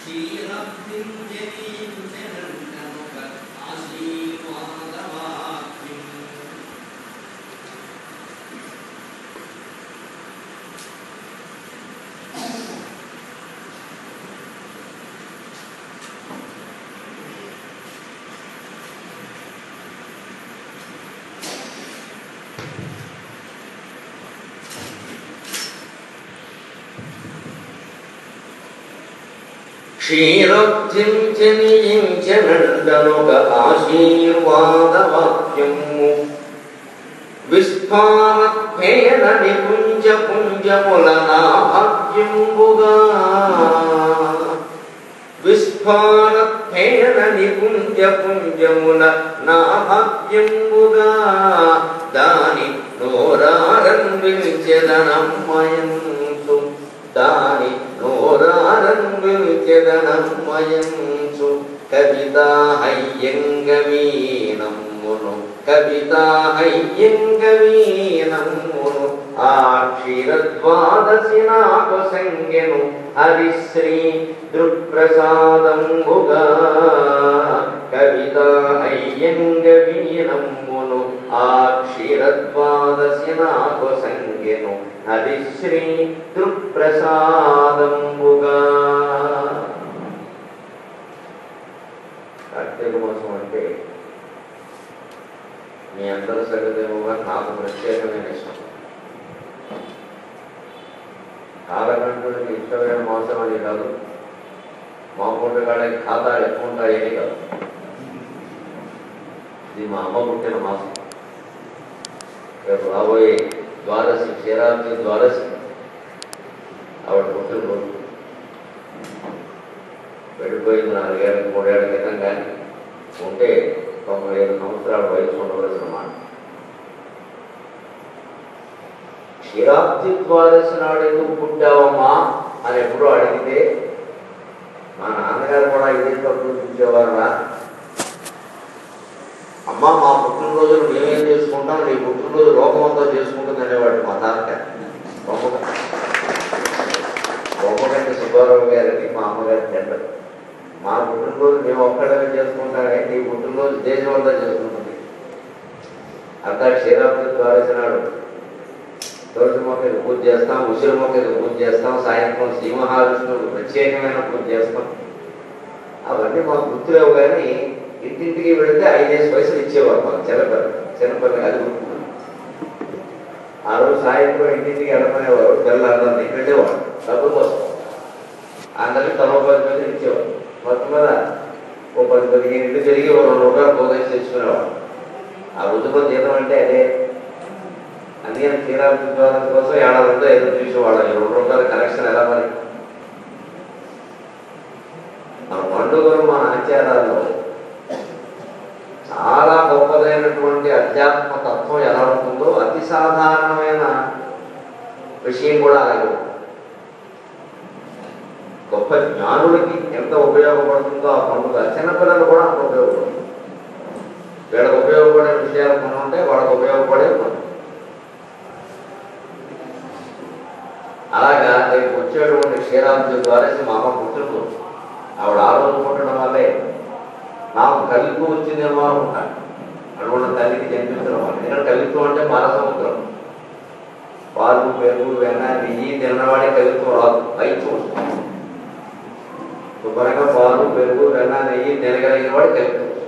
క్షీరబ్ధించనియించనండనొక ఆశీర్వాదవాక్యము విస్ఫారత్మేన నిపుంజ పుంజముల నాభ్యంబుగా విస్ఫారత్మేన నిపుంజ పుంజముల నాభ్యంబుగా దాని నోరారంభించెదనమ్మయంసు దాని నోరారంభించెదనమ్మయంసు కవితా హయ్యంగవీనమ్మును కవితా హయ్యంగవీనమ్మును ఆ క్షీరద్వాదశి నాకు సంఖ్యను హరిశ్రీ దృక్ప్రసాదంబుగా కవిత అయ్యంగవీనమ్మును ఆ క్షీరద్వాదశి నాకు సంఖ్యను హరిశ్రీ దృక్ప్రసాదంబుగా కార్తీక మాసం అంటే మీ అందరి సగదేమోగా నాకు ప్రత్యేకమైన ఇష్టం కాలకంటుడికి ఇష్టమైన మాసం అని కాదు మా పుట్టగాళ్ళకి ఖాతాలు ఎక్కువ ఉంటాయని కాదు ఇది మా అమ్మ పుట్టిన మాసం రేపు రాబోయే ద్వాదశి క్షీరాబ్ది ద్వాదశి ఆవిడ పుట్టినరోజు వెళ్ళిపోయింది నాలుగేళ్ళ మూడేళ్ల క్రితం కానీ ఉంటే తొంభై ఐదు సంవత్సరాల వయసు ఉండవలసిన మాట క్షీరాబ్ది ద్వాదశి నాడు ఎందుకు పుట్టావమ్మా అని ఎప్పుడో అడిగితే మా నాన్నగారు కూడా ఇదే తప్పు చూపించేవారా అమ్మ మా పుట్టినరోజులు మేమేం చేసుకుంటాం నీ పుట్టినరోజు లోకమంతా చేసుకుంటుంది అనేవాడు మా తాతగారు బొమ్మ బొమ్మగంటి సుబ్బారావు గారికి మా అమ్మగారి చెడ్డరు మా పుట్టినరోజు మేము ఒక్కడమే చేసుకుంటామే నీ పుట్టినరోజు దేశం అంతా చేసుకుంటుంది అంతా క్షీరాబ్ది ద్వాదశినాడు తులసి మొక్కకి పూజ చేస్తాం ఉసిరి మొక్కకి పూజ చేస్తాం సాయంత్రం శ్రీ మహావిష్ణువుకి ప్రత్యేకమైన పూజ చేస్తాం అవన్నీ మాకు గుర్తులేవు కానీ ఇంటింటికి వెళితే ఐదేసి పైసలు ఇచ్చేవారు మాకు చిన్నపిల్ల చిన్నపిల్ల అది గుర్తు ఆ రోజు సాయంత్రం ఇంటింటికి వెళ్ళమనేవారు పిల్లలందరినీ వెళ్ళేవారు డబ్బుల కోసం అందరికి తలో పది పైసలు ఇచ్చేవారు మొత్తం మీద ఓ పది పదిహేను ఇల్లు తిరిగి ఓ రెండు రూపాయలు పోగేసి తెచ్చుకునేవాడు ఆ రోజులో జీతం అంటే అదే అందుకని తీరాభిప్రాయం కోసం ఏడాది ఉందో ఎదురు చూసేవాడు ఈ రెండు రూపాయల కనెక్షన్ ఎలా మరి మన పండుగలు మన ఆచారాల్లో చాలా గొప్పదైనటువంటి అధ్యాత్మ తత్వం ఎలా ఉంటుందో అతి సాధారణమైన విషయం కూడా అలాగే ఉంటుంది. గొప్ప జ్ఞానులకి ఎంత ఉపయోగపడుతుందో ఆ పండుగ చిన్నపిల్లలు కూడా అంత ఉపయోగపడుతుంది వీళ్ళకి ఉపయోగపడే విషయాలు కొన్ని ఉంటాయి వాళ్ళకి ఉపయోగపడే కొన్ని అలాగా రేపు వచ్చేటువంటి క్షీరాబ్ది ద్వారా మా అమ్మ పుట్టినరోజు ఆవిడ ఆ రోజు పుట్టడం వల్లే నాకు కవిత్వం వచ్చిందేమో అనుకుంటాను అటువంటి తల్లికి జన్మించడం వల్ల ఎందుకంటే కవిత్వం అంటే పాలసముద్రం పాలు పెరుగు వెన్న నెయ్యి తిన్నవాడి కవిత్వం రాదు వైద్యం వస్తుంది శుభ్రంగా పాలు పెరుగు వెన్న నెయ్యి తినగలిగిన వాడి కవిత్వం వస్తుంది.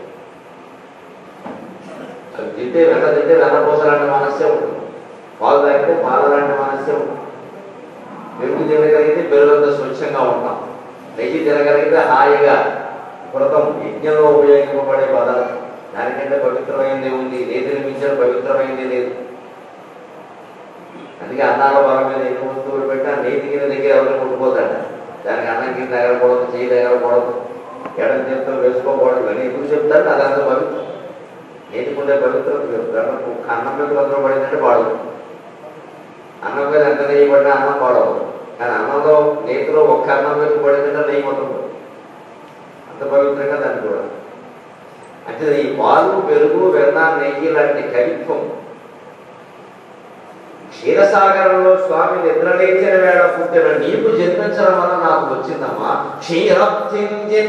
అది తింటే వెన్న తింటే వెన్న పూసలాంటి మనస్సే ఉంటుంది పాలు తాగితే పాల లాంటి మనస్సే ఉంటుంది పెరుగు తినగలిగితే పెరుగంత స్వచ్ఛంగా ఉంటాం నెయ్యి తినగలిగితే హాయిగా వ్రతం యజ్ఞంలో ఉపయోగింపబడే పదార్థం దానికంటే పవిత్రమైంది ఉంది నేతిని మించిన పవిత్రమైంది లేదు అందుకే అన్నాల బలం మీద ఎన్ని వస్తువులు పెట్టా నేతి కింద దగ్గర ఎవరిని ముట్టుకోదంట దానికి అన్నం కింద తగలకూడదు చేయి తగలకూడదు ఎడం చేతితో వేసుకోకూడదు ఇవన్నీ ఎందుకు చెప్తారు అదంతా పవిత్రం నేతికుండే పవిత్రత చెప్తారు అన్నం మీద భద్రం పడిందంటే పాడదు అన్నం మీద ఎంత నెయ్యి పడినా అన్నం పాడవు కానీ అన్నంలో నేతిలో ఒక్క అన్నం మీద పడిందంటే నెయ్యి మొత్తం పోతుంది. అంత పవిత్రంగా దాన్ని కూడా అంటే ఈ పాలు పెరుగు వెన్న నెయ్యి లాంటి కవిత్వం క్షీరసాగరంలో స్వామి నిద్రలేచిన వేళ పుట్టిన నీకు జన్మించడం వల్ల నాకు వచ్చిందమ్మా క్షీరప్తింజనీయించనంట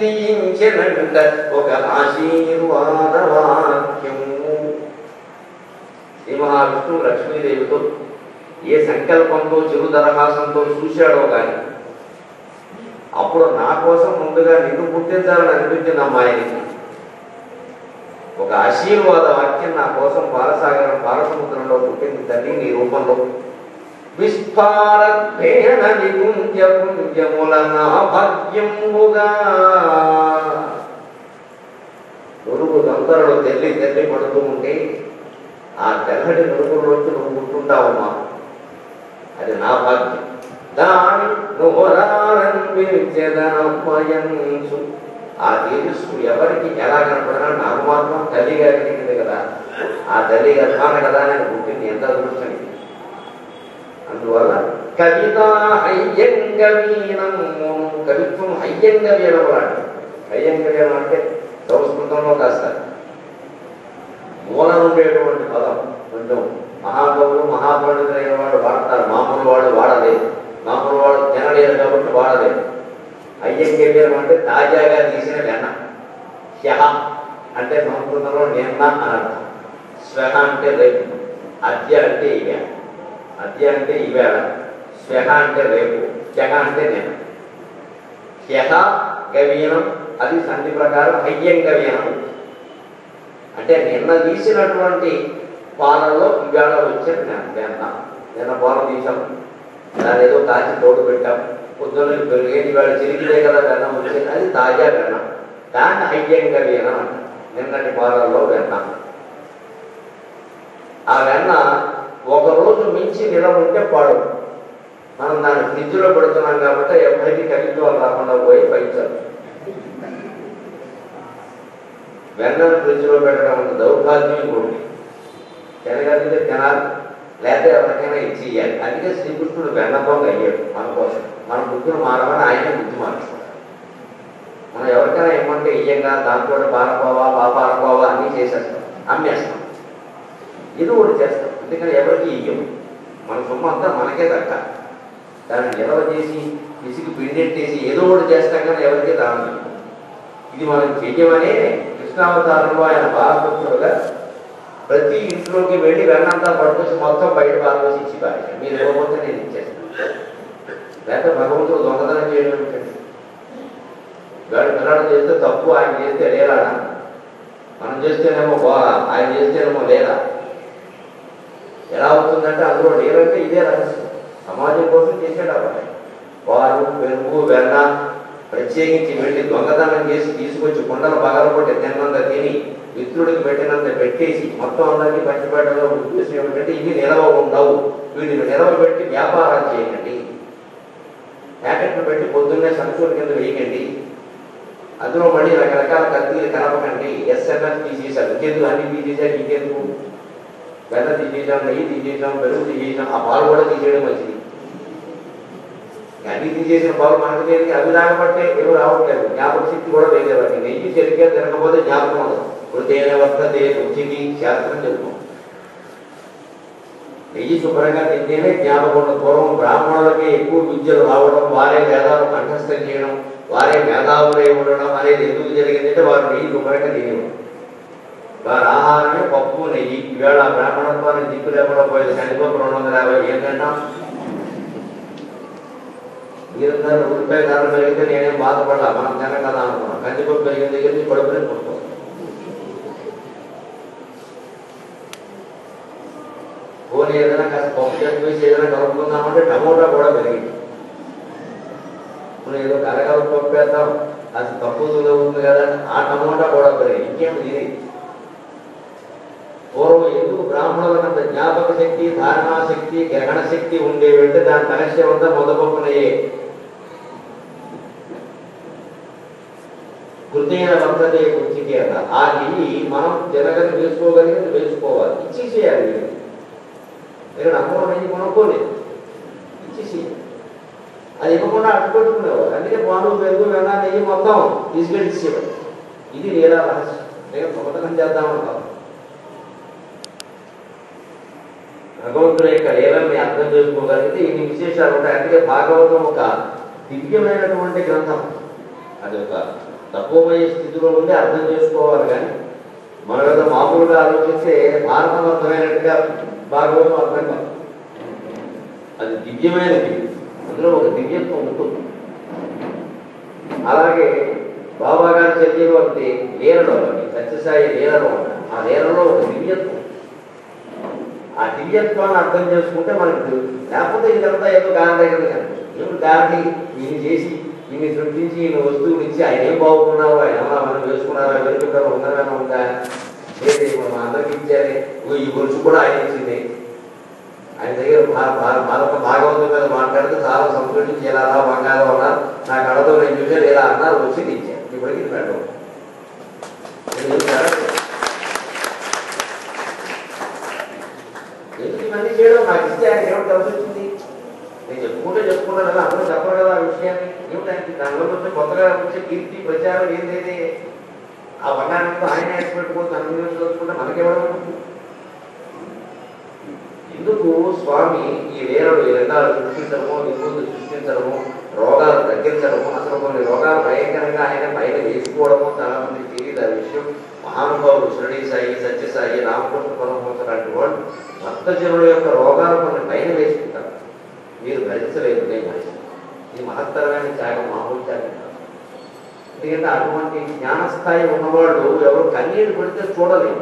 ఒక ఆశీర్వాద వాక్యము శ్రీ మహావిష్ణువు లక్ష్మీదేవితో ఏ సంకల్పంతో చిరు దరహాసంతో చూశాడో కానీ అప్పుడు నా కోసం ముందుగా నిన్ను పుట్టించాలని అనిపించింది అమ్మాయికి ఒక ఆశీర్వాద వాక్యం నా కోసం పాలసాగరం పాలసముద్రంలో పుట్టింది తల్లి నీ రూపంలో విస్ఫారభేణ నికుంజ పుంజముల నా భాగ్యముగా నురుగు దంతరలు తెల్లి తెల్లి పడుతూ ఉంటే ఆ తెల్లటి నురుగులోకి నువ్వు పుట్టుంటావమ్మా అది నా భాగ్యం దాని నువ్వరారంభించదనమయంసు ఆ తేజస్సు ఎవరికి ఎలా కనపడినా నాకు మాత్రం తల్లిగా కలిగింది కదా ఆ తల్లి గర్భాన కదా నేను పుట్టింది ఎంత అదృష్టం ఇది. అందువల్ల కవిత హయ్యంగ వీణము కవిత్వం హయ్యంగ వీణము లాంటి హయ్యంగ వీణం అంటే సంస్కృతంలో కాస్త మూలం ఉండేటువంటి పదం కొంచెం మహాకవులు మహాపండితులైన వాడు వాడతారు మామూలు వాడు వాడలేదు మామూలు వాడు తినలేరు కాబట్టి వాడలేదు అయ్యంగవ్యం అంటే తాజాగా తీసిన వెన్న హ్యహ అంటే సంస్కృతంలో నిన్న అని అర్థం స్వహ అంటే రేపు అద్య అంటే ఇవేళ అద్య అంటే ఈవేళ స్వహ అంటే రేపు హ్యహ అంటే నిన్న హ్యహ గవీనం అది సంధి ప్రకారం హయ్యం గవీనం అంటే నిన్న తీసినటువంటి పాలలో ఇవాళ వచ్చిన నేను వెన్న నిన్న పాలు తీసాం దాని ఏదో కాచి తోడు పెట్టాం పొద్దున్న పెరిగేది ఇవాళ చిరిగితే కదా వెన్న వచ్చింది అది తాజా వెన్న దాన్ని హయ్యంగా వెన అంట నిన్నటి పాలల్లో వెన్న ఆ వెన్న ఒక రోజు మించి నిలవ ఉంటే పాడు మనం దాన్ని ఫ్రిడ్జ్లో పెడుతున్నాం కాబట్టి ఎవరికి కవిత్వాలు రాకుండా పోయి పైచారు వెన్నను ఫ్రిడ్జ్లో పెట్టడం అంత దౌర్భాగ్యం ఇంకోటి తినగలిగితే తినాలి లేకపోతే ఎవరికైనా ఇచ్చి ఇవ్వాలి అందుకే శ్రీకృష్ణుడు వెన్న పొంగ అయ్యాడు మన కోసం మన బుద్ధిని మారమని ఆయన బుద్ధి మార్చుకోవాలి మనం ఎవరికైనా ఇవ్వమంటే ఇయ్యంగా దాంతో పాలకోవా పాపాలకోవా అన్నీ చేసేస్తాం అమ్మేస్తాం ఇది ఒకటి చేస్తాం అందుకని ఎవరికి ఇయ్యం మన సొమ్ము అంతా మనకే దక్కాలి దాన్ని నిలవ చేసి పిసికి పిండెట్టేసి ఏదో ఒకటి చేస్తాం కానీ ఎవరికి దానం ఇయ్యం. ఇది మనం చెయ్యమనే కృష్ణావతారంలో ఆయన బాలభక్తుడుగా ప్రతి ఇంట్లోకి వెళ్ళి వెన్నంతా పట్టుకొచ్చి మొత్తం బయట పారవేసి ఇచ్చి పారేశాడు మీరు ఇవ్వకపోతే నేను ఇచ్చేస్తాను లేకపోతే భగవంతుడు దొంగతనం చేయడం ఏమిటండి వాడు పిల్లడు చేస్తే తప్పు ఆయన చేస్తే లేరాడా మనం చేస్తేనేమో బాగా ఆయన చేస్తేనేమో లేదా ఎలా అవుతుందంటే అందులో లేరంటే ఇదే రహస్యం సమాజం కోసం చేసాడు అబ్బాయి వారు పెరుగు వెన్న ప్రత్యేకించి వెళ్ళి దొంగతనం చేసి తీసుకొచ్చి కుండలు పగలగొట్టి తిన్నంత తిని మిత్రుడికి పెట్టినంత పెట్టేసి మొత్తం అందరికీ పంచిపెట్టడం ఉద్దేశం ఏమిటంటే ఇవి నిలవ ఉండవు వీటిని నిలవ పెట్టి వ్యాపారం చేయకండి ప్యాకెట్లు పెట్టి పొద్దున్నే సంచుల కింద వేయకండి అందులో మళ్ళీ రకరకాల కత్తిలు కలపకండి ఎస్ఎంఎస్ తీసేసారు ఇంకెందుకు అన్ని తీసేసారు ఇంకెందుకు వెన్న తీసేసాం నెయ్యి తీసేసాం పెరుగు తీసేసాం ఆ పాలు కూడా తీసేయడం మంచిది అన్ని తీసేసిన పాలు మనకు తెలియదు అవి రాకపోతే ఏమి రావట్లేదు జ్ఞాపక శక్తి కూడా లేదు వాటికి నెయ్యి సరిగ్గా తినకపోతే జ్ఞాపకం ఉండదు ఇప్పుడు తేనె వర్తతే రుచికి శాస్త్రం చెప్తాం నెయ్యి శుభ్రంగా తింటేనే జ్ఞాపకం ఉండదు పూర్వం బ్రాహ్మణులకి ఎక్కువ విద్యలు రావడం వారే వేదాలు కంఠస్థం చేయడం వారే మేధావులై ఉండడం అనేది ఎందుకు జరిగిందంటే వారు నెయ్యి శుభ్రంగా తినేవారు వారి ఆహారమే పప్పు నెయ్యి ఈవేళ బ్రాహ్మణత్వాన్ని దిక్కు లేకుండా పోయేది కందిపప్పు రెండు వందల యాభై ఏంటంటే మీరందరూ రూపాయి ధరలు పెరిగితే నేనేం బాధపడలా మనం తిన కదా అనుకున్నాం కందిపప్పు పెరిగిన దగ్గర నుంచి పడుకుని పుట్టుకోవాలి పోనీ ఏదైనా కాస్త పప్పు చెట్టు వేసి ఏదైనా కలుపుకుందామంటే టమోటా కూడా పెరిగింది ఇప్పుడు ఏదో కరగల పప్పు వేద్దాం అది తక్కువ ఉంది కదా ఆ టమోటా కూడా పెరిగింది ఇంకేం ఇది పూర్వం ఎందుకు బ్రాహ్మణులకంత జ్ఞాపక శక్తి ధారణా శక్తి గ్రహణ శక్తి ఉండేవంటే దాని కనెక్షన్ అంతా మొదపప్పునయ్యే కృతైన వర్తతే కుర్చికి అట ఆ నెయ్యి మనం జనగతి వేసుకోగలిగింది వేసుకోవాలి ఇచ్చేసేయాలి మీరు నమ్మకం నెయ్యి కొనుక్కోలేదు ఇచ్చేసేయాలి అది ఇవ్వకుండా అడ్డుపెట్టుకునేవారు అందుకే పాలు పెరుగు వెన్న నెయ్యి మొత్తం తీసుకెళ్ళి ఇచ్చేవారు ఇది లీలా రహస్యం నేను దొంగతనం చేద్దామంటాం భగవంతుని యొక్క లీలని అర్థం చేసుకోగలిగితే ఇన్ని విశేషాలు ఉంటాయి అందుకే భాగవతం ఒక దివ్యమైనటువంటి గ్రంథం అది ఒక తక్కువమయ్యే స్థితిలో ఉండి అర్థం చేసుకోవాలి కానీ మనం ఏదో మామూలుగా ఆలోచిస్తే భారతం అర్థమైనట్టుగా భాగవతం అర్థం కాదు అది దివ్యమైనది అందులో ఒక దివ్యత్వం ఉంటుంది అలాగే బాబా గారి చర్యవర్తి లీలలో సత్యసాయి లీలలో ఉంటారు. ఆ లీలలో ఒక దివ్యత్వం ఆ దివ్యత్వాన్ని అర్థం చేసుకుంటే మనకు తెలుస్తుంది. లేకపోతే ఇదంతా ఏదో గాలి దగ్గర కనిపిస్తుంది ఏమిటి గాలి ఈయన చేసి ఈయన సృష్టించి ఈయన వస్తువులు ఇచ్చి ఆయన ఏం బాగుకున్నావు ఆయన ఏమన్నా మనం వేసుకున్నారా వెనుకుంటారా ఉందరమైనా ఉందా లేదు మనం అందరికి ఇచ్చారే ఇగో ఈ గొలుసు కూడా ఆయన ఇచ్చింది ఆయన దగ్గర భా- భా- మరొక భాగవతం మీద మాట్లాడితే చాలా సంతోషించి ఎలా రా బంగారం అన్నారు నా కళతో నేను చూసాను ఇలా అన్నారు వచ్చి ఇచ్చాను ఇప్పటికీ ఇది పెట్టడం నేను చూసారా? ఎందుకు ఇవన్నీ చేయడం నాకు ఇస్తే ఆయన ఏమిటి కలిసి వచ్చింది నేను చెప్పుకుంటే చెప్పుకుంటాను కదా అందరూ చెప్పరు కదా ఆ విషయాన్ని ఏమిటి ఆయనకి దానిలో వచ్చే కొత్తగా వచ్చే కీర్తి ప్రచారం ఏంటైతే ఆ బంగారంతో ఆయన వేసి పెట్టుకుని తన మీద చూసుకుంటే మనకెవడం ఎందుకు స్వామి ఈ వేరడు ఈ రంగాలు సృష్టించడము నిపుణులు సృష్టించడము రోగాలు తగ్గించడము అసలు కొన్ని రోగాలు భయంకరంగా ఆయన పైన వేసుకోవడము చాలా మంది తెలియదు ఆ విషయం మహానుభావులు షిరడి సాయి సత్యసాయి రామకృష్ణ పరమహంస లాంటి వాళ్ళు భక్తజనుల యొక్క రోగాలు కొన్ని పైన వేసుకుంటారు మీరు భరించలేదు నేను భరిస్తాను ఇది మహత్తరమైన త్యాగం మామూలు త్యాగం కాదు. ఎందుకంటే అటువంటి జ్ఞానస్థాయి ఉన్నవాళ్ళు ఎవరు కన్నీరు పెడితే చూడలేరు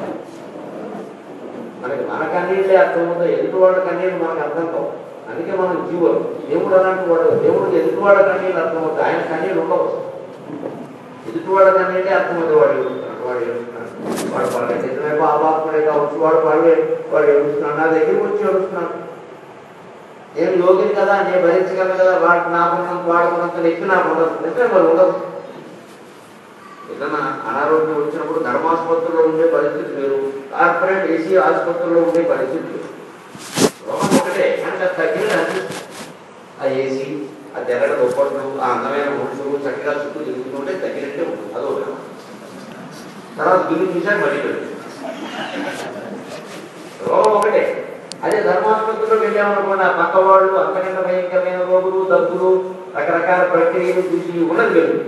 మనకి మన కన్నీళ్ళే అర్థమవుతాయి ఎదుటి వాళ్ళ కన్నీళ్ళు మనకు అర్థం కావు అందుకే మనం జీవులు దేవుడు అలాంటి వాడు దేవుడికి ఎదుటి వాళ్ళ కన్నీళ్ళు అర్థమవుతాయి ఆయన కన్నీళ్ళు ఉండవు ఎదుటి వాళ్ళ కన్నీళ్ళే అర్థమవుతాయి వాడు ఏడుస్తున్నాడు వాడు ఏడుస్తున్నాడు వాడు పల్లె నిజమే పాపాత్ముడే కావచ్చు వాడు పల్లె వాడు ఏడుస్తున్నాడు నా దగ్గరికి వచ్చి ఏడుస్తున్నాడు నేను యోగిని కదా నేను భరించగలను కదా వాడు నాకున్నంత వాడుకున్నంత నొప్పి నాకు ఉండదు నిజమే మరి ఉండదు ఏదైనా అనారోగ్యం వచ్చినప్పుడు ధర్మాసుపత్రిలో ఉండే పరిస్థితి వేరు కార్పొరేట్ ఏసీ ఆసుపత్రిలో ఉండే పరిస్థితి వేరు రోగం ఒకటే కానీ అది తగ్గినట్టు అనిపిస్తుంది ఆ ఏసీ ఆ తెరగ దుప్పట్లు ఆ అందమైన మనుషులు చక్కగా చుట్టూ తిరుగుతుంటే తగ్గినట్టే ఉంటుంది అదో భ్రమ. తర్వాత బిల్లు చూసాక మళ్ళీ పెడుతుంది రోగం ఒకటే అదే ధర్మాసుపత్రిలో వెళ్ళామనుకోండి ఆ పక్క వాళ్ళు అంతకంటే భయంకరమైన రోగులు దగ్గులు రకరకాల ప్రక్రియలు చూసి ఉన్నది లేదు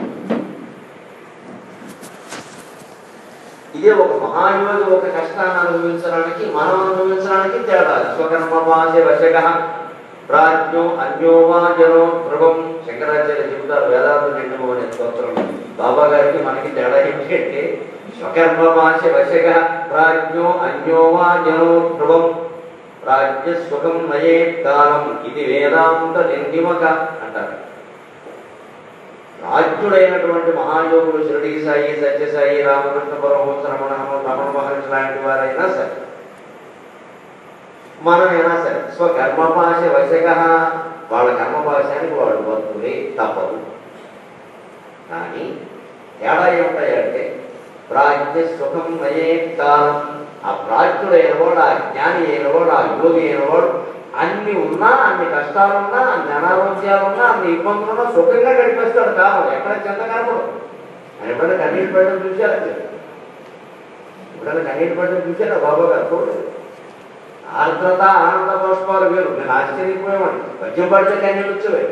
ఇదే ఒక మహాయోగి ఒక కష్టాన్ని అనుభవించడానికి మనం అనుభవించడానికి తేడా స్వకర్మ వాసే వశక ప్రాజ్ఞో అన్యోవా జనో ధ్రువం శంకరాచార్య చెబుతారు వేదాంత నిండము అనే స్తోత్రం బాబా గారికి మనకి తేడా ఏమిటంటే స్వకర్మ వాసే వశక ప్రాజ్ఞో అన్యోవా జనో ధ్రువం ప్రాజ్ఞ సుఖం నయే కాలం ఇది వేదాంత నిర్నిమక అంటారు రాజ్యుడైనటువంటి మహాయోగులు షిరడి సాయి సత్యసాయి రామకృష్ణ పరమహంస రమణ రమణ మహర్షి లాంటి వారైనా సరే మనమైనా సరే స్వకర్మపాశ వశక వాళ్ళ కర్మపాశానికి వాళ్ళు వర్తులే తప్పదు కానీ తేడా ఏమిటాయంటే ప్రాజ్ఞ సుఖం నయే కాలం ఆ ప్రాజ్ఞుడైన వాడు ఆ జ్ఞాని అయిన వాడు ఆ యోగి అయిన వాడు అన్ని ఉన్నా అన్ని కష్టాలున్నా అన్ని అనారోగ్యాలున్నా అన్ని ఇబ్బందులున్నా సుఖంగా గడిపేస్తాడు కాలం ఎక్కడ చెంత కనపడు ఆయన ఎప్పుడైనా కన్నీళ్ళు పెట్టడం చూశారా ఎప్పుడైనా కన్నీళ్ళు పెట్టడం చూశారా బాబా గారు చూడలేదు ఆర్ద్రత ఆనంద పుష్పాలు వేరు నేను ఆశ్చర్యపోయేవాడిని పద్యం పడితే కన్నీళ్ళు వచ్చేవాయి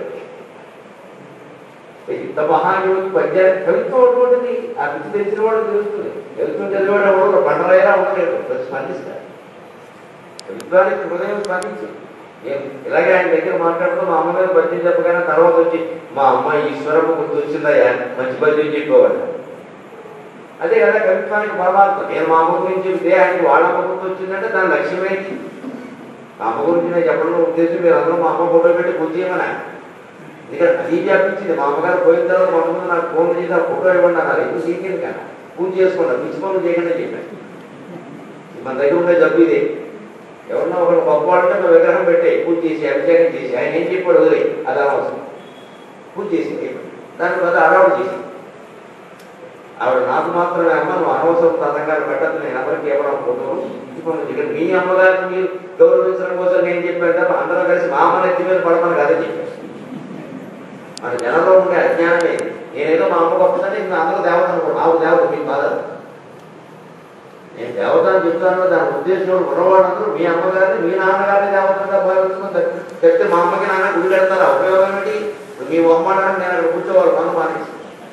ఇంత మహాయోగి పద్యాన్ని కవిత్వం అటువంటిది ఆ పిచ్చి తెలిసిన వాడు తెలుస్తుంది కవిత్వం చదివాడు ఎవడు బండరాయిలా ఉండలేదు ప్రతి స్పందిస్తాడు కవిత్వానికి హృదయం స్పందించింది నేను ఇలాగే ఆయన దగ్గర మాట్లాడుతూ మా అమ్మగారు పద్యం చెప్పగానే తర్వాత వచ్చి మా అమ్మ ఈశ్వరమ్మ గుర్తు వచ్చిందయ్యా మంచి పద్యం చెప్పేవాడు అదే కదా కవిత్వానికి పరమాత్మ నేను మా అమ్మ గురించి చెప్తే ఆయనకి వాళ్ళ అమ్మ గుర్తు వచ్చిందంటే దాని లక్ష్యం ఏంటి మా అమ్మ గురించి నేను చెప్పడం ఉద్దేశం మీరు అందరూ మా అమ్మ ఫోటో పెట్టి పూజ చేయమని ఇక్కడ అది వ్యాపించింది మా అమ్మగారు పోయిన తర్వాత మా అమ్మ నాకు ఫోన్ చేసి ఆ ఫోటో ఇవ్వండి అన్నారు ఎందుకు సీకింది కానీ పూజ చేసుకున్నా పిచ్చి పనులు చేయకుండా చెప్పాను మన దగ్గర ఉండే జబ్బు ఇదే ఎవరన్నా ఒకరు గొప్పవాళ్ళంటే ఒక విగ్రహం పెట్టే పూజ చేసి అభిషేకం చేసి ఆయన ఏం చెప్పాడు వదిలే అది అనవసరం పూజ చేసి దాని బదులు అలవాటు చేసి ఆవిడ నాకు మాత్రమే అమ్మ నువ్వు అనవసరం తతంగాలు పెట్టద్దు నేను ఎవరికి ఎవరో ఫోటోలు ఇది పనులు చేయకండి మీ అమ్మగారిని మీరు గౌరవించడం కోసం నేను చెప్పాను తప్ప అందరూ కలిసి మా అమ్మ నెత్తి మీద పడమని కథ చెప్పాను మన జనంలో ఉండే అజ్ఞానమే నేనేదో మా అమ్మ గొప్పదని ఇంకా అందరూ దేవత అనుకో నాకు దేవత మీకు బాధ నేను దేవత అని చెప్తాను దాని ఉద్దేశం ఉన్నవాళ్ళందరూ మీ అమ్మగారిని మీ నాన్నగారిని దేవతగా భావిస్తున్నాం చెప్తే మా అమ్మకి నాన్న గుడి కడతారా ఉపయోగం ఏంటి మీ మొహమాటానికి నేను అక్కడ కూర్చోవాలి మనం మానేసి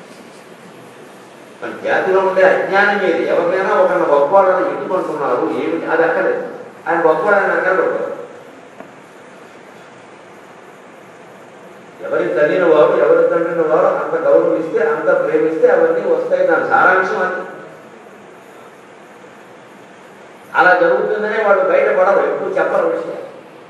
మన జాతిలో ఉండే అజ్ఞానం ఏది ఎవరినైనా ఒక గొప్పవాళ్ళని ఎత్తుకుంటున్నారు ఏమిటి అది అక్కర్లేదు ఆయన గొప్పవాడు ఆయన అక్కర్లేదు ఎవరి తల్లిన వారు ఎవరి తండ్రిన వారు అంత గౌరవిస్తే అంత ప్రేమిస్తే అవన్నీ వస్తాయి దాని సారాంశం అది అలా జరుగుతుందనే వాళ్ళు బయటపడరు ఎప్పుడు చెప్పరు విషయం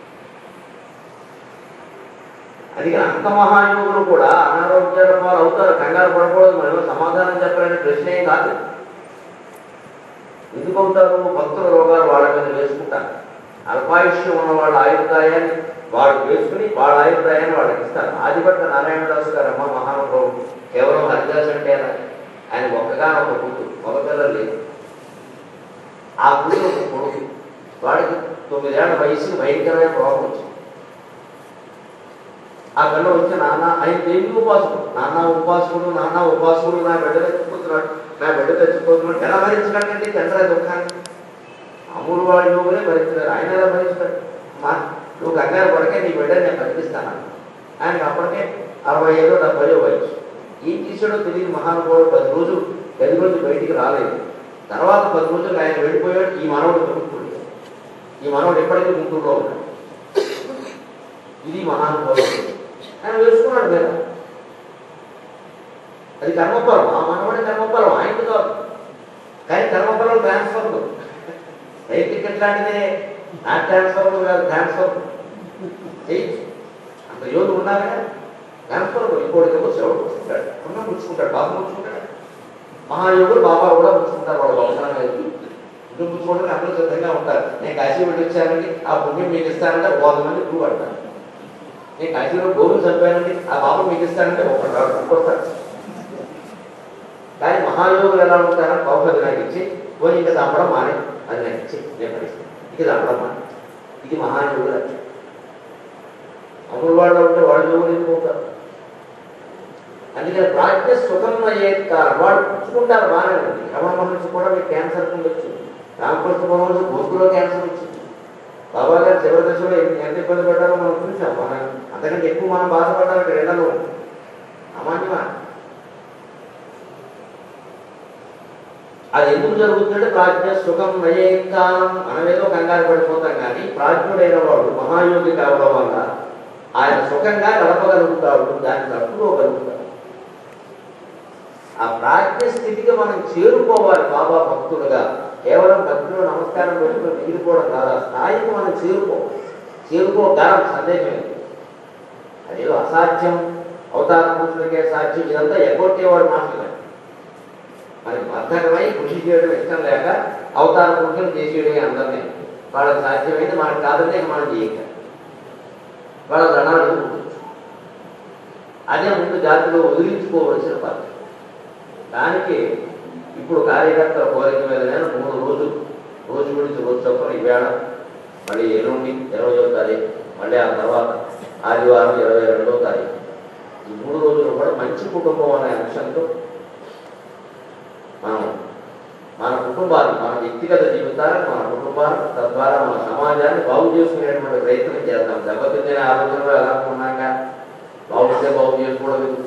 అది అంత మహాయోగులు కూడా అనారోగ్యాల పాలు అవుతారు కంగారు పడకూడదు మనం సమాధానం చెప్పలేని ప్రశ్నే కాదు ఎందుకు అవుతారు భక్తుల రోగాలు వాళ్ళ మీద వేసుకుంటారు అల్పాయుష్యం ఉన్న వాళ్ళ ఆయుర్దాయాన్ని వాళ్ళు వేసుకుని వాళ్ళ ఆయుర్దాయాన్ని వాళ్ళకి ఇస్తారు ఆదిపట్ల నారాయణదాసు గారు అమ్మ మహానుభావుడు కేవలం హరిదాస్ అంటే అలా. ఆయన ఒక్కగా ఒక కూతురు ఒక పిల్లలు లేదు ఆ కూతురు ఒక కొడుకు వాడికి తొమ్మిదేళ్ల వయసుకి భయంకరమైన రోగం వచ్చింది ఆ పిల్ల వచ్చి నాన్న ఆయన దేవి ఉపాసకుడు నాన్న ఉపాసకుడు నాన్న ఉపాసకుడు నా బిడ్డ తెచ్చిపోతున్నాడు నా బిడ్డ తెచ్చిపోతున్నాడు ఎలా భరించగలండి తండ్రి దుఃఖాన్ని అమూలు వాడి యోగులే భరించలేరు ఆయన ఎలా భరిస్తాడు మా నువ్వు కంగారు పడకే నీ బిడ్డ నేను కనిపిస్తాను ఆయనకి అప్పటికే అరవై ఐదో డెబ్బై వయసు ఏం చేశాడో తెలియదు మహానుభావుడు పది రోజులు పది రోజులు బయటికి రాలేదు తర్వాత పది రోజులు ఆయన వెళ్ళిపోయాడు ఈ మనవడు దొరుకుతుంది ఈ మనవడు ఎప్పటికీ గుంటూరులో ఉన్నాడు ఇది మహానుభావుడు ఆయన వేసుకున్నాడు కదా అది కర్మఫలం ఆ మనవడి కర్మఫలం ఆయనకు కాదు కానీ కర్మఫలం ట్రాన్స్ఫర్ రైలు టికెట్ లాంటిదే నా ట్రాన్స్ఫర్ కాదు ట్రాన్స్ఫర్ చేయొచ్చు అంత యోధు ఉన్నారా ట్రాన్స్ఫర్ ఇంకోటి ఏమో శివుడు పుచ్చుకుంటాడు ఉన్న పుచ్చుకుంటాడు బాబు పుచ్చుకుంటాడు మహాయోగులు బాబా కూడా పుచ్చుకుంటారు వాళ్ళు అవసరంగా ఇంట్లో పుచ్చుకోవడానికి అందరూ సిద్ధంగా ఉంటారు నేను కాశీ వెళ్ళి వచ్చానండి ఆ పుణ్యం మీకు ఇస్తానంటే వంద మంది ప్రూవ్ అంటారు నేను కాశీలో గోవులు చంపానండి ఆ బాబు మీకు ఇస్తానంటే ఒకటి రాడు ఇంకొస్తాడు కానీ మహాయోగులు ఎలా ఉంటారో కౌపది నాకు ఇచ్చి పోయి ఇంకా చంపడం మానే అది నాకు ఇచ్చి నేను పరిస్థితి ఇక చంపడం మానే ఇది మహాయోగుల అమలు వాళ్ళు ఉంటే వాళ్ళు యోగులు ఎందుకు అవుతారు అందుకని ప్రాజ్ఞ సుఖం అయ్యే కాలం వాడు పుచ్చుకుంటారు బాగానే ఉంది రమణ మహర్షి కూడా మీకు క్యాన్సర్ ఉండొచ్చు రామకృష్ణ పరమహంస గొంతులో క్యాన్సర్ వచ్చింది బాబా గారు చివరి దశలో ఎన్ని- ఎంత ఇబ్బంది పడ్డారో మనం చూసాం మనం అంతకంటే ఎక్కువ మనం బాధపడ్డాం ఇక్కడ ఎండలో అమాన్యమా అది ఎందుకు జరుగుతుందంటే ప్రాజ్ఞ సుఖం నయ్యే కాలం మనమేదో కంగారు పడిపోతాం కానీ ప్రాజ్ఞుడైన వాడు మహాయోగి కావడం వల్ల ఆయన సుఖంగా గడపగలుగుతాడు దాన్ని తట్టుకోగలుగుతాడు ఆ ప్రాజ్ఞ స్థితికి మనం చేరుకోవాలి బాబా భక్తులుగా కేవలం భక్తులు నమస్కారం పెట్టుకుని మిగిలిపోవడం కాదు ఆ స్థాయికి మనం చేరుకో చేరుకోగలం సందేహం లేదు అదేదో అసాధ్యం అవతార పురుషులకే సాధ్యం ఇదంతా ఎగ్గొట్టేవాడు మాటలు మరి బద్ధకమై కృషి చేయడం ఇష్టం లేక అవతార పురుషులు చేసేయడమే అందరినీ వాళ్ళకి సాధ్యమైంది మనకు కాదంటే ఇక మనం చేయక వాళ్ళ దండాలు ఎదుర్కోవచ్చు అదే ముందు జాతిలో వదిలించుకోవలసిన పద్ధతి దానికి ఇప్పుడు కార్యకర్తల కోరిక మీద నేను మూడు రోజులు రోజు గురించి రోజు చొప్పున ఈవేళ మళ్ళీ ఎల్లుండి ఇరవయో తారీఖు మళ్ళీ ఆ తర్వాత ఆదివారం ఇరవై రెండో తారీఖు ఈ మూడు రోజులు కూడా మంచి కుటుంబం అనే అంశంతో మనం మన కుటుంబాన్ని మన వ్యక్తిగత జీవితాన్ని మన కుటుంబాన్ని తద్వారా మన సమాజాన్ని బాగు చేసుకునేటువంటి ప్రయత్నం చేద్దాం దెబ్బతిన్న ఆలోచనలు ఎలా ఉన్నాక బాగుంటే బాగు చేసుకోవడం ఎందుకు?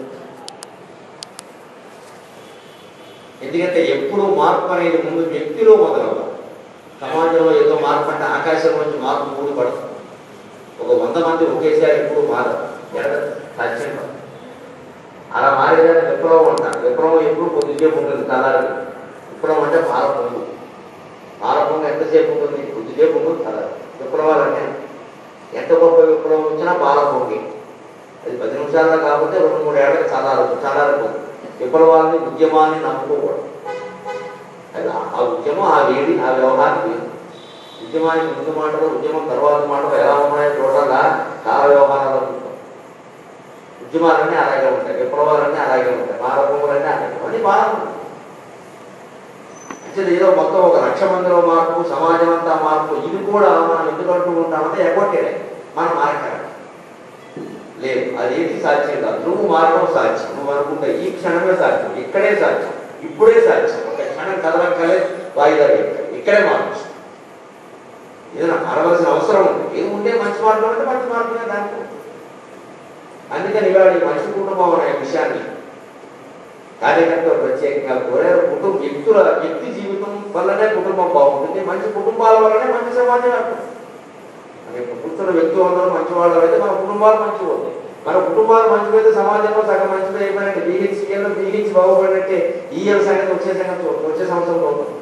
ఎందుకంటే ఎప్పుడు మార్పు అనేది ముందు వ్యక్తిలో మొదలవ్వాలి సమాజంలో ఏదో మార్పు అంటే ఆకాశం నుంచి మార్పు మూడు పడదు ఒక వంద మంది ఒకేసారి ఎప్పుడు మారదు జరగదు సాధ్యం కాదు. అలా మారేదాన్ని విప్లవం అంటారు విప్లవం ఎప్పుడు కొద్దిసేపు ఉంటుంది తలారి విప్లవం అంటే పాలపొంగు పాలపొంగు ఎంతసేపు ఉంటుంది కొద్దిసేపు ఉంటుంది తలారి విప్లవాలు అంటే ఎంత గొప్ప విప్లవం వచ్చినా పాలపొంగి అది పది నిమిషాల్లో కాకపోతే రెండు మూడు ఏళ్ళకి చల్లారు చల్లారిపోతుంది విప్లవాన్ని ఉద్యమాన్ని నమ్ముకోకూడదు అది ఆ- ఆ ఉద్యమం ఆ వేడి ఆ వ్యవహారం వేరు ఉద్యమానికి ముందు మాటలు ఉద్యమం తర్వాత మాటలు ఎలా ఉన్నాయో చూడాలా కాల వ్యవహారాలు అనుకుంటాం ఉద్యమాలన్నీ అలాగే ఉంటాయి విప్లవాలన్నీ అలాగే ఉంటాయి మారభూములన్నీ అలాగే అన్నీ బాగుంటాయి అంటే ఏదో మొత్తం ఒక లక్ష మందిలో మార్పు సమాజం అంతా మార్పు ఇది కూడా మనం ఎందుకు అంటూ ఉంటామంటే ఎగ్గొట్టేదే మనం మారకాలి లేదు అదేది సాధ్యం కాదు నువ్వు మారడం సాధ్యం నువ్వు అనుకుంటే ఈ క్షణమే సాధ్యం ఇక్కడే సాధ్యం ఇప్పుడే సాధ్యం ఒక క్షణం కదలక్కలే వాయిదా వేయాలి. ఈ ఇక్కడే మారచ్చు ఏదైనా మారవలసిన అవసరం ఉంది ఏముంటే మంచి మార్గం అంటే మంచి మార్గమే దాంట్లో అందుకని ఇవాళ ఈ మనిషి కుటుంబం అనే విషయాన్ని కార్యకర్తలు ప్రత్యేకంగా కోరారు కుటుంబ వ్యక్తుల వ్యక్తి జీవితం వల్లనే కుటుంబం బాగుంటుంది మంచి కుటుంబాల వల్లనే మంచి సమాజం ఏర్పడుతుంది మన ఇప్పుడు కూర్చున్న వ్యక్తులు అందరూ మంచి వాళ్ళు అయితే మన కుటుంబాలు మంచిగా అవుతాయి మన కుటుంబాలు మంచిపోతే సమాజంలో సగం మంచిగా అయిపోయినట్టే బీహెచ్సీఎల్లో బీహెచ్ బాగుపడినట్టే ఈఎల్ సంగతి వచ్చే సంగతి చూడండి. వచ్చే సంవత్సరం అవుతుంది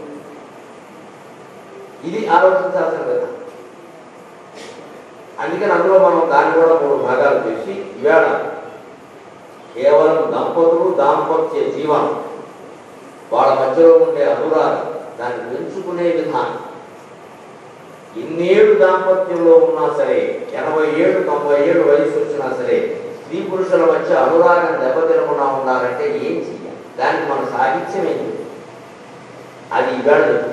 ఇది ఆలోచించాల్సిన కదా అందుకని అందులో మనం దాన్ని కూడా మూడు భాగాలు చేసి ఇవాళ కేవలం దంపతులు దాంపత్య జీవనం వాళ్ళ మధ్యలో ఉండే అనురాగం దాన్ని పెంచుకునే విధానం ఇన్నేళ్ళు దాంపత్యంలో ఉన్నా సరే ఎనభై ఏళ్ళు తొంభై ఏళ్ళు వయసు వచ్చినా సరే స్త్రీ పురుషుల మధ్య అనురాగం దెబ్బతినకుండా ఉండాలంటే ఏం చెయ్యాలి దానికి మన సాహిత్యం ఏంటి అది ఇవాళ చెప్తుంది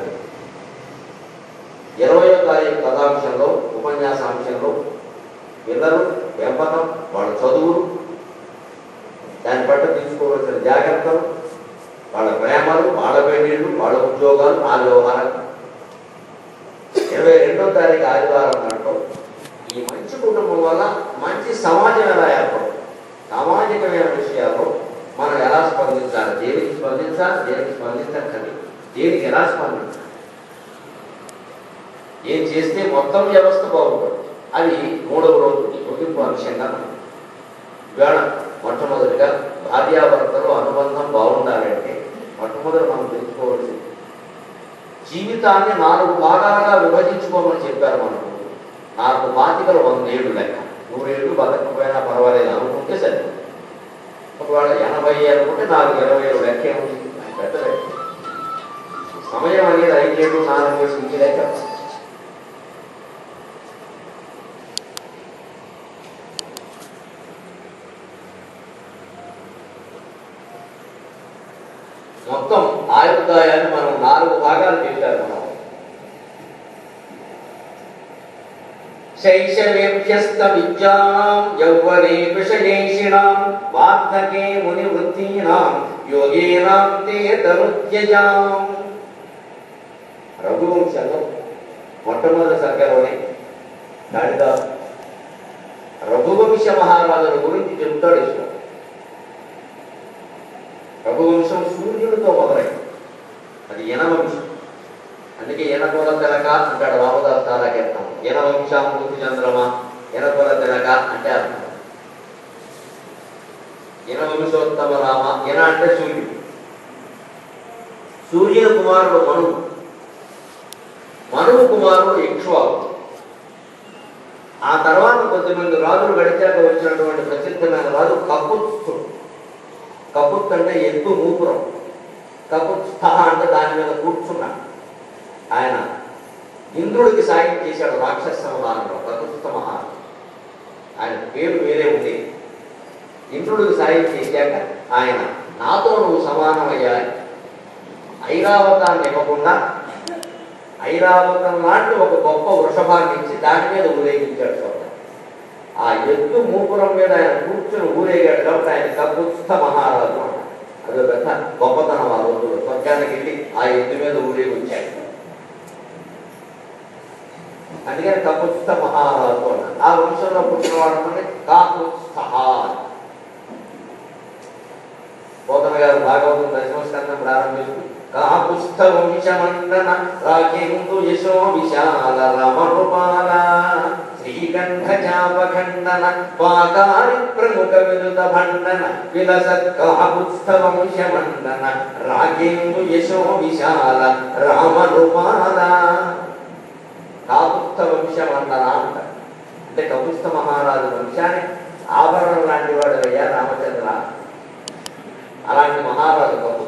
ఇరవయో తారీఖు కథాంశంలో ఉపన్యాసాంశంలో పిల్లలు పెంపకం వాళ్ళ చదువులు దాన్ని పట్ల తీసుకోవాల్సిన జాగ్రత్తలు వాళ్ళ ప్రేమలు వాళ్ళ పెళ్లిళ్ళు వాళ్ళ ఉద్యోగాలు వాళ్ళ వ్యవహారాలు ఇరవై రెండో తారీఖు ఆదివారం నాడు ఈ మంచి కుటుంబం వల్ల మంచి సమాజం ఎలా ఏర్పడుతుంది సామాజికమైన విషయాల్లో మనం ఎలా స్పందించాలి దేనికి స్పందించాలి దేనికి స్పందించక్కర్లేదు దేనికి ఎలా స్పందించాలి ఏం చేస్తే మొత్తం వ్యవస్థ బాగుంటుంది అది మూడవ రోజు ముగింపు అంశంగా మనం ఇవాళ మొట్టమొదటిగా భార్యాభర్తలు అనుబంధం బాగుండాలంటే మొట్టమొదటి మనం తెలుసుకోవాల్సింది జీవితాన్ని నాలుగు భాగాలుగా విభజించుకోమని చెప్పారు మనకు నాలుగు బాధ్యతలు వందేళ్ళు లెక్క నూరేళ్ళు బతకపోయినా పర్వాలేదు అనుకుంటే సరే ఒకవేళ ఎనభై అనుకుంటే నాలుగు ఇరవై ఏడు లెక్క ఏముంది పెద్ద లెక్క సమయం అనేది ఐదేళ్ళు నాలుగు ఏళ్ళు ఇంటి లెక్క మొత్తం ఆయుర్దాయాన్ని మనం నాలుగు భాగాలు చేశారు మనం శైశవేభ్యస్త విద్యానాం యౌవనే విషయేషిణాం వార్ధకే ముని వృత్తీనాం యోగేనాం తే తరుత్యజాం రఘువంశంలో మొట్టమొదటి సర్గలోనే కాళిదాసు రఘువంశ మహారాజుల గురించి చెబుతాడు ఇష్టం రఘువంశం సూర్యుడితో మొదలైంది అది యనవంశం అందుకే ఎనకొల తెలక అంటాడు రామదాస్ తారాకెత్తాం యనవంశామృతి చంద్రమ ఎనకొల తెలక అంటే అర్థం యనవంశోత్తమ రామ ఎన అంటే సూర్యుడు సూర్యుని కుమారుడు మనువు మనువు కుమారుడు ఇక్ష్వాకు ఆ తర్వాత కొద్దిమంది రాజులు గడిచాక వచ్చినటువంటి ప్రసిద్ధమైన రాజు కపుత్సుడు కపుత్ అంటే ఎత్తు మూపురం కపుత్ స్థహ అంటే దాని మీద కూర్చున్నాడు ఆయన ఇంద్రుడికి సాయం చేశాడు రాక్షస సంహారంలో కకుత్స్థ మహారాజు ఆయన పేరు వేరే ఉంది ఇంద్రుడికి సాయం చేశాక ఆయన నాతో నువ్వు సమానమయ్యాలి ఐరావతాన్ని ఇవ్వకుండా ఐరావతం లాంటి ఒక గొప్ప వృషభాన్ని ఇచ్చి దాని మీద ఊరేగించాడు చూడండి ఆ ఎత్తు మూపురం మీద ఆయన కూర్చుని ఊరేగాడు కాబట్టి ఆయన కపుత్స్థ మహారాజు అన్నాడు. అదో పెద్ద గొప్పతనం ఆ రోజుల్లో స్వర్గానికి వెళ్ళి ఆ ఎత్తు మీద ఊరేగి వచ్చాడు అందుకని కపుత్స్థ మహారాజు అన్నాడు ఆ వంశంలో పుట్టిన వాడు కాపుత్స్థ బోధన గారు భాగవతం దశమస్కందం ప్రారంభిస్తూ కాపుస్థ వంశమండన రాకేందు యశో విశాల రమణుపాల శ్రీకంఠ చాపఖండన వాకారి ప్రముఖ విరుద భండన విలసత్ కాపుస్థ వంశమండన రాకేందు యశో విశాల రామనుపాల కాపుస్థ వంశమండన అంటారు అంటే కపుస్థ మహారాజు వంశాన్ని ఆభరణం లాంటి వాడు అయ్యా రామచంద్ర అలాంటి మహారాజు కపు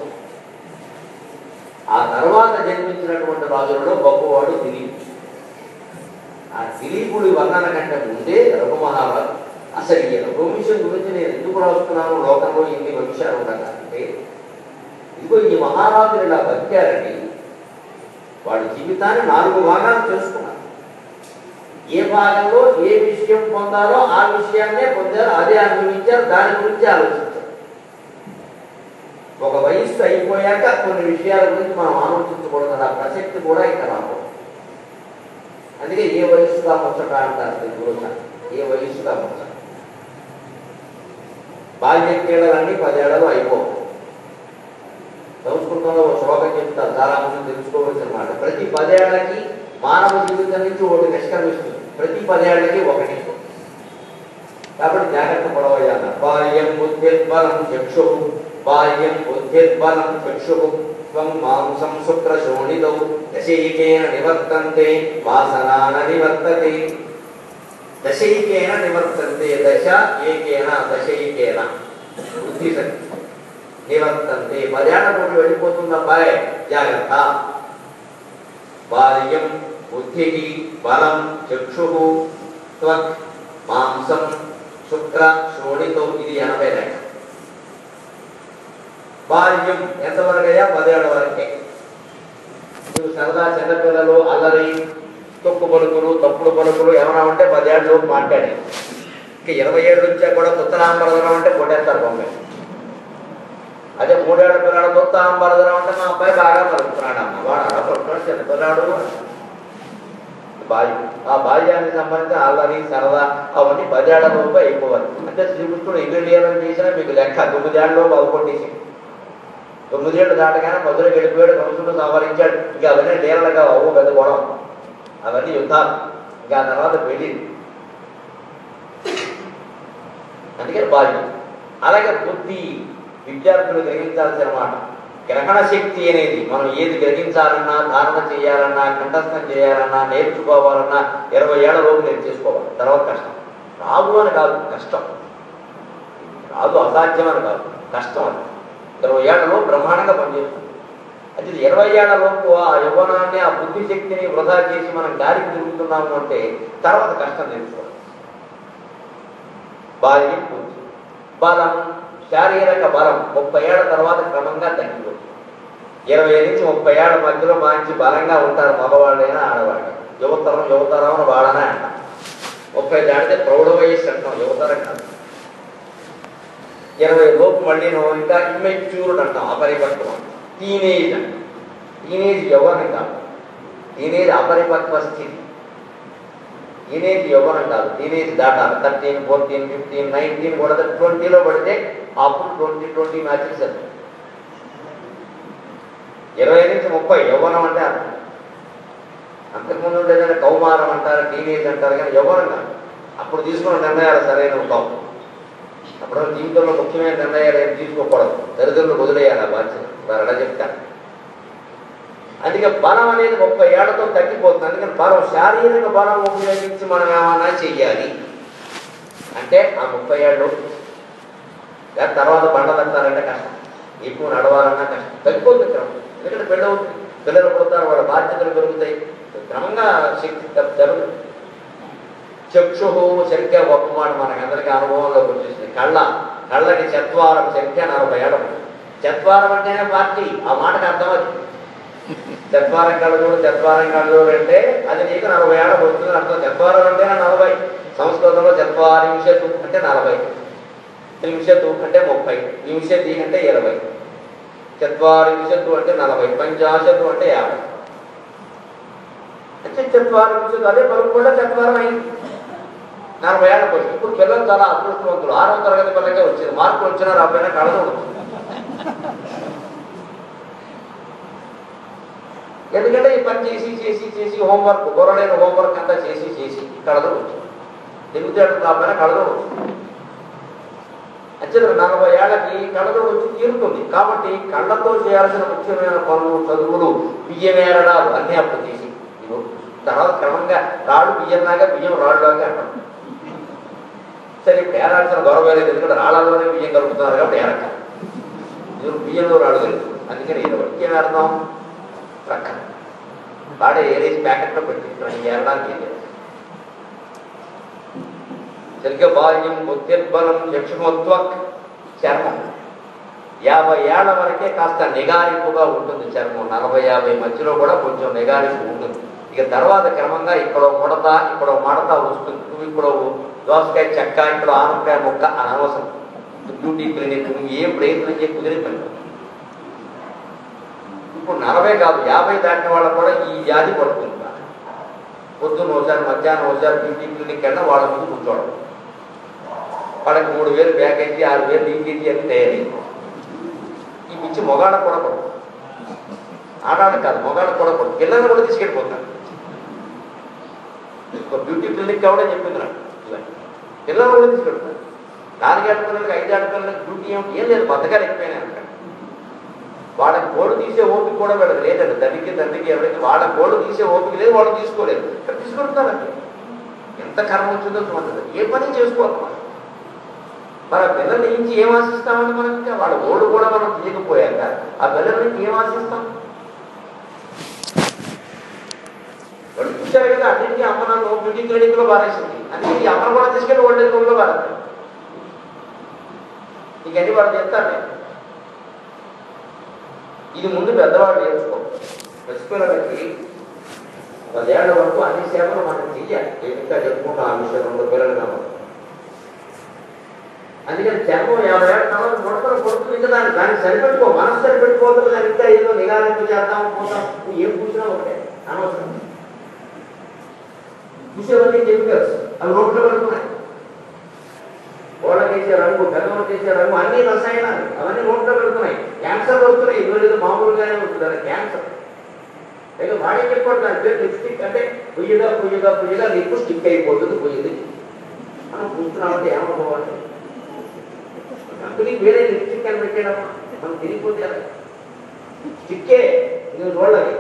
ఆ తర్వాత జన్మించినటువంటి రాజులలో గొప్పవాడు దిలీప్ ఆ దిలీపుడి వర్ణన కంటే ముందే రఘు మహారాజు అసలు ఈ రఘువంశం గురించి నేను ఎందుకు రాస్తున్నాను లోకంలో ఇన్ని వంశాలు ఉండగా అంటే ఇదిగో ఈ మహారాజులు ఇలా బతికారని వాడి జీవితాన్ని నాలుగు భాగాలు చేసుకున్నారు ఏ భాగంలో ఏ విషయం పొందాలో ఆ విషయాన్నే పొందారు అదే అనుభవించారు దాని గురించి ఆలోచించారు ఒక వయస్సు అయిపోయాక కొన్ని విషయాల గురించి మనం ఆలోచించకూడదు కదా ఆ ప్రసక్తి కూడా ఇక్కడ రాకూడదు అందుకే ఏ వయస్సుగా ముచ్చట అంటారు తెలుగులో ఏ వయస్సుగా ముచ్చట బాల్యం క్రీడలన్నీ పదేళ్లలో అయిపోవు సంస్కృతంలో ఒక శ్లోకం చెప్తారు చాలా మంది తెలుసుకోవాల్సిన మాట ప్రతి పదేళ్లకి మానవ జీవితం నుంచి ఒకటి నిష్క్రమిస్తుంది ప్రతి పదేళ్లకి ఒకటి కాబట్టి జాగ్రత్త పడవయ్యాల బాల్యం బుద్ధిర్బలం చక్షు బాల్యం బుద్ధిర్బలం చక్షు త్వం మాంసం శుక్ర శోణితౌ దశైకేన నివర్తంతే వాసనాన నివర్తతే దశైకేన నివర్తంతే దశ ఏకేన దశైకేన బుద్ధి శక్తి నివర్తంతే పదేళ్ల పూట వెళ్ళిపోతుంది అబ్బాయి జాగ్రత్త బాల్యం బుద్ధి బలం చక్షు త్వక్ మాంసం శుక్ర శోణితో ఇది ఎనభై లెక్క బాల్యం ఎంతవరకయ్యా పదేళ్ల వరకే నువ్వు సరదా చిన్నపిల్లలు అల్లరి తొక్కు పలుకులు తప్పుడు పలుకులు ఏమైనా ఉంటే పదేళ్ళు మాట్లాడే ఇంకా ఇరవై ఏళ్ళు వచ్చా కూడా ఉత్తరాంబరదనం అంటే కొట్టేస్తారు బొమ్మ అదే మూడేళ్ల పిల్లాడు ఉత్తరాంబరదనం అంటే మా అబ్బాయి బాగా పలుకుతున్నాడు అమ్మ వాడు అలా పలుకున్నాడు చిన్న పిల్లాడు బాల్యం ఆ బాల్యానికి సంబంధించిన అల్లరి సరదా అవన్నీ పదేళ్ల లోపు అయిపోవాలి అంటే శ్రీకృష్ణుడు ఇల్లు లీలం చేసినా మీకు లెక్క తొమ్మిదేళ్ల లోపు అవుకొట్టేసి తొమ్మిదేళ్ళు దాటగానే మధురకు వెళ్ళిపోయాడు కంసుడు సంహరించాడు ఇంకా అవన్నీ లీలలుగా అవ్వు పెద్ద గొడవ అవన్నీ యుద్ధాలు ఇంకా ఆ తర్వాత పెళ్ళి అందుకని బాల్యం అలాగే బుద్ధి విద్యార్థులు గ్రహించాల్సిన మాట గ్రహణ శక్తి అనేది మనం ఏది గ్రహించాలన్నా ధారణ చేయాలన్నా కంఠస్థం చేయాలన్నా నేర్చుకోవాలన్నా ఇరవై ఏళ్ల లోపు నేర్చేసుకోవాలి తర్వాత కష్టం రాదు అని కాదు కష్టం రాదు అసాధ్యం అని కాదు కష్టం అని ఇరవై ఏళ్లలో బ్రహ్మాండంగా పనిచేస్తుంది అది ఇరవై ఏళ్ల లోపు ఆ యవ్వనాన్ని ఆ బుద్ధి శక్తిని వృధా చేసి మనం గాలికి తిరుగుతున్నాము అంటే తర్వాత కష్టం నేర్చుకోవాలి బాల్యం బుద్ధి బలం శారీరక బలం ముప్పై ఏళ్ల తర్వాత క్రమంగా తగ్గిపోతుంది ఇరవై నుంచి ముప్పై ఏళ్ల మధ్యలో మంచి బలంగా ఉంటారు మగవాళ్ళైనా ఆడవాళ్ళు యువతరం యువతరం అని వాడనే అంటాం ముప్పై దాటితే ప్రౌఢ వయస్సు అంటాం యువతరం కాదు ఇరవై లోపు మళ్ళీ నువ్వు ఇంకా ఇమ్మెచ్యూర్డ్ అంటాం అపరిపక్వం టీనేజ్ అంటాం టీనేజ్ యవ్వనం కాదు టీనేజ్ అపరిపక్వ స్థితి టీనేజ్ యవ్వనం కాదు టీనేజ్ దాటాలి థర్టీన్ ఫోర్టీన్ ఫిఫ్టీన్ నైన్టీన్ కూడా ట్వంటీలో పడితే అప్పుడు ట్వంటీ ట్వంటీ మ్యాచెస్ అది ఇరవై నుంచి ముప్పై యవ్వనం అంటే అర్థం అంతకుముందు ఏదైనా కౌమారం అంటారు టీనేజ్ అంటారు కానీ యవ్వనం కాదు అప్పుడు తీసుకున్న నిర్ణయాలు సరైన కావు అప్పుడు జీవితంలో ముఖ్యమైన నిర్ణయాలు ఏం తీసుకోకూడదు దరిద్రులు వదిలేయాలి ఆ బాధ్యత వారు అలా చెప్తారు అందుకే బలం అనేది ముప్పై ఏళ్లతో తగ్గిపోతుంది అందుకని బలం శారీరక బలం ఉపయోగించి మనం ఏమైనా చెయ్యాలి అంటే ఆ ముప్పై ఏళ్ళు లేదా తర్వాత బండ తగ్గాలంటే కష్టం ఎక్కువ నడవాలన్నా కష్టం తగ్గిపోతుంది క్రమం ఎందుకంటే పెళ్ళి అవుతుంది పిల్లలు పుడతారు వాళ్ళ బాధ్యతలు పెరుగుతాయి క్రమంగా శక్తి తగ్గు- జరుగుతుంది చక్షు సరిగ్గా గొప్ప మాట మనకి అందరికీ అనుభవంలోకి వచ్చేసింది కళ్ళ కళ్ళకి చత్వారం సరిగ్గా నలభై ఏళ్ళ చత్వారం అంటేనే పార్టీ ఆ మాటకు అర్థం అది చత్వారం కళ్ళజోడు చత్వారం కళ్ళజోడు అంటే అది నీకు నలభై ఏళ్ళ వస్తుంది అర్థం చత్వారం అంటేనే నలభై సంస్కృతంలో చత్వారింశతు అంటే నలభై త్రింశతు అంటే ముప్పై వింశతి అంటే ఇరవై చత్వారింశతు అంటే నలభై పంచాశతు అంటే యాభై అంటే చత్వారింశతు అదే పలుకు కూడా చత్వారం అయింది నలభై ఏళ్ళకి వచ్చి ఇప్పుడు పిల్లలు చాలా అదృష్టవంతులు ఆరో తరగతి పిల్లకే వచ్చింది మార్కులు వచ్చినా రాకపోయినా కళ్ళజోడు వచ్చింది ఎందుకంటే ఈ పని చేసి చేసి చేసి హోంవర్క్ గొర్రెలైన హోంవర్క్ అంతా చేసి చేసి కళతో వచ్చింది తెలుగుదేటం రాకపోయినా కళతో వచ్చింది అంచేత నలభై ఏళ్ళకి కళ్ళతో వచ్చి తీరుతుంది కాబట్టి కళ్ళతో చేయాల్సిన ముఖ్యమైన పనులు చదువులు బియ్యం ఏరడాలు అన్నీ అప్పుడు తీసి ఇదిగో. తర్వాత క్రమంగా రాళ్ళు బియ్యం లాగా బియ్యం రాళ్ళలాగా అంటాం సరే ఇప్పుడు ఏరాల్సిన గొడవ లేదు ఎందుకంటే రాళ్ళలోనే బియ్యం కలుపుతున్నారు కాబట్టి ఏరక ఇది బియ్యంలో రాళ్ళు కలుగుతుంది అందుకని ఇరవై ఏం ఏడదాం ప్రక్క వాడే ఏరేసి ప్యాకెట్లో పెట్టి ఏరడానికి ఏం లేదు సరిగ్గా బాల్యం బుద్ధిర్బలం యక్షమోత్వక్ చర్మం యాభై ఏళ్ల వరకే కాస్త నిగారింపుగా ఉంటుంది చర్మం నలభై యాభై మధ్యలో కూడా కొంచెం నిగారింపు ఉంటుంది ఇక తర్వాత క్రమంగా ఇక్కడ ముడత ఇక్కడ మడత వస్తుంది నువ్వు ఇక్కడ దోసకాయ చెక్క ఇక్కడ ఆనపకాయ ముక్క అని అనవసరం బ్యూటీ క్లినిక్ నువ్వు ఏం ప్రయత్నం చేయ కుదిరే పని నలభై కాదు యాభై దాటిన వాళ్ళకు కూడా ఈ వ్యాధి పడుతుంది పొద్దున్న ఒకసారి మధ్యాహ్నం ఒకసారి బ్యూటీ క్లినిక్ కన్నా వాళ్ళ ముందు కూర్చోవడం వాళ్ళకి మూడు వేలు ప్యాకేజీ ఆరు వేలు లీకేజీ అని తయారీ ఈ పిచ్చి మొగాళ్ళకు కూడా పడుతుంది ఆడాళ్ళకి కాదు మొగాళ్ళకు కూడా పడుతుంది పిల్లల్ని కూడా తీసుకెళ్ళిపోతున్నారు ఒక బ్యూటీ క్లినిక్ కావడం చెప్పింది నాకు ఇలా. పిల్లల్ని కూడా తీసుకెళ్తున్నారు నాలుగేళ్ల పిల్లలకి ఐదేళ్ల పిల్లలకి బ్యూటీ ఏమిటి ఏం లేదు బతకాలు ఎక్కువైనా అంటారు వాళ్ళకి కోడు తీసే ఓపిక కూడా వీళ్ళకి లేదండి తండ్రికి తండ్రికి ఎవరికి వాళ్ళ కోడు తీసే ఓపిక లేదు వాళ్ళు తీసుకోలేదు ఇక్కడ తీసుకుంటున్నారండి ఎంత కర్మ వచ్చిందో చూడండి ఏ పని చేసుకోవాలి మరి ఆ పిల్లల నుంచి ఏం ఆశిస్తామని మనం ఇంకా వాళ్ళ ఓడు కూడా మనం తీయకపోయాక ఆ పిల్లల నుంచి ఏం ఆశిస్తాం వాళ్ళు చూశారు కదా అన్నింటికీ అమ్మ నన్ను బ్యూటీ క్లినిక్ లో పారేసింది అన్నింటికి అమ్మను కూడా తీసుకెళ్ళి ఓల్డ్ ఏజ్ హోమ్ లో పారేస్తాను ఇంకన్నీ వాళ్ళు చెప్తాను నేను ఇది ముందు పెద్దవాళ్ళు నేర్చుకో పసిపిల్లలకి పదేళ్ల వరకు అన్ని సేవలు మనం చెయ్యాలి నేను ఇంకా చెప్పుకుంటాం ఆ విషయం రెండు పిల్లలు కాబట్టి అందుకని చర్మం యాభై ఏళ్ళ తర్వాత ముడతలు కొడుతుంది ఇంకా దాన్ని దాన్ని సరిపెట్టుకో మనసు సరిపెట్టుకోవద్దు దాన్ని ఇంకా ఏదో నిగారింపు చేద్దాం పోతాం నువ్వు ఏం కూర్చున్నా ఒకటే అనవసరం చూసేవన్నీ కెమికల్స్ అవి రోడ్లో పెడుతున్నాయి వాళ్ళకి వేసే రంగు బెల్లం చేసే రంగు అన్ని రసాయనాలు అవన్నీ రోడ్లో పెడుతున్నాయి క్యాన్సర్ వస్తున్నాయి ఇదివరకు ఏదో మామూలుగానే ఉంటుంది అది క్యాన్సర్ అయితే వాడే చెప్పాడు దాని పేరు లిప్స్టిక్ అంటే పుయ్యగా పుయ్యగా పుయ్యగా లిప్ స్టిక్ అయిపోతుంది పుయ్యది మనం కూర్చున్నామంటే ఏమనుకోవాలి కంపెనీ వేరే లిప్స్టిక్ అని పెట్టాడమ్మా మనం తిరిగిపోతే ఎలా? స్టిక్కే ఇది చూడాలి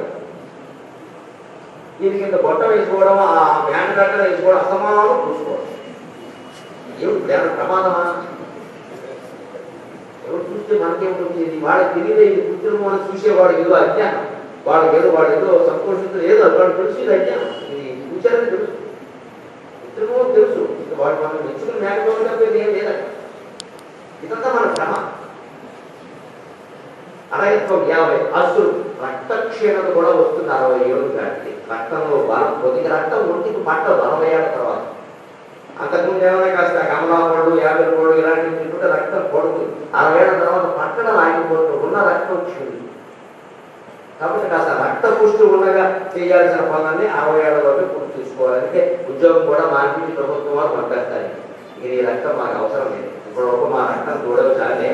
దీని కింద బొట్ట వేసుకోవడం ఆ బ్యాండ్ కట్ట వేసుకోవడం అసమానం చూసుకోవడం ఏమిటి బ్యాండ్ ప్రమాదమా ఎవరు చూస్తే మనకేమిటి ఇది వాళ్ళకి తెలియదు ఇది కృత్రిమ మనం చూసేవాడు ఏదో అజ్ఞానం వాళ్ళకి ఏదో వాడు ఏదో సంతోషించదు ఏదో వాడు తెలుసు ఇది అజ్ఞానం ఇది చూశారని తెలుసు కృత్రిమం తెలుసు ఇక వాడు మనం మెచ్చుకుని మేకపోతే ఏం లేదా ఇదంతా మన భ్రమ అరయత్వం యాభై అసురు రక్తక్షీణత కూడా వస్తుంది అరవై ఏడు దాటికి రక్తంలో బలం కొద్దిగా రక్తం ఒంటికి పట్టదు అరవై ఏళ్ళ తర్వాత అంతకుముందు ఏమైనా కాస్త కమలాపడు యాభై పడు ఇలాంటివి తింటుంటే రక్తం పడుతుంది అరవై ఏళ్ళ తర్వాత పట్టడం ఆగిపోతుంది ఉన్న రక్తం క్షీణి కాబట్టి కాస్త రక్త పుష్టి ఉండగా చేయాల్సిన పనులన్నీ అరవై ఏళ్ళలోకి పూర్తి తీసుకోవాలి అందుకే ఉద్యోగం కూడా మార్పించి ప్రభుత్వం వారు పంపేస్తారు ఇది ఈ రక్తం మాకు అవసరం లేదు ఇప్పుడు వరకు మా రక్తం చూడవు చాలే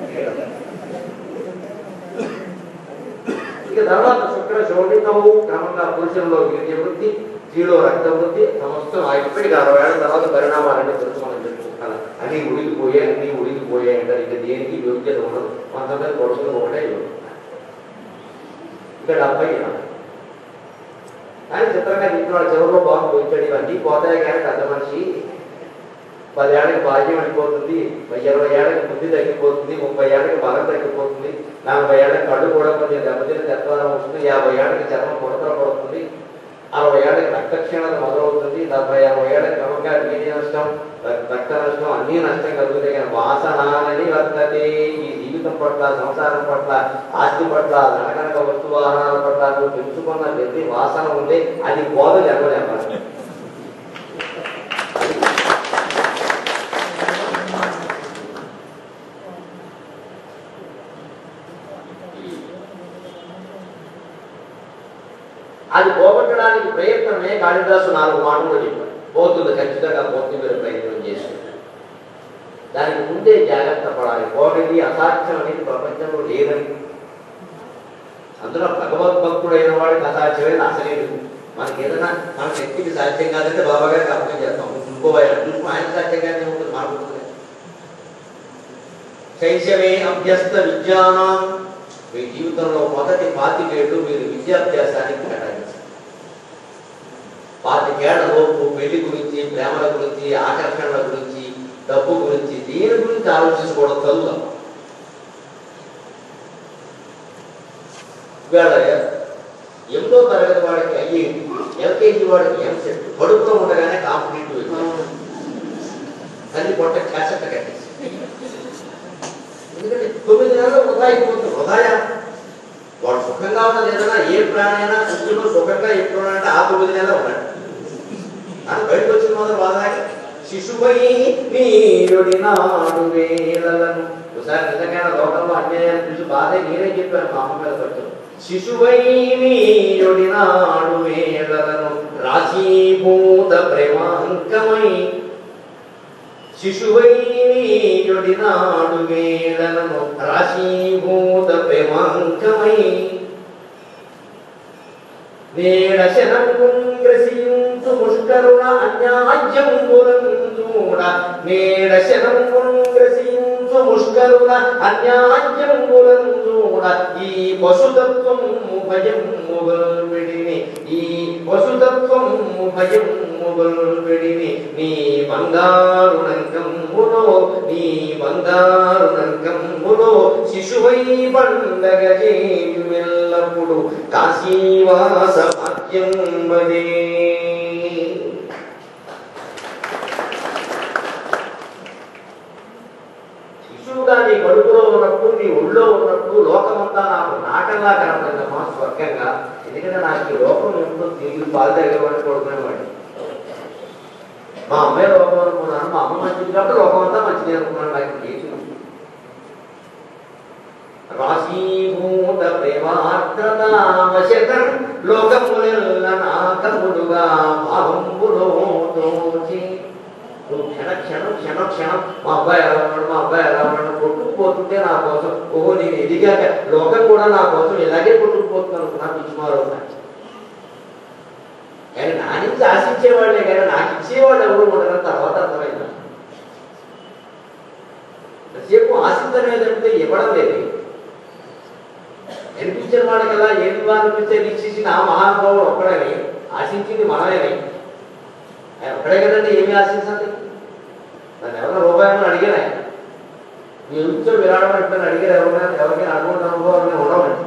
ఇక తర్వాత శుక్ర శోభితము క్రమంగా పురుషుల్లో వీర్య వృద్ధి స్త్రీలో రక్త వృద్ధి సమస్తం ఇప్పటికి అరవై ఏళ్ళ తర్వాత పరిణామాలన్నీ తెలుసు మనం చెప్పుకుంటాను అన్ని ఉడికిపోయాయి అన్ని ఉడికిపోయాయి అంటారు ఇక దేనికి యోగ్యత ఉండదు కొంతమంది కొడుకులు ఒకటే యోగ్యత ఇక్కడ డెబ్బై ఎనభై. కానీ చిత్రంగా చెప్పిన చివరిలో బాగు పోయించాడు ఇవన్నీ పోతాయి కానీ పెద్ద మనిషి పదేళ్ళకి భాగ్యం అయిపోతుంది ఇరవై ఏళ్ళకి బుద్ధి తగ్గిపోతుంది ముప్పై ఏళ్ళకి బలం తగ్గిపోతుంది నలభై ఏళ్ళకి కళ్ళు కూడా కొంచెం దెబ్బతిని తెత్తదనం వస్తుంది యాభై ఏళ్ళకి చర్మం ముడతలు పడుతుంది అరవై ఏళ్ళకి రక్తక్షీణత మొదలవుతుంది డెబ్బై అరవై ఏళ్ళకి క్రమంగా నీటి నష్టం రక్- రక్త నష్టం అన్ని నష్టం కలుగుతాయి కానీ వాసనాలని వర్తతే ఈ జీవితం పట్ల సంసారం పట్ల ఆస్తి పట్ల ధనకనక వస్తు వాహనాల పట్ల నువ్వు తెలుసుకున్న ప్రతి వాసన ఉంది అది బోధ జరగలేపాలి అది పోగొట్టడానికి ప్రయత్నమే కాళిదాసు నాలుగు మాటలు చెప్పాడు పోతుంది ఖచ్చితంగా పోతుంది మీరు ప్రయత్నం చేసి దానికి ముందే జాగ్రత్త పడాలి పోగది అసాధ్యం అనేది ప్రపంచంలో లేదని అందులో భగవద్భక్తుడైన వాడికి అసాధ్యమైన అసలేదు మనకి ఏదైనా మన శక్తికి సాధ్యం కాదంటే బాబా గారికి అర్థం చేస్తాం ఇంకో చూసుకుని ఆయన సాధ్యంగానే ఉంటుంది మనకు ఉంటుంది. శైశవే అభ్యస్త విద్యానం మీ జీవితంలో మొదటి పాతికేళ్ళు మీరు విద్యాభ్యాసానికి కేటాయించాలి పాతికేళ్ల లోపు పెళ్లి గురించి ప్రేమల గురించి ఆకర్షణల గురించి డబ్బు గురించి దీని గురించి ఆలోచించుకోవడం చదువుతాం ఇవాళ ఎనిమిదో తరగతి వాడికి అయ్యి ఎల్కేజీ వాడికి ఎంసెట్ కడుపులో ఉండగానే కాంపిటేటివ్ ఎగ్జామ్ తల్లి పొట్ట క్యాసెట్ కట్టేసి ఎందుకంటే తొమ్మిది నెలలు వృధా అయిపోతుంది వృధాయా వాడు సుఖంగా ఉన్నది ఏదైనా ఏ ప్రాణైనా సృష్టిలో సుఖంగా ఎప్పుడు అంటే ఆ తొమ్మిది నెలలు ఉన్నాడు అని బయటకు వచ్చిన మొదలు వాదాక శిశువై నీరుడి నాడు వేళలను ఒకసారి నిజంగా లోకంలో అన్యాయాన్ని చూసి బాధ నేనే చెప్పాను మా అమ్మ మీద ఖర్చు శిశువైనీయుడినాడు వేళలను రాశీభూత ప్రేమాంకమై శిశువైనీయుడినాడు వేళలను రాశీభూత ప్రేమాంకమై నేడ శనంగ్రసించు ముష్కరుణ అన్యాజ్యంబులం చూడ నేడ శనంగ్రసించు ముష్కరుణ అన్యాజ్యంబులం చూడ ఈ పశుతత్వం భయం విడిని ఈ పశుతత్వం భయం విడిని నీ బంగారు నంకమ్ములో నీ బంగారు నంకమ్ములో శిశువై పండగ చేయు ఎల్లప్పుడు కాశీవాస భాగ్యం మదే శిశువుగా నీ కడుపులో ఉన్నప్పుడు నీ ఒళ్ళో ఉన్నప్పుడు లోకమంతా నాకు నాటంగా కనపడిందమ్మా స్వర్గంగా ఎందుకంటే నాకు ఈ లోకం ఎప్పుడో తిరిగి పాలు తగ్గమని కొడుకునేవాడిని మా అమ్మాయి లోకం అనుకున్నాను మా అమ్మ మంచిది కాబట్టి లోకం అంతా మంచిది అనుకున్నాను నాకు ఏది రాశీభూత ప్రేమార్ద్రతావశకం లోకములెల్ల నాకములుగా భావంబులో తోచి నువ్వు క్షణ క్షణం క్షణ క్షణం మా అబ్బాయి ఎలా ఉన్నాడు మా అబ్బాయి ఎలా ఉన్నాడు కొట్టుకుపోతుంటే నా కోసం ఓహో నేను ఎదిగాక లోకం కూడా నా కోసం ఇలాగే కొట్టుకుపోతున్నాను అనుకున్నా పిచ్చిమారు కానీ నా నుంచి ఆశించేవాళ్ళే కానీ నాకు ఇచ్చేవాళ్ళు ఎవరు ఉండరని తర్వాత అర్థమైంది సేపు ఆశించడం ఏదంటే ఇవ్వడం లేదు అనిపించిన వాడికల్లా ఏది అనిపించే ఇచ్చేసి నా మహానుభావుడు ఒక్కడని ఆశించింది మనమేని ఆయన ఒక్కడే కదండి ఏమి ఆశించాలి నన్ను ఎవరైనా రూపాయలు అడిగాను ఆయన మీ ఇంట్లో విరాళం ఎప్పుడైనా అడిగారు ఎవరైనా ఎవరికైనా అటువంటి అనుభవాలు ఉండవండి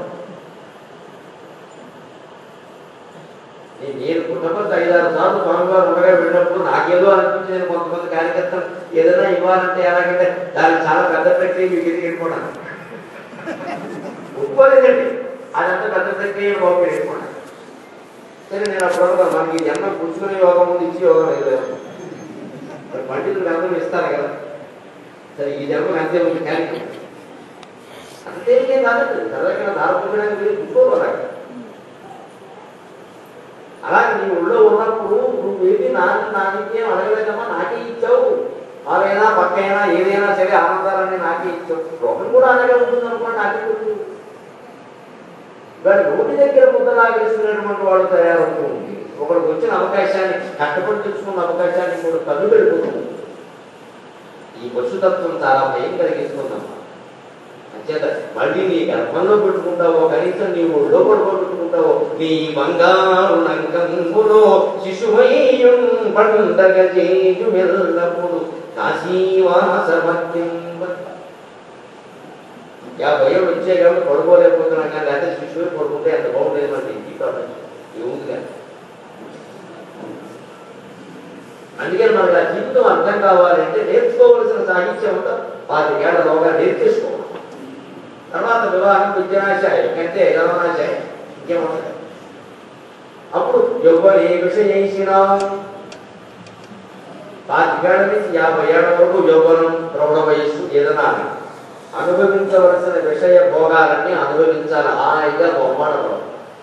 నేను నేను కుటుంబంతో ఐదారు సార్లు స్వామివారు ఉండగా వెళ్ళినప్పుడు నాకేదో అనిపించింది కొంతమంది కార్యకర్తలు ఏదైనా ఇవ్వాలంటే ఎలాగంటే దానికి చాలా పెద్ద ప్రక్రియ మీకు ఎదిగి వెళ్ళిపోవడం ఒప్పుకోలేదండి అదంతా పెద్ద ప్రక్రియ బాబు వెళ్ళిపోవడం సరే నేను అప్పుడు అనుకున్నాను, మనకి ఈ జన్మ పుచ్చుకునే యోగం ఉంది ఇచ్చి యోగం లేదు మరి పండితులు అందరూ ఇస్తారు కదా సరే ఈ జన్మకు అంతే ఉంది కానీ అంతేం కాదు చదవకుండా దారుకోవడానికి మీరు కూర్చోవాలి అలాగే నీ ఊళ్ళో ఉన్నప్పుడు నువ్వు ఏది నాన్న నాకేం అడగలేదమ్మా నాకే ఇచ్చావు వాళ్ళైనా పక్కైనా ఏదైనా సరే ఆనందాలన్నీ నాకే ఇచ్చావు లోకం కూడా అలాగే ఉంటుంది అనుకోండి నాకే గుర్తు వాడి నోటి దగ్గర ముద్దలాగేసుకునేటువంటి వాడు తయారవుతూ ఉంది ఒకరికి వచ్చిన అవకాశాన్ని కష్టపడి తెచ్చుకున్న అవకాశాన్ని కూడా కన్ను పెడుతుంది ఈ పశుతత్వం చాలా భయం కలిగిస్తుందమ్మా అంచేత మళ్ళీ నీ గర్భంలో పెట్టుకుంటావో కనీసం నీవు ఒళ్ళో పడుకోబెట్టుకుంటావో నీ బంగారు నంకంబులో శిశువయ్యం పండగ చేయుమెల్లప్పుడు కాశీవాస మధ్యం యాభై ఏళ్ళు వచ్చే కాబట్టి పడుకోలేకపోతున్నాం కానీ లేకపోతే శిశువే పడుకుంటే ఎంత బాగుండేది మన ఇంటి కాబట్టి ఏముంది కానీ అందుకని మనకు ఆ జీవితం అర్థం కావాలంటే నేర్చుకోవలసిన సాహిత్యం అంతా పాతికేళ్లలోగా నేర్చేసుకోవాలి తర్వాత వివాహం విద్యనాశాయ కంటే యవనాశాయ ఇంకేముంటుంది అప్పుడు ఎవ్వరు ఏ విషయేసినాం పాతికేళ్ల నుంచి యాభై ఏళ్ల వరకు యవ్వనం ప్రౌఢ వయస్సు ఏదైనా అని. అనుభవించవలసిన విషయ భోగాలన్నీ అనుభవించాలి హాయిగా బొమ్మడడం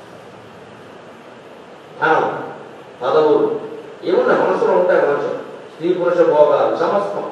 ధనం పదవులు ఏమున్నా మనసులో ఉంటాయి మనుషులు స్త్రీ పురుష భోగాలు సమస్తం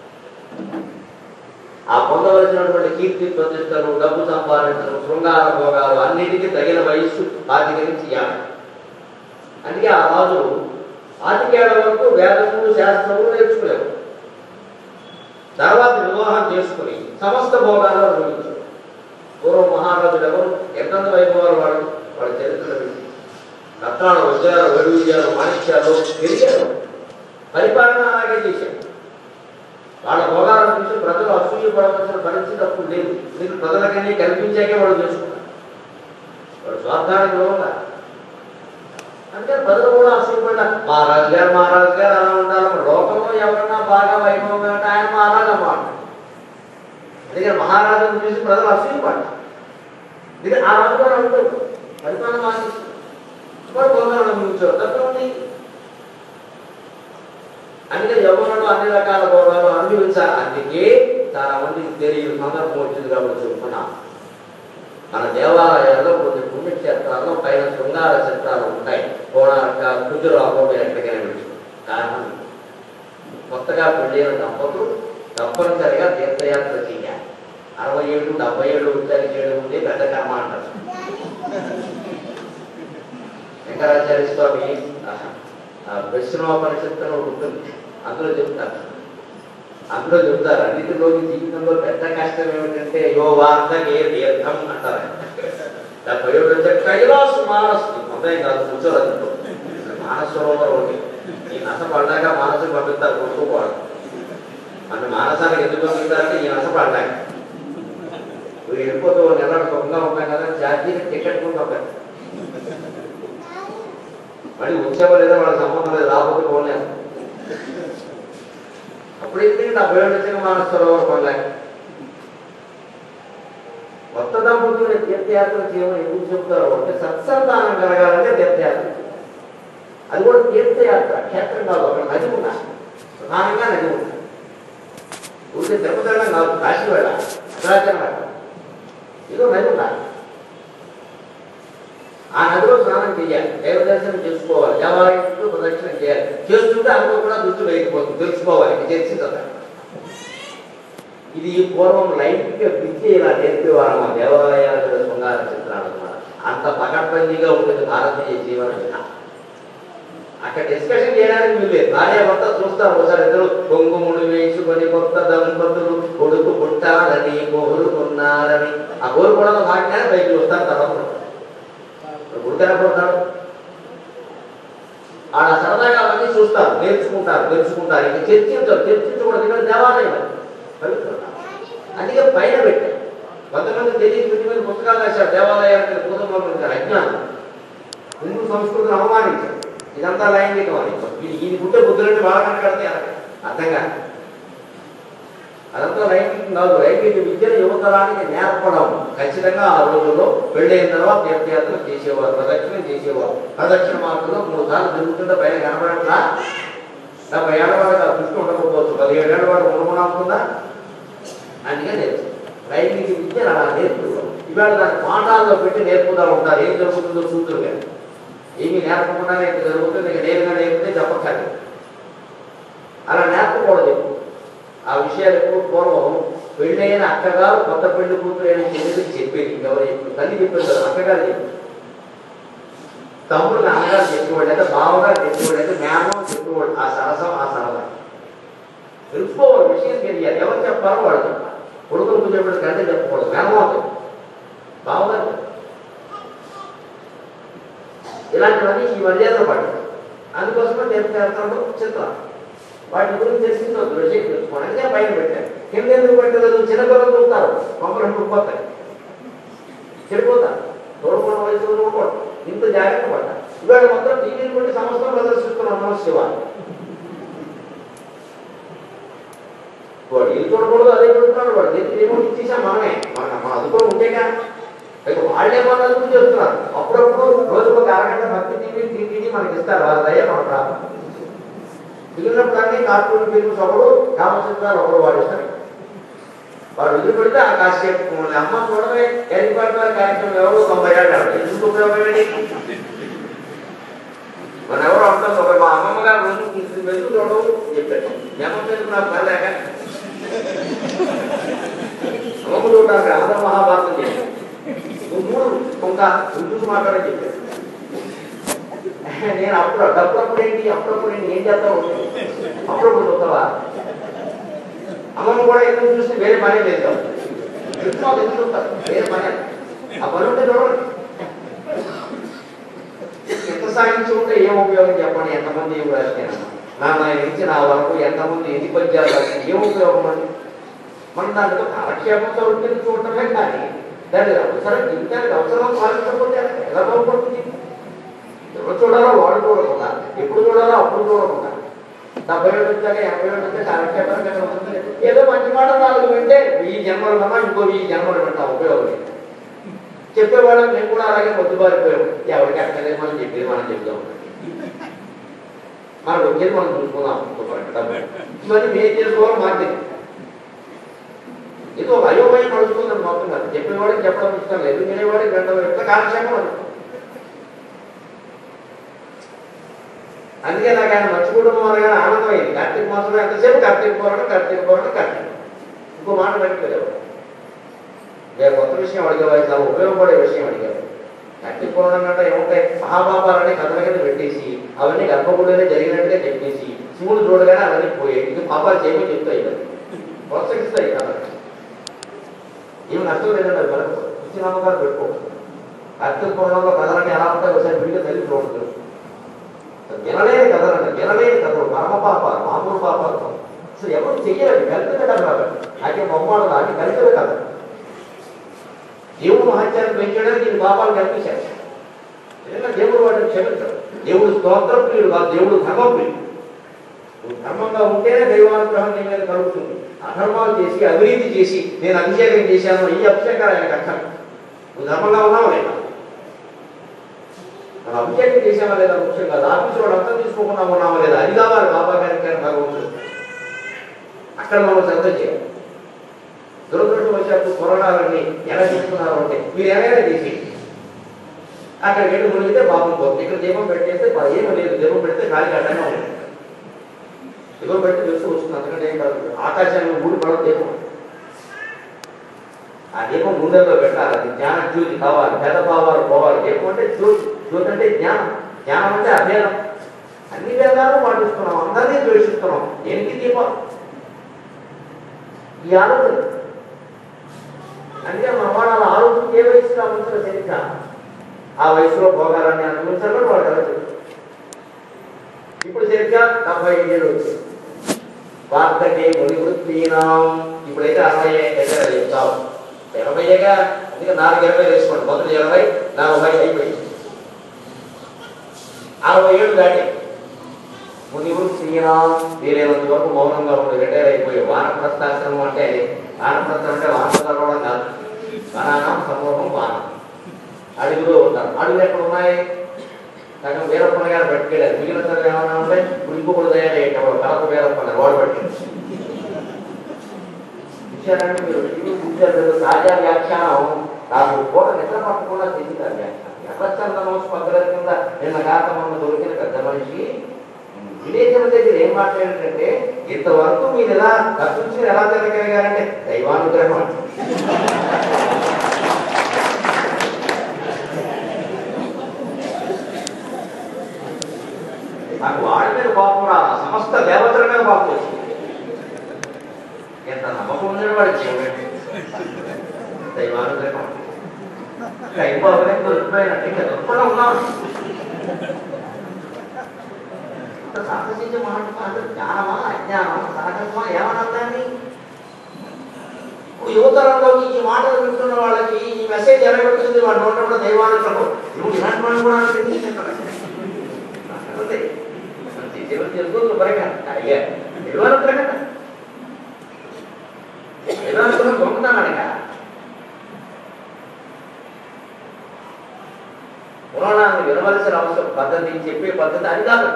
ఆ పొందవలసినటువంటి కీర్తి ప్రతిష్టలు డబ్బు సంపాదించడం శృంగార భోగాలు అన్నిటికీ తగిన వయస్సు పాతిక నుంచి యాభై అందుకే ఆ రాజులు పాతికేళ్ల వరకు వేదములు శాస్త్రములు నేర్చుకునేవారు తర్వాత వివాహం చేసుకుని సమస్త భోగాలు అనుభవించారు పూర్వం మహారాజులు ఎవరు ఎంతంత వైభవాలు వాడు వాళ్ళ చరిత్ర పెట్టి రత్నాలు వజ్రాలు వైడూర్యాలు మాణిక్యాలు పెరిగారు పరిపాలన అలాగే చేశారు వాళ్ళ భోగాలను చూసి ప్రజలు అసూయ పడవలసిన పరిస్థితి అప్పుడు లేదు మీరు ప్రజలకన్నీ కల్పించాకే వాళ్ళు చేసుకున్నారు వాడు స్వార్థానికి లోగా అంటే ప్రజలు కూడా అసూయపడ్డ మహారాజు గారు మహారాజు గారు అలా ఉండాలి లోకంలో ఎవరన్నా బాగా వైభవం అంటే ఆయన మహారాజు అన్నమాట అందుకని మహారాజును చూసి ప్రజలు అసూయపడ్డారు అందుకని ఆ రాజు గారు ఉంటారు పరిపాలన ఆశిస్తారు వాడు భోగాలు అనుభవించారు తప్పేముంది అందుకని యవ్వనంలో అన్ని రకాల భోగాలు అనుభవించాలి అందుకే చాలా మందికి తెలియదు సందర్భం వచ్చింది కాబట్టి చెప్తున్నా మన దేవాలయాల్లో కొన్ని పుణ్యక్షేత్రాల్లో పైన శృంగార చిత్రాలు ఉంటాయి కోణార్క కుజురాహో మీరు ఎక్కడికైనా వెళ్ళి కారణం కొత్తగా పెళ్ళైన దంపతులు తప్పనిసరిగా తీర్థయాత్ర చేయాలి అరవై ఏళ్ళు డెబ్బై ఏళ్ళు ఉద్యోగం చేయడం ఉంది పెద్ద కర్మ అంటారు శంకరాచార్య స్వామి విష్ణుపనిషత్తు ఒకటి ఉంటుంది అందులో చెప్తారు అందులో చెప్తారు అన్నిటిలోకి జీవితంలో పెద్ద కష్టం ఏమిటంటే యో వార్తకే తీర్థం అంటారు డెబ్బై ఏడు వచ్చే కైలాస మానస్ మొదలై కాదు కూర్చోలేదు మానస సరోవరం ఒకటి ఈ నస పడ్డాక మానసుకు పంపిస్తారు కొట్టుకోవాలి మన మానసానికి ఎందుకు పంపిస్తారంటే ఈ నస పడ్డాక నువ్వు వెళ్ళిపోతూ నెల సుఖంగా ఉంటాం కదా ఛార్జీకి టికెట్ కూడా ఉంటాయి మళ్ళీ వచ్చావో లేదో వాళ్ళ సంబంధం లేదు రాకపోతే పోలేదు అప్పుడు ఎందుకంటే డెబ్బై ఏడు వచ్చిన మానస సరోవరం పడలేక కొత్త దంపతులు తీర్థయాత్ర చేయమని ఎందుకు చెప్తారు అంటే సత్సంతానం కలగాలంటే తీర్థయాత్ర అది కూడా తీర్థయాత్ర క్షేత్రం కాదు అక్కడ నది ఉన్నా ప్రధానంగా నది ఉన్నా ఊరికే తిరుపతి వెళ్ళడం కాదు కాశీ వెళ్ళాలి అసలాచరణ వెళ్ళాలి ఇదో నది ఉండాలి ఆ నదిలో స్నానం చేయాలి దైవ దర్శనం చేసుకోవాలి దేవాలయం చుట్టూ ప్రదక్షిణ చేయాలి చేస్తుంటే అందులో కూడా దృష్టి వేయకపోతుంది తెలుసుకోవాలి ఇది తెలిసింది కదా ఇది పూర్వం లైఫ్గా విద్య ఇలా నేర్పేవారు మా దేవాలయాల మీద శృంగార చిత్రాలు అన్నమాట. అంత పకడ్బందీగా ఉంటుంది భారతీయ జీవన విధానం అక్కడ డిస్కషన్ చేయడానికి వీళ్ళే భార్య భర్త చూస్తారు ఒకసారి ఇద్దరు కొంగుముడు వేసుకొని కొత్త దంపతులు కొడుకు పుట్టాలని కోరుకున్నారని ఆ కోరుకోవడం మాట్లాడి పైకి వస్తారు తర్వాత గుడికన పడతాడు ఆడ సరదాగా అవన్నీ చూస్తారు నేర్చుకుంటారు నేర్చుకుంటారు ఇంకా చర్చించారు చర్చించకూడదు ఇక్కడ దేవాలయం అది. పవిత్రత అందుకే పైన పెట్టారు కొంతమంది తెలియని పెట్టి మీద పుస్తకాలు రాశారు దేవాలయానికి పూర్వం అజ్ఞానం హిందూ సంస్కృతిని అవమానించారు ఇదంతా లైంగికం అని ఇది ఈ పుట్టే బుద్ధులంటే వాళ్ళకన్నా కడితే అర్థం కాదు అదంతా లైంగికం కాదు లైంగిక విద్యను యువతరానికి నేర్పడం ఖచ్చితంగా ఆ రోజుల్లో పెళ్ళైన తర్వాత తీర్థయాత్ర చేసేవారు ప్రదక్షిణ చేసేవారు ప్రదక్షిణ మార్గంలో మూడు సార్లు తిరుగుతుంటే పైన కనబడట్లా డెబ్బై ఏళ్ళ వాడికి ఆ దృష్టి ఉండకపోవచ్చు పదిహేడు ఏళ్ళ వాడు ఉండకుండా ఉంటుందా అందుకే నేర్చు లైంగిక విద్యను అలా నేర్పుతాం ఇవాళ దాని పాఠాల్లో పెట్టి నేర్పుతా ఉంటారు ఏం జరుగుతుందో చూద్దరు కానీ ఏమీ నేర్పకుండానే ఇక్కడ జరుగుతుంది ఇక నేరుగా నేర్పితే చెప్పక్కర్లేదు అలా నేర్పకూడదు ఎప్పుడు. ఆ విషయాలు ఎప్పుడు పూర్వం పెళ్ళైన అక్కగారు కొత్త పెళ్లి కూతురు అయిన చెల్లెలికి చెప్పేది ఎవరు చెప్పి తల్లి చెప్పేది కదా, అక్కగారు చెప్పి తమ్ముడు నాన్నగారు చెప్పేవాడు అయితే బావగారు చెప్పేవాడు అయితే మేనమామ చెప్పేవాడు ఆ సరసం ఆ సరసం తెలుసుకోవాలి విషయం తెలియాలి ఎవరు చెప్పారో వాళ్ళు చెప్పాలి కొడుకులకు చెప్పాడు కంటే చెప్పకూడదు మేనమామ బావగారు చెప్పాలి. ఇలాంటివన్నీ ఈ మర్యాదలు పడ్డాయి అందుకోసమే తీర్థయాత్రలు చిత్రం వాటి గురించి తెలిసిందో విషయం తెలుసుకోండి అందుకే పైన పెట్టారు కింద ఎందుకు పెట్టలేదు చిన్నపిల్లలు చూస్తారు మమ్మల్ని పోతాయి చెడిపోతారు తోడుకున్న వయసు కూడా ఇంత జాగ్రత్త పడ్డా ఇవాళ మొత్తం టీవీని బట్టి సంవత్సరం ప్రదర్శిస్తున్నాం నమ శివ వాడు ఏది చూడకూడదు అదే చూస్తున్నాడు వాడు దేనికి రిమోట్ ఇచ్చేసాం మనమే మన మన అదుపులో ఉంటేగా అయితే వాళ్ళే మన అదుపు చేస్తున్నారు అప్పుడప్పుడు రోజుకు ఒక అరగంట భక్తి టీవీ టీవీ మనకి ఇస్తారు వాళ్ళ దయ మన ప్రాబ్లం మిగిలినప్పుడు అన్ని కార్టూన్ ఫిల్మ్స్ ఒకడు కామచిత్రాలు ఒకడు వాడు ఇస్తారు వాడు వదిలి పెడితే ఆ కాసేపు మన అమ్మ చూడమే ఏర్పాటు కార్యక్రమం ఎవరు తొంభై ఏళ్ళు ఆవిడ. ఎందుకు ఉపయోగమేంటి మన ఎవరు అంటారు ఒక మా అమ్మమ్మ గారు రోజు ఇది వెళ్తూ చూడవు చెప్పారు మీ అమ్మ పేరు నాకు పర్లేక అమ్మమ్మ చూడడానికి ఆంధ్ర మహాభారతం చెప్పారు నువ్వు మూడు కొంత చూసి మాట్లాడని చెప్పారు నేను అప్పుడు అప్పుడప్పుడు ఏంటి అప్పుడప్పుడు ఏంటి ఏం చేస్తావు అప్పుడప్పుడు చూస్తావా అమ్మమ్మ కూడా ఎందుకు చూస్తే వేరే పని లేదు కదా. ఎందుకు ఎందుకు చూస్తారు వేరే పని ఆ పని ఉంటే చూడండి ఎంత సాగించి ఉంటే ఏం ఉపయోగం చెప్పండి ఎంతమంది ఏం రాసినా నా నా నుంచి నా వరకు ఎంతమంది ఎన్ని పద్యాలు రాసిన ఏం ఉపయోగం అని మనం దాంట్లో కాలక్షేపంతో ఉంటుంది చూడటమే కానీ దానికి అవసరం జీవితానికి అవసరం పాలించకపోతే ఎలా బాగుపడుతుంది ఎవరు చూడాలో వాడు చూడకుండా ఎప్పుడు చూడాలో అప్పుడు చూడకుండా డెబ్బై ఏడు వచ్చాక ఎనభై ఏడు వచ్చాక కాలక్షేపానికి ఎక్కడ ఉంటుంది ఏదో మంచి మాట నాలుగు వింటే వెయ్యి జన్మల కన్నా ఇంకో వెయ్యి జన్మలు వింటాం ఉపయోగం లేదు చెప్పేవాళ్ళం మేము కూడా అలాగే పొద్దుబారిపోయాం ఎవరికి అక్కర్లేదు మనం చెప్పేది మనం చెప్తాం మనం వచ్చేది మనం చూసుకుందాం డబ్బు ఇవన్నీ మేము చేసుకోవాలి మాకు తెలియదు. ఇది ఒక అయోమయం పడుతుందని మొత్తం కాదు చెప్పేవాడికి చెప్పడం ఇష్టం లేదు వినేవాడికి గంట ఎట్లా కాలక్షేపం అది అందుకే నాకు ఆయన మంచి కుటుంబం అనగానే ఆనందమైంది కార్తీక మాసంలో ఎంతసేపు కార్తీక పోరాటం కార్తీక పోరాటం కార్తీక ఇంకో మాట పెట్టలేదు నేను కొత్త విషయం అడిగేవాడు చాలా ఉపయోగపడే విషయం అడిగారు కార్తీక పురాణం కంటే ఏముంటాయి మహాపాపాలని కథల కింద పెట్టేసి అవన్నీ గర్భగుడిలోనే జరిగినట్టుగా చెప్పేసి శివుడు చూడగానే అవన్నీ పోయాయి ఇది పాపాలు చేయమని చెప్తాయి కదా ప్రోత్సహిస్తాయి కథ ఏమి నష్టం లేదండి అది మనకు పిచ్చి నమ్మకాలు పెట్టుకోవచ్చు కార్తీక పురాణంలో కథలన్నీ ఎలా ఉంటాయి ఒకసారి విడిగా తెలిసి చూడదు వినలేని కథలు అంటే వినలేని కథలు పరమ పాపాలు మామూలు పాపాలు అసలు ఎవరు చెయ్యలేదు కల్పిత కథ కాబట్టి నాకే బొమ్మలు నాటి కల్పిత కథ దేవుడు మహత్యాన్ని పెంచడానికి ఈ పాపాలు కల్పించాడు నిజంగా దేవుడు వాటిని క్షమించాడు దేవుడు స్తోత్ర ప్రియుడు కాదు దేవుడు ధర్మప్రియుడు నువ్వు ధర్మంగా ఉంటేనే దైవానుగ్రహం నీ మీద కలుగుతుంది అధర్మాలు చేసి అవినీతి చేసి నేను అభిషేకం చేశాను ఈ అభిషేకాలు ఆయనకు అర్థం నువ్వు ధర్మంగా ఉన్నావు లేదా మనం అభిషేకం చేసామా లేదా ముఖ్యం కాదు ఆఫీసు వాడు అంతా తీసుకోకుండా ఉన్నామా లేదా అది కావాలి బాబా గారికి అని భగవంతుడు అక్కడ మనం శ్రద్ధ చేయాలి దురదృష్టవశాత్తు కొరడాలన్నీ ఎలా తీసుకున్నారు అంటే మీరు ఏమైనా చేసి అక్కడ వెళ్ళి మునిగితే పాపం పోతుంది ఇక్కడ దీపం పెట్టేస్తే బా- ఏమీ లేదు దీపం పెడితే ఖాళీ అడ్డంగా ఉంటుంది దీపం పెట్టి తెలుసు వస్తుంది అందుకంటే ఏం కాదు ఆకాశాన్ని ఊడి పడదు దీపం ఆ దీపం గుండెల్లో పెట్టాలి అది జ్ఞాన జ్యోతి కావాలి భేదభావాలు పోవాలి దీపం అంటే జ్యోతి జ్యోతి అంటే జ్ఞానం జ్ఞానం అంటే అభేదం అన్ని వేదాలు పాటిస్తున్నాం అందరినీ ద్వేషిస్తున్నాం దేనికి దీపం ఈ ఆలోచన అంటే మన వాళ్ళు అలా ఆలోచన ఏ వయసులో ఉంచారో సరిగ్గా ఆ వయసులో భోగాలన్నీ అనుభవించాలని వాళ్ళు కలదు ఇప్పుడు సరిగ్గా డెబ్బై ఏళ్ళు వచ్చాయి వార్తకి ముని వృత్తినాం ఇప్పుడైతే అరవై దగ్గర చెప్తాం ఎనభైగా అందుకే నాలుగు ఇరవై వేసుకోండి మొదటి ఇరవై నలభై అయిపోయింది అరవై ఏళ్ళు దాటి ముని వృత్తినాం వీలైనంత వరకు మౌనంగా ఉండి రిటైర్ అయిపోయి వానప్రస్థాశ్రమం అంటే అది వానప్రస్థం అంటే వాన చదవడం కాదు వనానం సమూహం వానం అడుగులో ఉంటారు అడుగులు ఎక్కడ ఉన్నాయి సగం వీరప్పన్న గారు పట్టుకెళ్ళారు మిగిలిన సగం ఏమైనా ఉంటే ఇప్పుడు ఇంకొకటి తయారయ్యేటప్పుడు కలప వీరప్పన్న వాడు పట్టుకెళ్ళారు చూశారంటే మీరు టీవీ చూశారు తాజా వ్యాఖ్యానం నాకు పూట నిద్ర పట్టకుండా చేసింది వ్యాఖ్యానం ఎర్రచందనం స్పందన కింద నిన్న కాక మొన్న దొరికిన పెద్ద మనిషి విలేకరుల దగ్గర ఏం మాట్లాడారంటే ఇంతవరకు మీరు ఎలా తప్పించి ఎలా తిరగలిగారంటే దైవానుగ్రహం అంటే నాకు వాడి మీద కోపం రాదు సమస్త దేవతల మీద కోపం వచ్చింది ఎంత నమ్మకం ఉందని వాడు చేయడండి దైవానుగ్రహం కైపోవడం దొరికిపోయినట్టు ఇంకా దొరకకుండా ఉన్నాను సాహసించే మాట మాట జ్ఞానమా అజ్ఞానమా సహజమా ఏమనందాన్ని ఇప్పుడు యువతరంలోకి ఈ మాటలు వింటున్న వాళ్ళకి ఈ మెసేజ్ ఎరగబెడుతుంది వాడు నోటప్పుడు దైవానుగ్రహం నువ్వు ఇలాంటి వాళ్ళు కూడా తెలియదు దేవుడు తెలుసు బరగా అయ్యా దైవానుగ్రహం దైవానుగ్రహం దొంగతానడగా పురాణాన్ని వినవలసిన అవసరం పద్ధతి చెప్పే పద్ధతి అది కాదు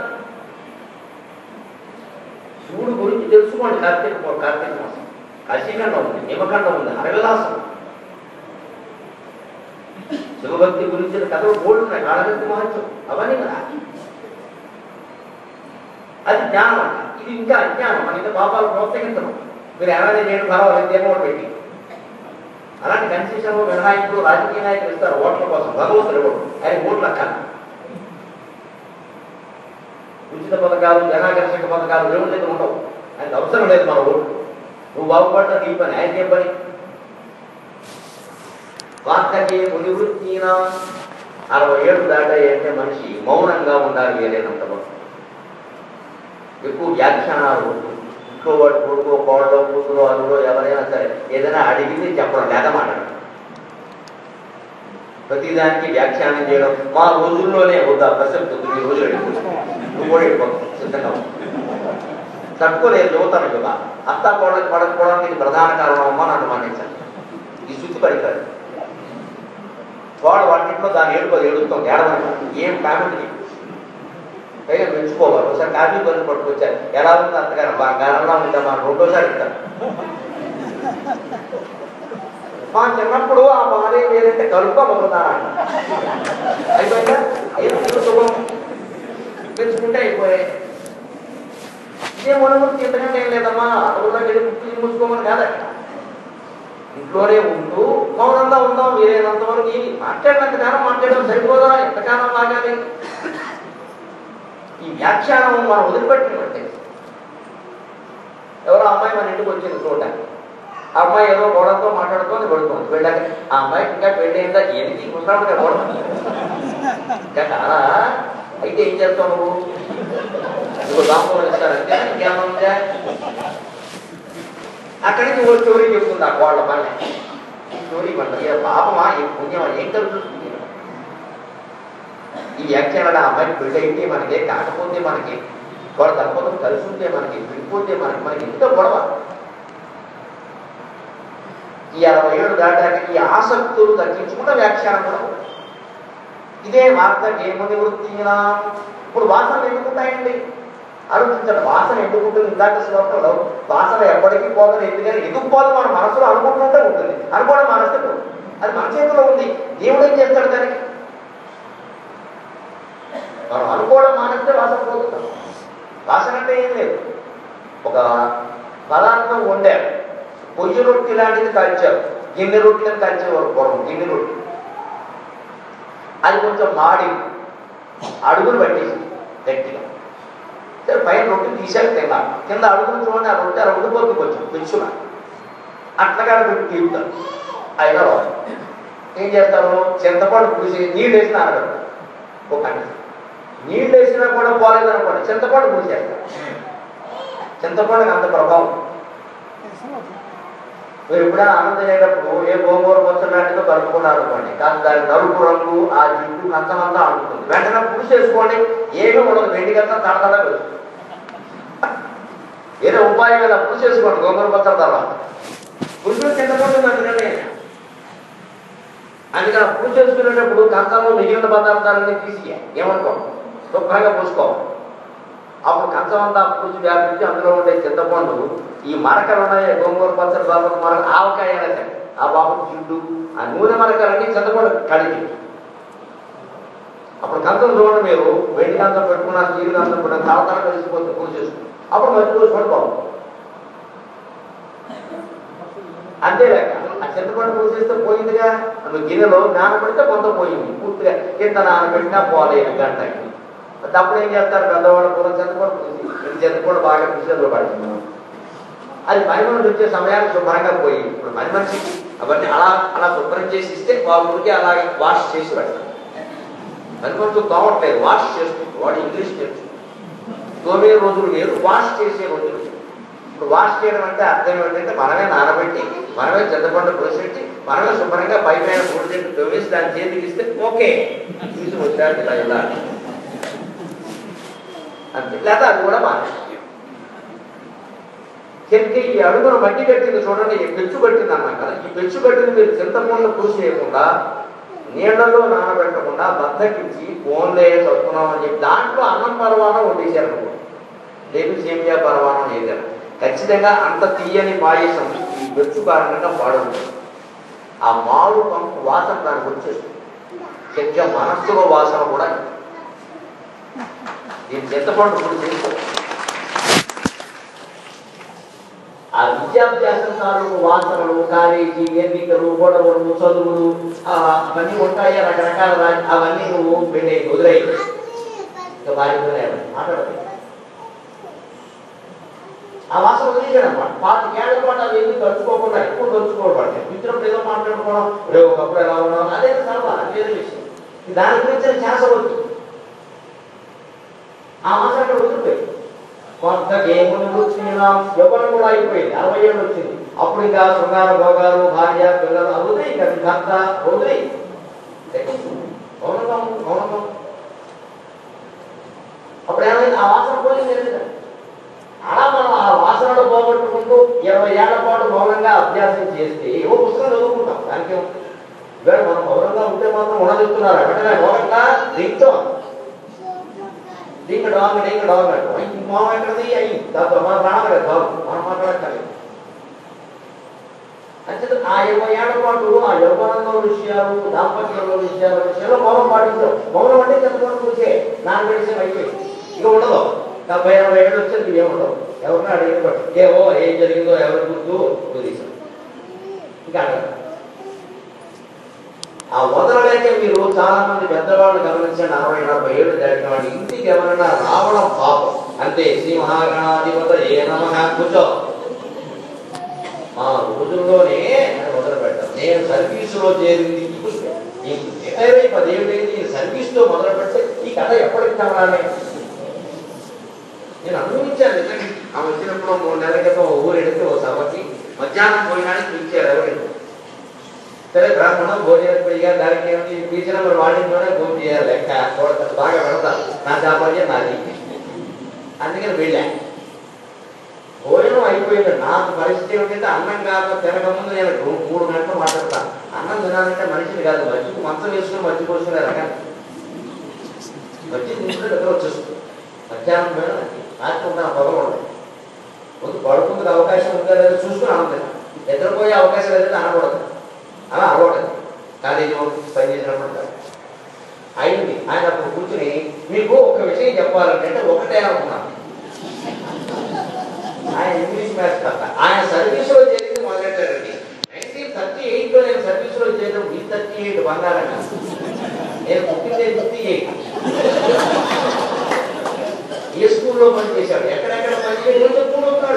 శివుడు గురించి తెలుసుకోండి కార్తీక పౌ- కార్తీక మాసం కాశీఖండం ఉంది నిమఖండం ఉంది హరవిలాసం శివభక్తి గురించిన కథలు బోర్డు ఉన్నాయి కాళభక్తి మహత్యం అవన్నీ కదా అది జ్ఞానం అంట ఇది ఇంకా అజ్ఞానం మన ఇంకా పాపాలు ప్రోత్సహించడం మీరు ఏమైనా చేయడం పర్వాలేదు దేవుడు పెట్టి అలాంటి కన్సెషన్ మినహాయింపులు రాజకీయ నాయకులు ఇస్తారు ఓట్ల కోసం భగవంతుడు ఇవ్వడు ఆయన ఓట్లు అక్కడ ఉచిత పథకాలు జనాకర్షక పథకాలు దేవుడి దగ్గర ఉండవు ఆయనకు అవసరం లేదు మన ఓట్లు నువ్వు బాగుపడ్డా నీ పని ఆయన ఏ పని వార్తకి మునివృత్తిన అరవై ఏళ్ళు దాటాయి అంటే మనిషి మౌనంగా ఉండాలి వీలైనంత వరకు ఎక్కువ వ్యాఖ్యానాలు ఇంట్లో వాడు కొడుకో కోడలో కూతురు అల్లుడో ఎవరైనా సరే ఏదైనా అడిగింది చెప్పడం లేదా మాట్లాడడం ప్రతిదానికి వ్యాఖ్యానం చేయడం మా రోజుల్లోనే వద్దా ప్రసక్తి ఈ రోజు వెళ్ళిపోతుంది నువ్వు కూడా వెళ్ళిపోతావు సిద్ధంగా ఉండు. తట్టుకోలేదు యువతను కదా అత్త కోడకి పడకపోవడానికి ఇది ప్రధాన కారణం అమ్మా నన్ను మన్నించాను ఈ శుద్ధి పడికాడు వాడు వాటింట్లో దాన్ని ఏడుకో ఏడుస్తాం ఏడవని ఏం కామెంట్ నీకు పైగా మెచ్చుకోవాలి ఒకసారి కాఫీ కొని పట్టుకొచ్చారు ఎలా ఉంది అంతగానో బాగా గానంగా ఉందా మా రెండోసారి ఇస్తాను మా చిన్నప్పుడు ఆ భార్య పేరంటే కలుపుకోమవుతున్నారంట అయిపోయిందా అయిపోయింది శుభం పెంచుకుంటే అయిపోయాయి ఇదే మనము ఇంతకంటే ఏం లేదమ్మా అడవుల్లో వెళ్ళి ముక్కు మూసుకోమని కాదట ఇంట్లోనే ఉంటూ మౌనంగా ఉందాం వీలైనంత వరకు ఈ మాట్లాడినంత కాలం మాట్లాడడం సరిపోదా ఎంతకాలం లాగాలి ఈ వ్యాఖ్యానం మనం వదిలిపెట్టినట్టే ఎవరో అమ్మాయి మన ఇంటికి వచ్చింది చూడటానికి ఆ అమ్మాయి ఏదో గోడతో మాట్లాడుతోంది పడుతుంది వెళ్ళాక ఆ అమ్మాయికి ఇంకా పెళ్లి అయిందా ఎనికి ముసలాడుగా గోడ ఇంకా కాదా అయితే ఏం చేస్తావు నువ్వు నువ్వు రామపురం ఇస్తానంటే ఇంకేమన్నా అక్కడి నుంచి ఓ స్టోరీ చెప్తుంది ఆ కోళ్ళ పని స్టోరీ పంట పాపమా ఈ పుణ్యమా ఏం కలుగుతుంది ఈ వ్యాఖ్యానాలు ఆ అమ్మాయికి పెళ్ళి అయితే మనకి కాకపోతే మనకి వాళ్ళ దంపతులు కలిసి ఉంటే మనకి విడిపోతే మనకి మనకి ఎంతో గొడవ ఈ అరవై ఏడు దాటాక ఈ ఆసక్తులు తగ్గించుకున్న వ్యాఖ్యానం కూడా ఉంది. ఇదే వార్త ఏముని వృత్తినా ఇప్పుడు వాసనలు ఎందుకుంటాయండి ఆలోచించండి వాసన ఎందుకుంటుంది ఇందాక శ్లోకంలో వాసన ఎప్పటికీ పోదని ఎందుకని ఎందుకు పోదు మన మనసులో అనుకుంటుంటే ఉంటుంది అనుకోవడం మనస్తే పోదు. అది మన చేతిలో ఉంది దేవుడు ఏం చేస్తాడు దానికి మనం అనుకోవడం మానేస్తే వాసన పోతున్నాం వాసన అంటే ఏం లేదు ఒక పదార్థం వండారు పొయ్యి రొట్టి లాంటిది కాల్చారు గిన్నె రొట్టెలను కాల్చేవారు పూర్వం గిన్నె రొట్టి అది కొంచెం మాడి అడుగులు పట్టేసి గట్టిగా సరే పైన రొట్టె తీసాక తిన్నాను కింద అడుగులు చూడండి ఆ రొట్టె ఆ ఉండిపోతుంది కొంచెం పెంచున అట్లగా పెట్టి తీరుతారు అయినా రాదు ఏం చేస్తారు చింతపండు పులిసి నీళ్ళు వేసిన ఆడతారు ఒక గంట నీళ్ళు వేసినా కూడా పోలేదనుకోండి చింతపండు పులిసేస్తారు చింతపండుకి అంత ప్రభావం మీరు ఎప్పుడైనా ఆనందం అయ్యేటప్పుడు ఏ గోంగూర పచ్చడి లాంటిదో కలుపుకున్నారు అనుకోండి కాదు దాని నలుపు రంగు ఆ జిడ్డు కంచమంతా అంటుతుంది వెంటనే పులుసు వేసుకోండి ఏమీ ఉండదు వెండి కంచం తడతడ వేస్తుంది వేరే ఉపాయం మీద పులుసు వేసుకోండి గోంగూర పచ్చడి తర్వాత పులుసు చింతపండు అందుకని అందుకని పులుసు చేసుకునేటప్పుడు కంచంలో మిగిలిన పదార్థాలన్నీ తీసి ఏమనుకో శుభ్రంగా పూసుకోవాలి అప్పుడు కంచం అంతా పులుసు వ్యాపించి అందులో ఉండే చింతపండు ఈ మరకలు ఉన్నాయి గోంగూర పచ్చడి బాబు మరక ఆవకాయ అయినా సరే ఆ బాబు జిడ్డు ఆ నూనె మరకలన్నీ చింతపండు కడిగి అప్పుడు కంచం చూడండి మీరు వెండి కంచం పెట్టుకున్న నీరు కంచం పెట్టుకున్న తలతల కలిసిపోతుంది పూజ చేసుకుని అప్పుడు మంచి రోజు పడుకోవాలి అంతేలేక ఆ చింతపండు పూజ చేస్తే పోయిందిగా నువ్వు గిన్నెలో నానబడితే కొంత పోయింది పూర్తిగా ఇంత నానబెట్టినా పోలేదు గంటకి అప్పుడు ఏం చేస్తారు పెద్దవాళ్ళు పూల చింతపండు పూసి ఇది చింతపండు బాగా పిసిలో పడుతుంది అది పని మనిషి వచ్చే సమయానికి శుభ్రంగా పోయి ఇప్పుడు పని మనిషికి అవన్నీ అలా అలా శుభ్రం చేసి ఇస్తే వాళ్ళ ఊరికి అలాగే వాష్ చేసి పెడతారు పని మనుషులు తోమట్లేదు వాష్ చేస్తుంది వాడు ఇంగ్లీష్ చేస్తుంది తోమే రోజులు వేరు వాష్ చేసే రోజులు ఇప్పుడు వాష్ చేయడం అంటే అర్థం ఏంటంటే మనమే నానబెట్టి మనమే చింతపండు పోసేసి మనమే శుభ్రంగా పై పైన పొడి చెట్టు తవ్వేసి దాని చేతికి ఇస్తే ఓకే తీసుకు వచ్చాడు ఇలా ఇలా అంతే లేదా అది కూడా బాగా చెరికి ఈ అడుగును మట్టి కట్టింది చూడండి ఈ పెచ్చు కట్టింది అన్నాం కదా ఈ పెచ్చు కట్టింది మీరు చింతపండు పూసి చేయకుండా నీళ్లలో నానబెట్టకుండా బద్దకించి ఫోన్లే చదువుతున్నాం అని చెప్పి దాంట్లో అన్నం పరవానం వండేశారు అనుకో లేదు సేమియా పరవానం ఏదైనా ఖచ్చితంగా అంత తీయని పాయసం ఈ పెచ్చు కారణంగా పాడవుతుంది ఆ మాడు పంపు వాసన దానికి వచ్చేస్తుంది శక్య మనస్సులో వాసన కూడా దీని చింతపండు ఇప్పుడు చేసుకో ఆ విద్యాభ్యాసం తాలూకు వాసనలు కాలేజీ ఎన్నికలు గొడవలు చదువులు ఆ, అవన్నీ ఉంటాయి రకరకాల రా- అవన్నీ నువ్వు పెళ్ళి వదిలేయి ఇక భార్యతోనే మాట్లాడదు ఆ వాసన వదిలేసాడు అనమాట పాతికేళ్ల పాటు అవి ఎందుకు తలుచుకోకుండా ఎక్కువ తలుచుకోబడతాయి మిత్రులు ఏదో మాట్లాడుకోవడం రేపు ఒకప్పుడు ఎలా ఉన్నాం అదే సరదా అదే విషయం దాని గురించి ఛాన్స్ వద్దు ఆ వాసన అక్కడ వదిలిపోయింది కొంత గేముని వచ్చినాం యవ్వనం కూడా అయిపోయింది అరవై ఏళ్ళు వచ్చింది అప్పుడు ఇంకా శృంగార భోగాలు భార్య పిల్లలు అవుతాయి ఇంకా భర్త అవుతాయి మౌనంగా ఉండు, మౌనంగా ఉండు. అప్పుడు ఏమైంది ఆ వాసన పోయింది లేదా? అలా మనం ఆ వాసనలో పోగొట్టుకుంటూ ఇరవై ఏళ్ల పాటు మౌనంగా అభ్యాసం చేస్తే ఏవో పుస్తకం చదువుకుంటాం దానికే ఉంది ఇవాళ మనం మౌనంగా ఉంటే మాత్రం ఉండదిస్తున్నారు వెంటనే మౌనంగా దీంతో డింగ్ డాంగ్ డింగ్ డాంగ్ అంటాం ఈ మౌనం ఎక్కడది అయ్యి దాంతో మన ప్రాణం కదా బాబు మనం మాట్లాడక్కర్లేదు అంచేత ఆ ఇరవై ఏళ్ల పాటు ఆ యవ్వనంలో విషయాలు దాంపత్యంలో విషయాలు విషయాలు మౌనం పాటించాం మౌనం అంటే చెప్పుకోవడం కూర్చే నాన్న విషయం అయిపోయింది ఇక ఉండదు డెబ్బై ఎనభై ఏళ్ళు వచ్చేది ఏముండవు ఎవరిని అడిగి ఏవో ఏం జరిగిందో ఎవరు గుర్తు వదిలేసాం ఇంకా అడగదు ఆ వదలలేక మీరు చాలా మంది పెద్దవాళ్ళు గమనించండి అరవై నలభై ఏళ్ళు దాటిన వాడు ఇంటికి ఎవరైనా రావడం పాపం అంతే శ్రీ మహాగణాధిపత ఏ నమ కూర్చో మా రోజుల్లోనే మొదలు పెట్టాం నేను సర్వీసులో చేరింది ఇప్పుడు నీకు రిటైర్ అయి పదేళ్ళైంది నేను సర్వీస్లో మొదలు పెడితే ఈ కథ ఎప్పటికి చదవాలి నేను అనుభవించాను నిజంగా ఆ వచ్చినప్పుడు మూడు నెలల క్రితం ఓ ఊరు వెళితే ఓ సభకి మధ్యాహ్నం పోయినానికి పిలిచారు ఎవరు సరే బ్రాహ్మణం భోజనం పోయిగా దానికి ఏమిటి పిలిచిన మరి వాళ్ళింట్లోనే భోజనం చేయాలి లెక్క చూడతారు బాగా పెడతారు నా చాపల్యం నాది అందుకని వెళ్ళా భోజనం అయిపోయింది నాకు పరిస్థితి ఏమిటంటే అన్నం కాక తినక ముందు నేను రూ- మూడు గంటలు మాట్లాడతాను అన్నం తినాలంటే మనిషిని కాదు మధ్యకు మంచం వేసుకుని మధ్య పోసుకునే రకం మధ్య తింటే దగ్గర వచ్చేస్తుంది మధ్యాహ్నం పైన రాత్రి ఉంటాను పొగలు ఉంటాయి ముందు పడుకుందుకు అవకాశం ఉందా లేదా చూసుకుని ఆనందం నిద్రపోయే అవకాశం లేదంటే అనకూడదు అలా అలవాటు కాలేజీ పని చేసినప్పుడు కాదు. అయింది ఆయన అప్పుడు కూర్చుని మీకు ఒక విషయం చెప్పాలంటే అంటే ఒకటే అనుకున్నాను ఆయన ఇంగ్లీష్ మాస్టర్ ఆయన సర్వీస్లో చేసింది మొదలెట్టారండి నైన్టీన్ థర్టీ ఎయిట్లో నేను సర్వీస్లో చేయడం ఈ థర్టీ ఎయిట్ బంగారంగా నేను పుట్టిందే ఫిఫ్టీ ఎయిట్ ఏ స్కూల్లో పనిచేశాడు ఎక్కడెక్కడ పనిచేయడం చెప్పుకుంటున్నాడు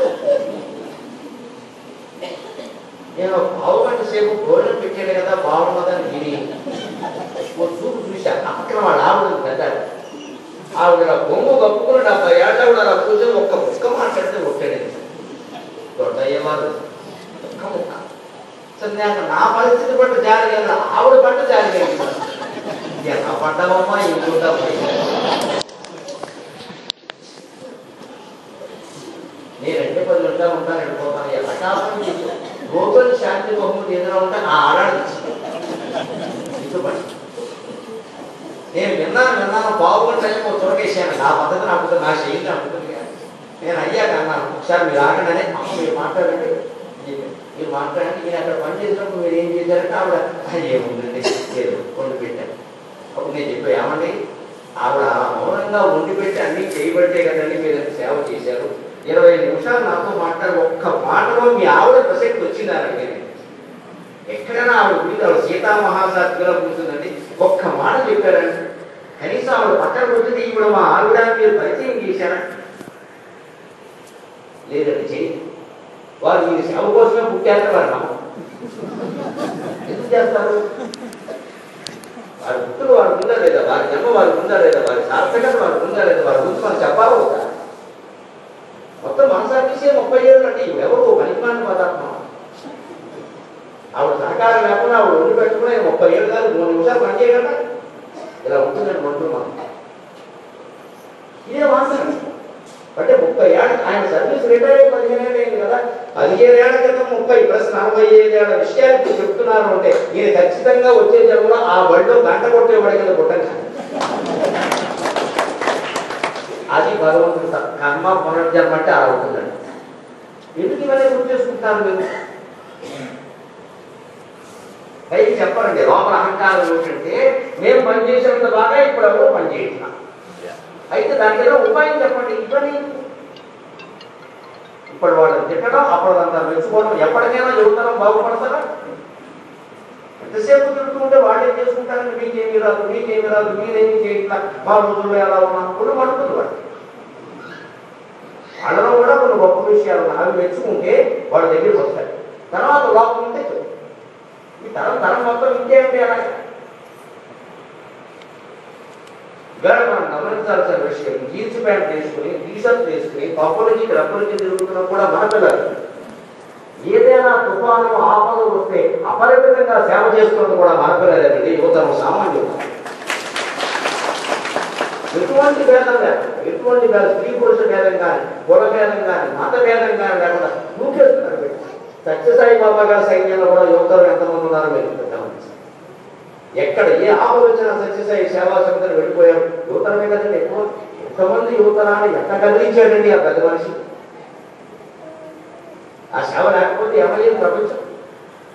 నేను పావు గంట సేపు భోజనం పెట్టాడు కదా బాగున్నదని విని ఓ చూపు చూశాను ఆ పక్కన వాళ్ళ ఆవిడ పెద్దాడు ఆవిడ ఇలా బొమ్మ కప్పుకుని డెబ్బై ఏళ్ళ కూడా అలా కూర్చొని ఒక్క ముక్క మాట్లాడితే కొట్టాడు దొడ్డయ్యేవారు ఒక్క ముక్క సరే నాకు నా పరిస్థితి పట్టు జారి కదా ఆవిడ పట్టు జారి కలిగింది ఎలా పడ్డావమ్మా ఈ ఊట నేను రెండు పది ఉంటా ఉంటాను వెళ్ళిపోతాను ఎలా కావాలి గోకుల శాంతి బహుమతి ఏదైనా ఉంటే ఆ ఆడాడు ఇష్టపడి నేను విన్నాను విన్నాను బాగుంటే టైం త్వరకేసాను నా పద్ధతి నాకు నా శైలి అనుకుంటుంది కానీ నేను అయ్యాక అన్నాను ఒకసారి మీరు ఆగండి అమ్మ మీరు మాట్లాడండి మీరు మాట్లాడండి మీరు అక్కడ పని చేసినప్పుడు మీరు ఏం చేశారంటే ఆవిడ ఏముందండి లేదు వండి పెట్టాను అప్పుడు నేను చెప్పాను ఏమండి ఆవిడ అలా మౌనంగా వండి పెట్టి అన్ని చేయబట్టే కదండి మీరు సేవ చేశారు ఇరవై నిమిషాలు నాతో మాట్లాడి ఒక్క మాటలో మీ ఆవిడ ప్రసక్తి వచ్చిందానండి ఎక్కడైనా ఆవిడ గురించి ఆవిడ సీతా మహాసాత్విగా కూర్చుందండి ఒక్క మాట చెప్పారండి కనీసం ఆవిడ పక్కన కూర్చుంటే ఇప్పుడు మా ఆవిడ మీరు పరిచయం చేశారా లేదండి చెయ్యి వారు మీరు సేవ కోసమే పుట్టారని వారు నమ్మకం ఎందుకు చేస్తారు వారి పుట్టులు వారికి ఉందా లేదా వారి జన్మ వారికి ఉందా లేదా వారి సార్థకత వారికి ఉందా లేదా వారి గురించి మనం చెప్పాలి కదా మొత్తం మన సర్వీసే ముప్పై ఏళ్ళు అంటే ఎవరు పనికిమాలిన పదార్థం ఆవిడ సహకారం లేకుండా ఆవిడ ఉండి పెట్టుకుని ముప్పై ఏళ్ళు కాదు మూడు నిమిషాలు పని చేయగలరా ఇలా ఉంటుందని మంటున్నాం ఇదే వాసన అంటే ముప్పై ఏళ్ళ ఆయన సర్వీస్ రిటైర్ అయ్యి పదిహేను ఏళ్ళు అయింది కదా పదిహేను ఏళ్ల క్రితం ముప్పై ప్లస్ నలభై ఐదు ఏళ్ళ విషయాలు ఇప్పుడు చెప్తున్నారు అంటే ఈయన ఖచ్చితంగా వచ్చే జన్మలో ఆ బడిలో గంట కొట్టేవాడి కింద పుట్టండి అది భగవంతుడు త- కర్మ పునర్జన్మ అంటే అలా ఉంటుందండి ఎందుకు ఇవన్నీ గుర్తు చేసుకుంటారు మీరు పైకి చెప్పాలండి లోపల అహంకారం ఏంటంటే మేము పనిచేసినంత బాగా ఇప్పుడు ఎవరో పనిచేయట్లా అయితే దానికి ఏదో ఉపాయం చెప్పండి ఇవన్నీ ఇప్పుడు వాళ్ళని తిట్టడం అప్పుడు అంతా మెచ్చుకోవడం ఎప్పటికైనా యువతరం బాగుపడతారా ఎంతసేపు తిరుగుతుంటే వాళ్ళు ఏం చేసుకుంటారంటే మీకేమీ రాదు మీకేమీ రాదు మీరేమీ చేయట్లా మా రోజుల్లో ఎలా ఉన్నా కూడా పడుతుంది వాడు వాళ్ళలో కూడా కొన్ని గొప్ప విషయాలు ఉన్నాయి. అవి మెచ్చుకుంటే వాళ్ళ దగ్గరికి వస్తాయి తర్వాత లోపం ఉంటే చెప్పు ఈ తరం తరం మొత్తం ఇంకేంటి అలాగే ఇవాళ మనం గమనించాల్సిన విషయం జీన్స్ ప్యాంట్ వేసుకుని టీషర్ట్ వేసుకుని పప్పులకి రప్పులకి తిరుగుతున్నా కూడా మన పిల్లలు ఏదైనా తుఫాను ఆపదలు వస్తే అపరిమితంగా సేవ చేస్తున్నది కూడా మన పిల్లలేదండి యువతరం సామాన్యులు ఎటువంటి భేదం లేకుండా ఎటువంటి భేదం స్త్రీ పురుష భేదం కానీ కుల భేదం కానీ మత భేదం కానీ లేకుండా దూకేస్తున్నారు వీళ్ళు. సత్యసాయి బాబా గారి సైన్యంలో కూడా యువతరం ఎంతమంది ఉన్నారో మీరు గమనించండి ఎక్కడ ఏ ఆపద వచ్చినా సత్యసాయి సేవా సమితిని వెళ్ళిపోయారు యువతరమే కదండి ఎక్కువ ఎంతమంది యువతరాన్ని ఎట్లా కదిలించాడండి ఆ పెద్ద మనిషి ఆ సేవ లేకపోతే ఏమయ్యేది ప్రపంచం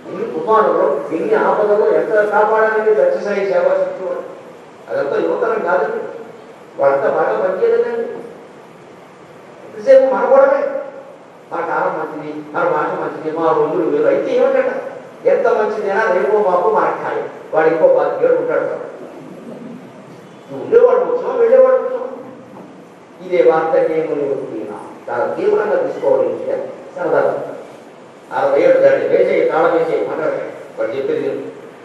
ఎన్ని తుఫానులు ఎన్ని ఆపదలు ఎంత కాపాడాలని సత్యసాయి సేవా శిక్షణ అదంతా యువతరం కాదండి వాళ్ళంతా బాగా పనిచేయలేదండి ఎంతసేపు మన గొడవే మన కాలం మంచిది మన భాష మంచిది మా రోజులు వేరు అయితే ఏమిటంట ఎంత మంచిదైనా రేపో బాబు మనకు ఖాయం వాడు ఇంకో బాధ్యత ఉంటాడు వాడు. నువ్వు ఉండేవాడు వచ్చావు వెళ్ళేవాడు వచ్చావు ఇదే వార్త నేను చాలా తీవ్రంగా తీసుకోవాలి ఈ విషయాన్ని. సరదాగా అరవై ఏడు దాటి వేసేయి తాళం వేసేయి మాట్లాడకండి వాడు చెప్పేది విను.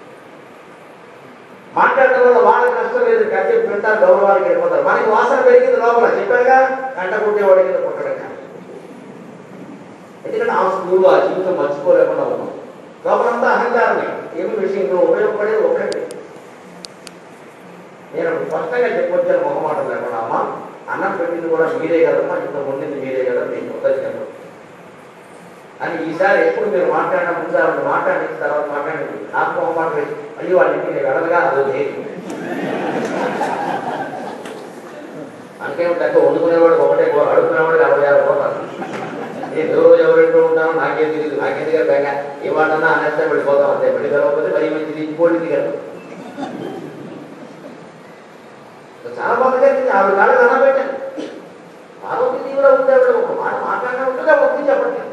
మాట్లాడటం వల్ల వాళ్ళకి నష్టం లేదు కాసేపు వింటారు గౌరవానికి వెళ్ళిపోతారు మనకి వాసన పెరిగింది లోపల చెప్పారుగా గంట కొట్టేవాడి కింద కొట్టడం కాదు. ఎందుకంటే ఆ స్కూల్ ఆ జీవితం మర్చిపోలేకుండా ఉన్నాం లోపలంతా అహంకారమే ఏమి విషయంలో ఉపయోగపడేది ఒకటే నేను స్పష్టంగా చెప్పొచ్చాను మొహమాటం లేకుండా అమ్మ అన్నం పెట్టింది కూడా మీరే కదమ్మా ఇంత వండింది మీరే కదా మీకు కొత్తది చెప్పండి అని ఈసారి ఎప్పుడు మీరు మాట్లాడిన ముందు ఆవిడ మాట్లాడిన తర్వాత మాట్లాడండి నాకు మొహమాటం వేసి అయ్యో వాళ్ళ ఇంటికి నేను వెళ్ళదుగా అది లేదు అందుకే తక్కువ వండుకునేవాడు ఒకటే కూర అడుగుకునేవాడు అరవై ఆరు పోతాను నేను ఎవరు ఎవరింటూ ఉంటానో నాకేం తెలియదు నాకేం తెలియదు బెంగ ఏ వాటన్నా అనేస్తే వెళ్ళిపోతాం అంతే వెళ్ళి కలవకపోతే మరి మంచిది ఇంకోటి కదా చాలా బాగా ఆవిడ కాళ్ళు కనబెట్టాను పార్వతి తీవ్ర ఉంటే ఆవిడ ఒక మాట మాట్లాడినా ఉంటుందా ఒకటి చెప్పట్లేదు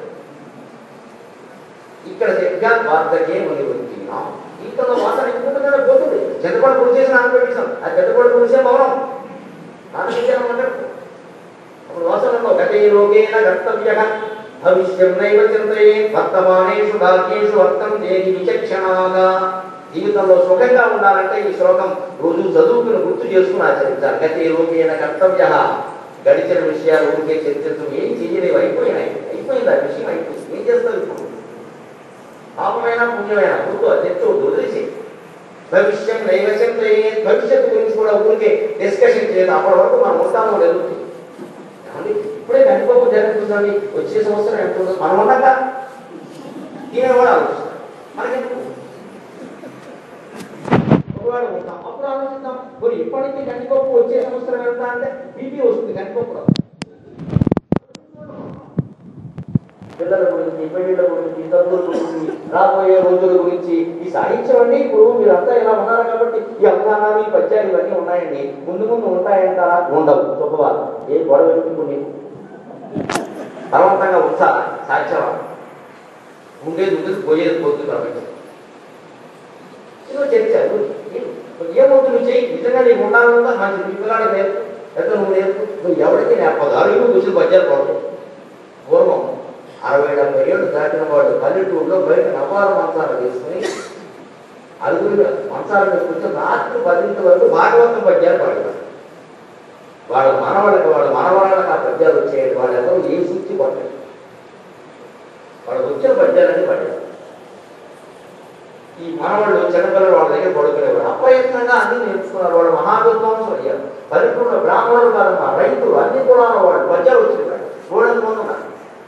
ఇక్కడ చెప్పా వార్తకే ముని వచ్చినాం ఇక్కడ వాసన ఇంకొక పోతుంది చెత్తపడి పుడి చేసి నాకు పెట్టిస్తాం ఆ చెత్తపడి పుడిసే మౌనం నాన్నకించాను మాట్లాడు అప్పుడు వాసనలో గతే లోకేన కర్తవ్య భవిష్యం నైవ చింతయే వర్తమానేషు భాగ్యేషు వర్తం దేని విచక్షణాగా జీవితంలో సుఖంగా ఉండాలంటే ఈ శ్లోకం రోజు చదువుకుని గుర్తు చేసుకుని ఆచరించాలి గతే లోకేన కర్తవ్య గడిచిన విషయాలు ఊరికే చర్చించడం ఏం చేయలేవు అయిపోయినాయి అయిపోయింది ఆ విషయం అయిపోయింది ఏం చేస్తావు ఇప్పుడు పాపమైనా పుణ్యమైనా వద్దు తెచ్చవద్దు వదిలేసి భవిష్యం నైవశ్యం భవిష్యత్తు గురించి కూడా ఊరికే డిస్కషన్ చేయదు అప్పటి వరకు మనం ఉంటామో లేదు ఏమండి? ఇప్పుడే కనిపోపు జరుగుతుందండి వచ్చే సంవత్సరం ఎంత ఉందో మనం ఉన్నాక ఈయన కూడా ఆలోచిస్తాం మనకెందుకు ఒకవేళ ఉంటాం అప్పుడు ఆలోచిద్దాం మరి ఇప్పటి నుంచి కందిపప్పు వచ్చే సంవత్సరం ఎంత అంటే బీపీ వస్తుంది కందిపప్పులో పిల్లల గురించి పెళ్లిళ్ళ గురించి చదువుల గురించి రాబోయే రోజుల గురించి ఈ సాహిత్యం అన్ని ఇప్పుడు మీరంతా ఇలా ఉన్నారు కాబట్టి ఈ అవగాహనలు ఈ పద్యాలు ఇవన్నీ ఉన్నాయండి ముందు ముందు ఉంటాయంటారా ఉండవు శుభవారం ఏ గొడవ పెట్టుకుంటూ నీకు బలవంతంగా ఉంచా సాధ్యమా ఉండేది ఉండేది పోయేది పోతుంది కాబట్టి ఇదిగో చర్చ ఏమవుతుంది నువ్వు చేయి నిజంగా నీకు ఉండాలన్నా మంచి నీ పిల్లాడి లేదు ఎంత నువ్వు లేదు నువ్వు ఎవరికి నేర్పదు అడుగు కూర్చుని పద్యాలు పడతావు పూర్వం అరవై డెబ్బై ఏళ్ళు దాటిన వాడు పల్లెటూరులో బయట నవారు మంచాలు వేసుకుని అరుగురు మంచాలు వేసుకుంటే రాత్రి పదింటి వరకు భాగవతం పద్యాలు పాడేవారు వాళ్ళ మనవాళ్ళకి వాళ్ళ మనవాళ్ళకి ఆ పద్యాలు వచ్చేది వాళ్ళెవరూ ఏ సూచి పట్టలేదు వాళ్ళకి వచ్చిన పద్యాలన్నీ పడ్డారు ఈ మనవాళ్ళు చిన్నపిల్లలు వాళ్ళ దగ్గర పడుకునేవారు అప్రయత్నంగా అన్ని నేర్చుకున్నారు వాళ్ళు మహావిద్వాంసులు అయ్యారు పల్లెటూరులో బ్రాహ్మణులు కాదమ్మా రైతులు అన్ని కూడా వాళ్ళు పద్యాలు వచ్చేవారు చూడని ఉన్నారు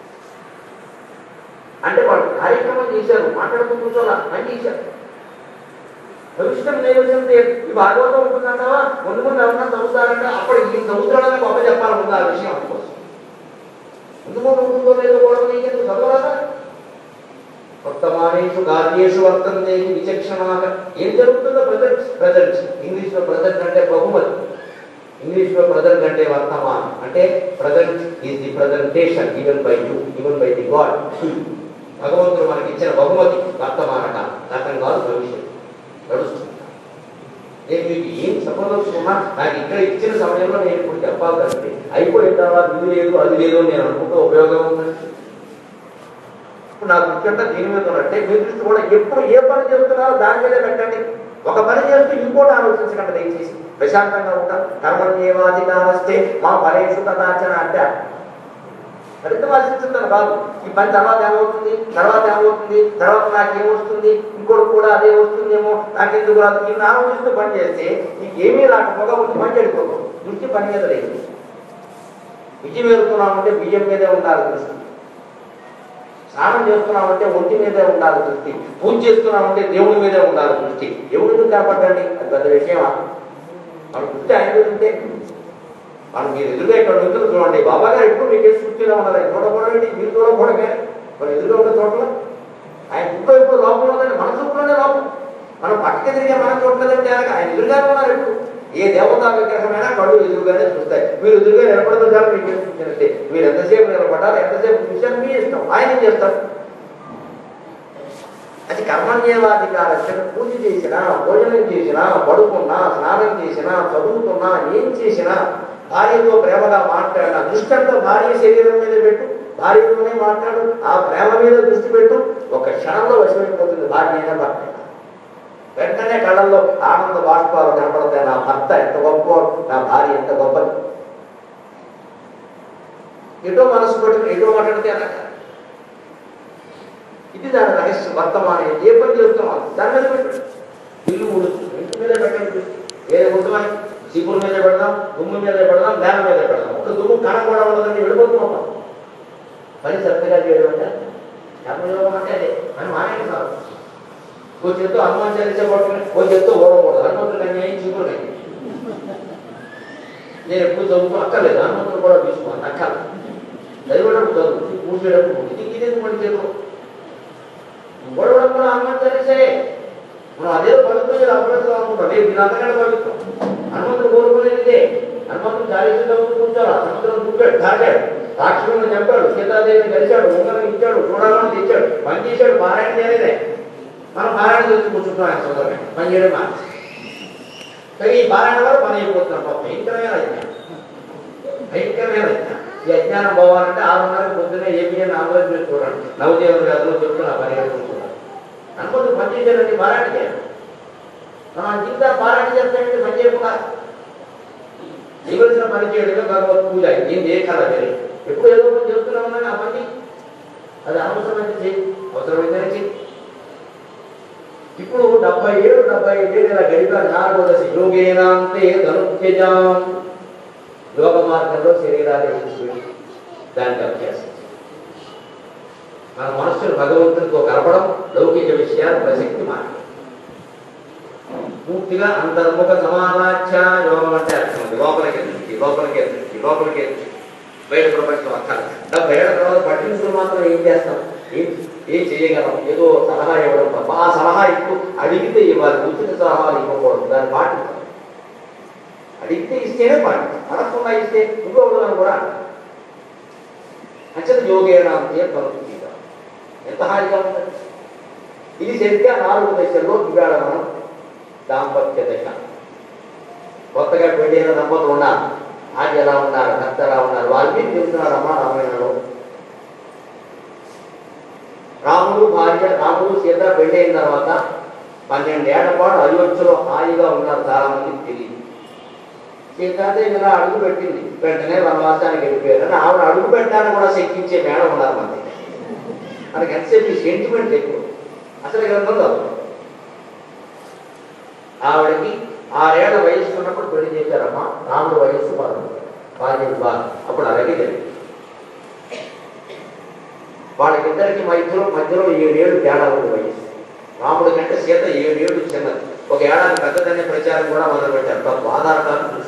అంటే వాళ్ళు కార్యక్రమం చేశారు మాట్లాడుతూ కూర్చోాలా పని చేశారు భవిష్యత్తు నైవేద్యంతో ఈ భాగవతం ఉంటుందంటావా ముందు ముందు ఎవరన్నా చదువుతారంటే అప్పుడు ఈ చదువుతాడని గొప్ప చెప్పాలి ముందు ఆ విషయం అందుకోసం ముందు ముందు ఉంటుందో లేదో కూడా నీకెందుకు చదవరాదా వర్తమానేషు గార్యేషు వర్తంతే విచక్షణాగా ఏం జరుగుతుందో ప్రజెంట్ ప్రజెంట్ ఇంగ్లీష్లో ప్రజెంట్ అంటే బహుమతి ఇంగ్లీష్లో ప్రజెంట్ అంటే వర్తమానం అంటే present is the presentation even by you even by the god భగవంతుడు మనకి ఇచ్చిన బహుమతి వర్తమానట గతం కాదు భవిష్యత్తు నడుస్తుంది నేను మీకు ఏం చెప్పదలుచుకున్నా నాకు ఇక్కడ ఇచ్చిన సమయంలో నేను ఇప్పుడు చెప్పాలి కదండి అయిపోయిన తర్వాత ఇది లేదు అది లేదు అని నేను అనుకుంటే ఉపయోగం ఉందండి ఇప్పుడు నాకు ముఖ్యంగా దీని మీద ఉన్నట్టే మీ దృష్టి కూడా ఎప్పుడు ఏ పని చేస్తున్నారో దాని మీదే పెట్టండి ఒక పని చేస్తూ ఇంకోటి ఆలోచించకండి దయచేసి ప్రశాంతంగా ఉంటాం కర్మణ్యేవాధికారస్తే మా పరేషు కదాచన అంటే ఫలితం ఆశించుంటాను బాబు ఈ పని తర్వాత ఏమవుతుంది తర్వాత ఏమవుతుంది తర్వాత నాకు ఏమొస్తుంది ఇంకోటి కూడా అదే వస్తుందేమో నాకు ఎందుకు రాదు ఇన్ని ఆలోచిస్తూ పని చేస్తే నీకు ఏమీ రాకపోగా ముందు పని చెడిపోతావు దృష్టి పని మీద లేదు విజయం వెళ్తున్నామంటే బియ్యం మీదే ఉండాలి దృష్టి స్నానం చేస్తున్నామంటే ఒంటి మీదే ఉండాలి దృష్టి పూజ చేస్తున్నామంటే దేవుడి మీదే ఉండాలి దృష్టి దేవుడి ఎందుకు కాపాడండి అది పెద్ద విషయమా మన దృష్టి ఆయన మీద ఉంటే మనం మీరు ఎదురుగా ఇక్కడ నుంచుని చూడండి బాబా గారు ఎప్పుడు మీకు సృష్టిలో ఉన్నారు ఆయన చూడకూడదండి మీరు చూడకూడదే మరి ఎదురుగా ఉన్న చోట్ల ఆయన బుక్లో ఇప్పుడు లోపం ఉందంటే మన చూపులోనే లోపం మనం పక్కకి తిరిగే మనం చూడలేదంటే కనుక ఆయన ఎదురుగానే ఉన్నారు ఎప్పుడు ఏ దేవతా విగ్రహమైనా కళ్ళు ఎదురుగానే చూస్తాయి మీరు ఎదురుగా నిలబడదు చాలు మీకు చూసినట్టే మీరు ఎంతసేపు నిలబడ్డారు ఎంతసేపు చూశారు మీ ఇష్టం ఆయన ఏం చేస్తారు అది కర్మణ్యేవాధికారక్షణ పూజ చేసినా భోజనం చేసినా పడుకున్నా స్నానం చేసినా చదువుతున్నా ఏం చేసినా భార్యతో ప్రేమగా మాట్లాడినా దృష్టి అంతా భార్య శరీరం మీద పెట్టు భార్యతోనే మాట్లాడు ఆ ప్రేమ మీద దృష్టి పెట్టు ఒక క్షణంలో వశమైపోతుంది భార్య అయినా భర్త అయినా. వెంటనే కళ్ళల్లో ఆనంద బాష్పాలు కనపడతాయి నా భర్త ఎంత గొప్ప నా భార్య ఎంత గొప్పది ఎటో మనసు పెట్టుకుని ఎటో మాట్లాడితే అనక ఇది దాని రహస్యం వర్తమానం ఏ పని చేస్తున్నాం దాని మీద పెట్టు ఇల్లు ముడుచు ఇంటి మీద పెట్టండి వేరే ఉంటున్నాయి చీపుల మీద పెడదాం దుమ్ము మీద పెడదాం నేల మీద పెడదాం ఒక దుమ్ము కణ కూడా ఉండదని వెళ్ళిపోతున్నాం పని శ్రద్ధగా చేయడం అంటే కర్మయోగం అంటే అదే మనం మానేది కాదు ఓ చేత్తో హనుమాన్ చాలీసా పట్టుకుని ఓ చేత్తో ఓడకూడదు హనుమంతుడు కన్యాయి చీపురు కన్యాయి నేను ఎప్పుడు చదువుకో అక్కర్లేదు హనుమంతుడు కూడా తీసుకోవాలి అక్కర్లేదు చదివేటప్పుడు చదువు మూసేటప్పుడు ఇది ఇదేందుకు మళ్ళీ చేతులు గొడవడం కూడా హనుమంతుడే సరే మనం అదే పవిత్రం అపవిత్రం అనుకుంటాం లేదు ఇది అంతకంటే పవిత్రం హనుమంతుడు కోరుకునేదే హనుమంతుడు చాలీస చదువుతూ కూర్చోాలి సముద్రం చూపాడు తాగాడు రాక్షసులను చెప్పాడు సీతాదేవిని కలిశాడు ఉంగరం ఇచ్చాడు చూడాలని తెచ్చాడు పని చేశాడు పారాయణ చేయలేదే మనం పారాయణ చేసి కూర్చుంటాం ఆయన సోదరుని పని చేయడం మానేసి. కానీ ఈ పారాయణ వల్ల పని అయిపోతున్నాం పాపం భయంకరమైన అజ్ఞానం భయంకరమైన అజ్ఞానం ఈ అజ్ఞానం పోవాలంటే ఆరున్నర పొద్దున్నే ఏపీ నాలుగు మీరు చూడండి నవజీవన గారిలో చెప్తున్నా పని చూడండి అనుకుంటూ పని చేశారండి పారాయణ చేయాలి మనం ఆ జీవితాన్ని పారాయణ చేస్తామంటే పని చేయకుండా చేయవలసిన పని చేయడమే భగవత్ పూజ ఏం చేయగల వేరే ఎప్పుడు ఏదో పని చేస్తూనే ఉన్నాను ఆ పని అది అవసరమైతే చేయి అవసరమైతేనే చేయి ఇప్పుడు డెబ్బై ఏడు డెబ్బై ఐదు ఏళ్ళు ఇలా గడిపారు నాలుగో దశ యోగేనాంతే ధనుత్యజాం యోగ మార్గంలో శరీరాన్ని తీసుకుని దానికి అభ్యాసం మన మనస్సును భగవంతునితో కలపడం లౌకిక విషయాలు ప్రసక్తి మార్గం పూర్తిగా అంతర్ముఖ సమానాఖ్య యోగం అంటే అర్థం ఉంది లోపలికి ఎదుర్చి లోపలికి ఎదుర్చి లోపలికి ఎదుర్చి బయట ప్రపంచం అక్కడ డెబ్బై ఏళ్ళ తర్వాత పట్టించుకుని మాత్రం ఏం చేస్తాం ఏం ఏం చేయగలం ఏదో సలహా ఇవ్వడం తప్ప ఆ సలహా ఇప్పుడు అడిగితే ఇవ్వాలి ఉచిత సలహాలు ఇవ్వకూడదు దాన్ని పాటించాలి అడిగితే ఇస్తేనే పాటించాలి అనకుండా ఇస్తే ఇంకొకరు కూడా అంచన యోగేణ అంతే పలుకుతుంది ఎంత హాయిగా ఉంటుంది ఇది సరిగ్గా నాలుగు దశల్లో ఇవాళ మనం దాంపత్య దశ కొత్తగా పెళ్ళైన దంపతులు ఉన్నారు ఆది ఎలా ఉన్నారు భర్త ఎలా ఉన్నారు వాళ్ళు చెబుతున్నారు అమ్మా రామాయణంలో రాముడు భార్య రాముడు సీత పెళ్ళైన తర్వాత పన్నెండేళ్ల పాటు అయోధ్యలో హాయిగా ఉన్నారు చాలా మందికి తెలియదు సీతాదేవి ఇలా అడుగు పెట్టింది వెంటనే వనవాసానికి వెళ్ళిపోయారు అని ఆవిడ అడుగు పెట్టడానికి కూడా శంకించే మేడం ఉన్నారు మన దగ్గర మనకి ఎంతసేపు సెంటిమెంట్ ఎక్కువ అసలు గ్రంథం కాదు ఆవిడకి ఆరేళ్ల వయస్సు ఉన్నప్పుడు పెళ్లి చేశారమ్మా రాముడు వయస్సు పదకొండు భార్య వివాహం అప్పుడు అలాగే జరిగింది వాళ్ళకిద్దరికి మధ్యలో మధ్యలో ఏడేళ్ళు తేడా ఉంది వయస్సు రాముడి కంటే సీత ఏడేళ్ళు చిన్నది ఒక ఏడాది పెద్దదనే ప్రచారం కూడా మొదలుపెట్టారు తప్పు ఆధార్ కార్డు చూసి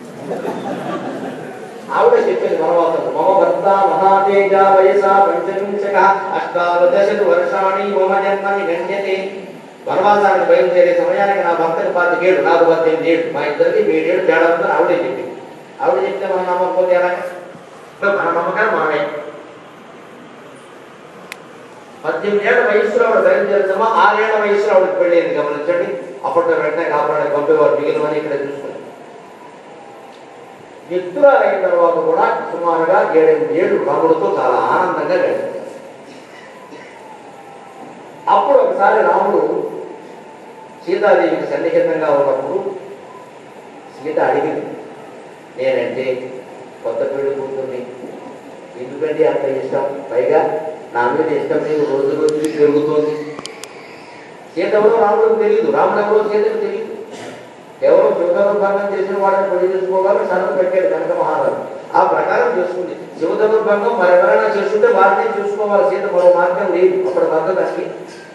ఆవిడ చెప్పింది వనవాసం మమ భర్త మహాతేజ వయసా పంచవింశక అష్టాదశతు వర్షాణి మమ జన్మని గణ్యతే వనవాసానికి బయలుదేరే సమయానికి నా భర్తకి పాతికేడు నాకు పద్దెనిమిది ఏడు మా ఇద్దరికి ఏడేడు తేడా ఉందని ఆవిడే చెప్పింది ఆవిడ చెప్తే మనం నమ్మకపోతే ఎలా ఇప్పుడు మన నమ్మకాలు మనమే పద్దెనిమిది ఏళ్ళ వయసులో ఆవిడ బయలుదేరుతామా ఆరేళ్ల వయసులో ఆవిడకి పెళ్ళేది గమనించండి అప్పట్లో వెంటనే కాపాడడానికి పంపేవారు మిగిలినవని ఇక్కడ చూసుకోండి నిద్రాలైన తర్వాత కూడా సుమారుగా ఏడెనిమిది ఏళ్ళు రాముడితో చాలా ఆనందంగా గడిపారు అప్పుడు ఒకసారి రాముడు సీతాదేవికి సన్నిహితంగా ఉన్నప్పుడు సీత అడిగింది నేనంటే కొత్త పెళ్లి కూతుర్ని ఎందుకంటే అంత ఇష్టం పైగా నా మీద ఇష్టం నీకు రోజు రోజు పెరుగుతోంది సీత ఎవరో రాముడికి తెలియదు రాముడు ఎవరో సీతకు తెలియదు కేవలం శివధనుర్భంగం చేసిన వాళ్ళని పెళ్లి చేసుకోవాలని షరతు పెట్టాడు కనుక మహారాజు ఆ ప్రకారం చేసుకుంది శివధనుర్భంగం మరెవరైనా చేసుకుంటే వారిని చూసుకోవాలి సీత మరో మార్గం లేదు అప్పుడు పద్ధతి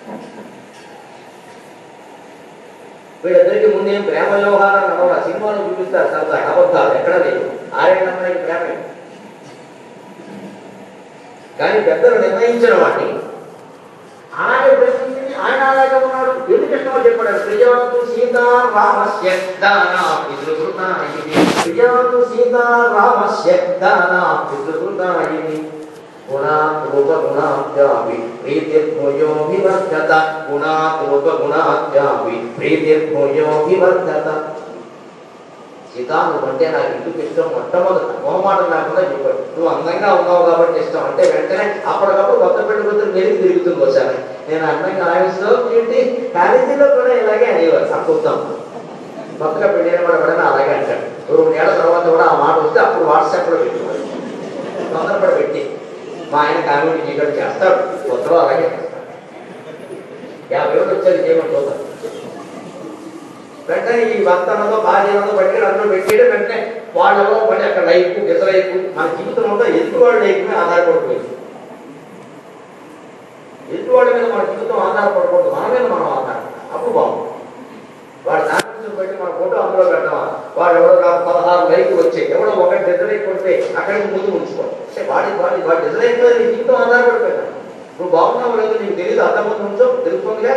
వీళ్ళిద్దరికి ముందు ఏం ప్రేమ వ్యవహారాలు నడవ సినిమాలు చూపిస్తారు సరదా అబద్ధాలు ఎక్కడ లేదు ఆరేళ్ళకి ప్రేమే కానీ పెద్దలు నిర్ణయించిన వాటిని అలాగే ప్రశ్నించింది ఆయన అలాగే ఉన్నాడు ఎందుకు ఇష్టమో చెప్పాడు ప్రియాతు సీతారామస్య దానా పితృకృతాయిని ప్రియాతు సీతారామస్య దానా పితృకృతాయిని గుణాత్ రూప గుణాత్యాపి ప్రీతిర్భూయోభివర్ధత గుణాత్ రూప గుణాత్యాపి ప్రీతిర్భూయోభివర్ధత సీత నువ్వంటే నాకు ఎందుకు ఇష్టం మొట్టమొదటి మొహమాటం లేకుండా చెప్పాడు నువ్వు అందంగా ఉన్నావు కాబట్టి ఇష్టం అంటే వెంటనే అప్పటికప్పుడు కొత్త పెళ్లి కూతురు మెలికి తిరుగుతుంది ఒకసారి నేను అందంగా ఆయుష్లో ఏంటి కాలేజీలో కూడా ఇలాగే అనేవారు అద్భుతం కొత్తగా పెళ్లి అయిన వాడు ఎవడైనా అలాగే అంటాడు రెండు ఏళ్ల తర్వాత కూడా ఆ మాట వస్తే అప్పుడు వాట్సాప్లో పెట్టుకోవాలి తొందరపడి పెట్టి మా ఆయన కామెంట్ చేయడం చేస్తాడు కొత్తలో అలాగే చేస్తాడు యాభై ఏళ్ళు వచ్చారు చేయమని చూద్దాం వెంటనే ఈ భర్తనతో భార్యలతో బట్టి అందులో పెట్టేయడం వెంటనే వాళ్ళలో పడి అక్కడ లైఫ్ ఇతర లైఫ్ మన జీవితం అంతా ఎదుటి వాళ్ళ లైఫ్ మీద ఆధారపడిపోయింది ఎదుటి వాళ్ళ మీద మన జీవితం ఆధారపడకూడదు మన మీద మనం ఆధారపడాలి అప్పుడు బాగుంది వాడు దాని బట్టి మన ఫోటో అందులో పెట్టమా వాడు ఎవడో నాకు పదహారు లైక్ వచ్చాయి ఎవడో ఒకటి డిజలైక్ కొడితే అక్కడికి ముందు ఉంచుకోవాలి అంటే వాడి వాడి వాడి డిజలైక్ మీద నీ జీవితం ఆధారపడిపోయినా నువ్వు బాగున్నావు లేదు నీకు తెలియదు అంతకుముందు ఉంచో తెలుస్తుందిగా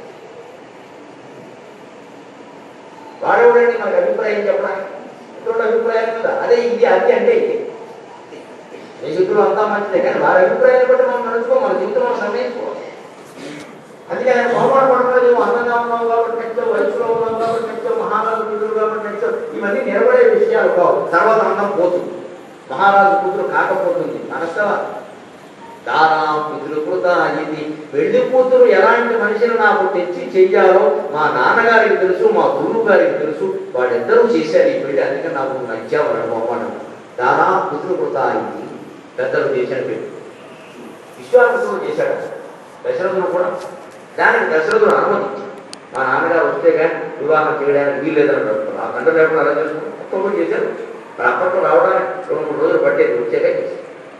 వాడెవడండి మనకు అభిప్రాయం చెప్పడానికి ఇటువంటి అభిప్రాయం కదా అదే ఇది అది అంటే ఇది నీ చుట్టూ అంతా మంచిదే కానీ వారి అభిప్రాయాన్ని బట్టి మనం నడుచుకో మన జీవితం మనం నిర్ణయించుకోవాలి అందుకే ఆయన మొహమాట పడలేదు నువ్వు అందంగా ఉన్నావు కాబట్టి నచ్చావు వయసులో ఉన్నావు కాబట్టి నచ్చావు మహారాజు కూతురు కాబట్టి నచ్చావు ఇవన్నీ నిలబడే విషయాలు కావు తర్వాత అందం పోతుంది మహారాజు కూతురు కాకపోతుంది మనస్తవా దారా పితృకృత ఇది పెళ్లి కూతురు ఎలాంటి మనిషిని నాకు తెచ్చి చెయ్యాలో మా నాన్నగారికి తెలుసు మా గురువు గారికి తెలుసు వాళ్ళిద్దరూ చేశారు ఈ పెళ్లి అందుకే నాకు నచ్చావు మొహమాటం దారా పితృకృత ఇది పెద్దలు చేసిన పెళ్లి విశ్వామిత్రుడు చేశాడు దశరథుడు కూడా దానికి దశరథుడు అనుమతి మా నాన్నగారు వస్తే కానీ వివాహం చేయడానికి వీల్లేదని ఆ గంట లేకుండా అలా చేసుకుని ఒక్కొక్కరు చేశారు మరి అప్పట్లో రావడానికి రెండు మూడు రోజులు పట్టేది వచ్చాక చేశారు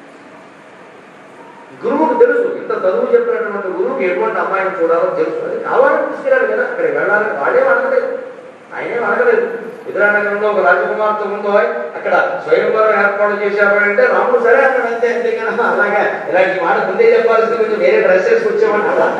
గురువుకు తెలుసు ఇంత చదువు చెప్పినటువంటి గురువుకి ఎటువంటి అమ్మాయిని చూడాలో తెలుసు అది కావాలని తీసుకెళ్ళాలి కదా అక్కడికి వెళ్ళాలని వాడే అడగలేదు ఆయనే అడగలేదు ఎదురానగరంలో ఒక రాజకుమార్తె ఉందో అక్కడ స్వయంవరం ఏర్పాటు చేశారు అంటే రాముడు సరే అక్కడ అంతే అంతే కదా అలాగే ఇలాంటి మాట ముందే చెప్పాల్సింది కొంచెం వేరే డ్రెస్ వేసుకొచ్చామని అలా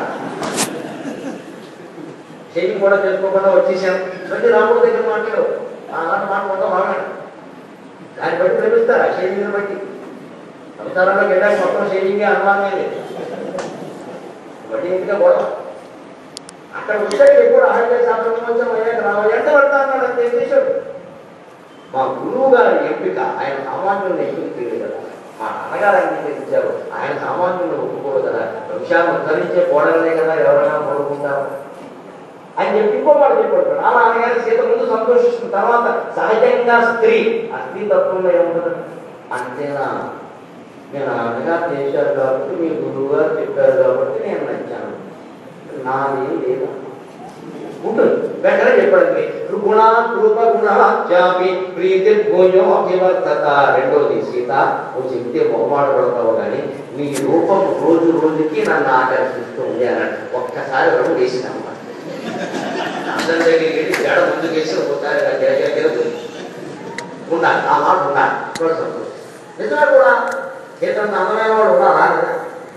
షేవింగ్ కూడా చేసుకోకుండా వచ్చేసాం మళ్ళీ రాముడి దగ్గర మాట్లాడు అలాంటి మాట ఉందా వాడాడు దాన్ని బట్టి ప్రేమిస్తారా షేవింగ్ బట్టి అవతారంలో వెళ్ళాక మొత్తం షేవింగ్ అనుమానమే బట్టి ఇంకా గొడవ అక్కడ వచ్చాక ఎప్పుడు ఆరోగ్య శాస్త్రం సంవత్సరం అయ్యాక రావాలి ఎంత పడతా అన్నాడు అంత చేశాడు మా గురువు గారి ఎంపిక ఆయన సామాన్యులను ఎంపిక చేయలేదు కదా మా నాన్నగారు అంగీకరించారు ఆయన సామాన్యులను ఒప్పుకోరు కదా వంశాన్ని ఉద్ధరించే కోడలనే కదా ఎవరైనా కోరుకుంటారు అని చెప్పి ఇంకోమాట చెప్పాడు ఆ నాన్నగారి సీత ముందు సంతోషిస్తున్న తర్వాత సహజంగా స్త్రీ ఆ స్త్రీ తత్వంలో ఏముంటుంది అంతేనా నేను నాన్నగారు చేశారు కాబట్టి మీ గురువు గారు చెప్పారు కాబట్టి నేను నచ్చాను నాది లేదా ఉంటుంది వెంటనే చెప్పండి గుణ రూప గుణాచాపి ప్రీతి భూయో అభివర్తత రెండోది సీత నువ్వు చెప్తే మొహమాటపడతావు కానీ నీ రూపం రోజు రోజుకి నన్ను ఆకర్షిస్తూ ఉంది అన్నాడు ఒక్కసారి రంగు వేసినమ్మా అందరి దగ్గరికి వెళ్ళి జడ ముందుకు వేసి ఒకసారి ఇలా గిరగిర గిరగిర ఉండాలి ఆ మాట ఉండాలి చూడ సంతోషం నిజంగా కూడా చేతంత అందమైన వాడు ఉన్నారా లేదా?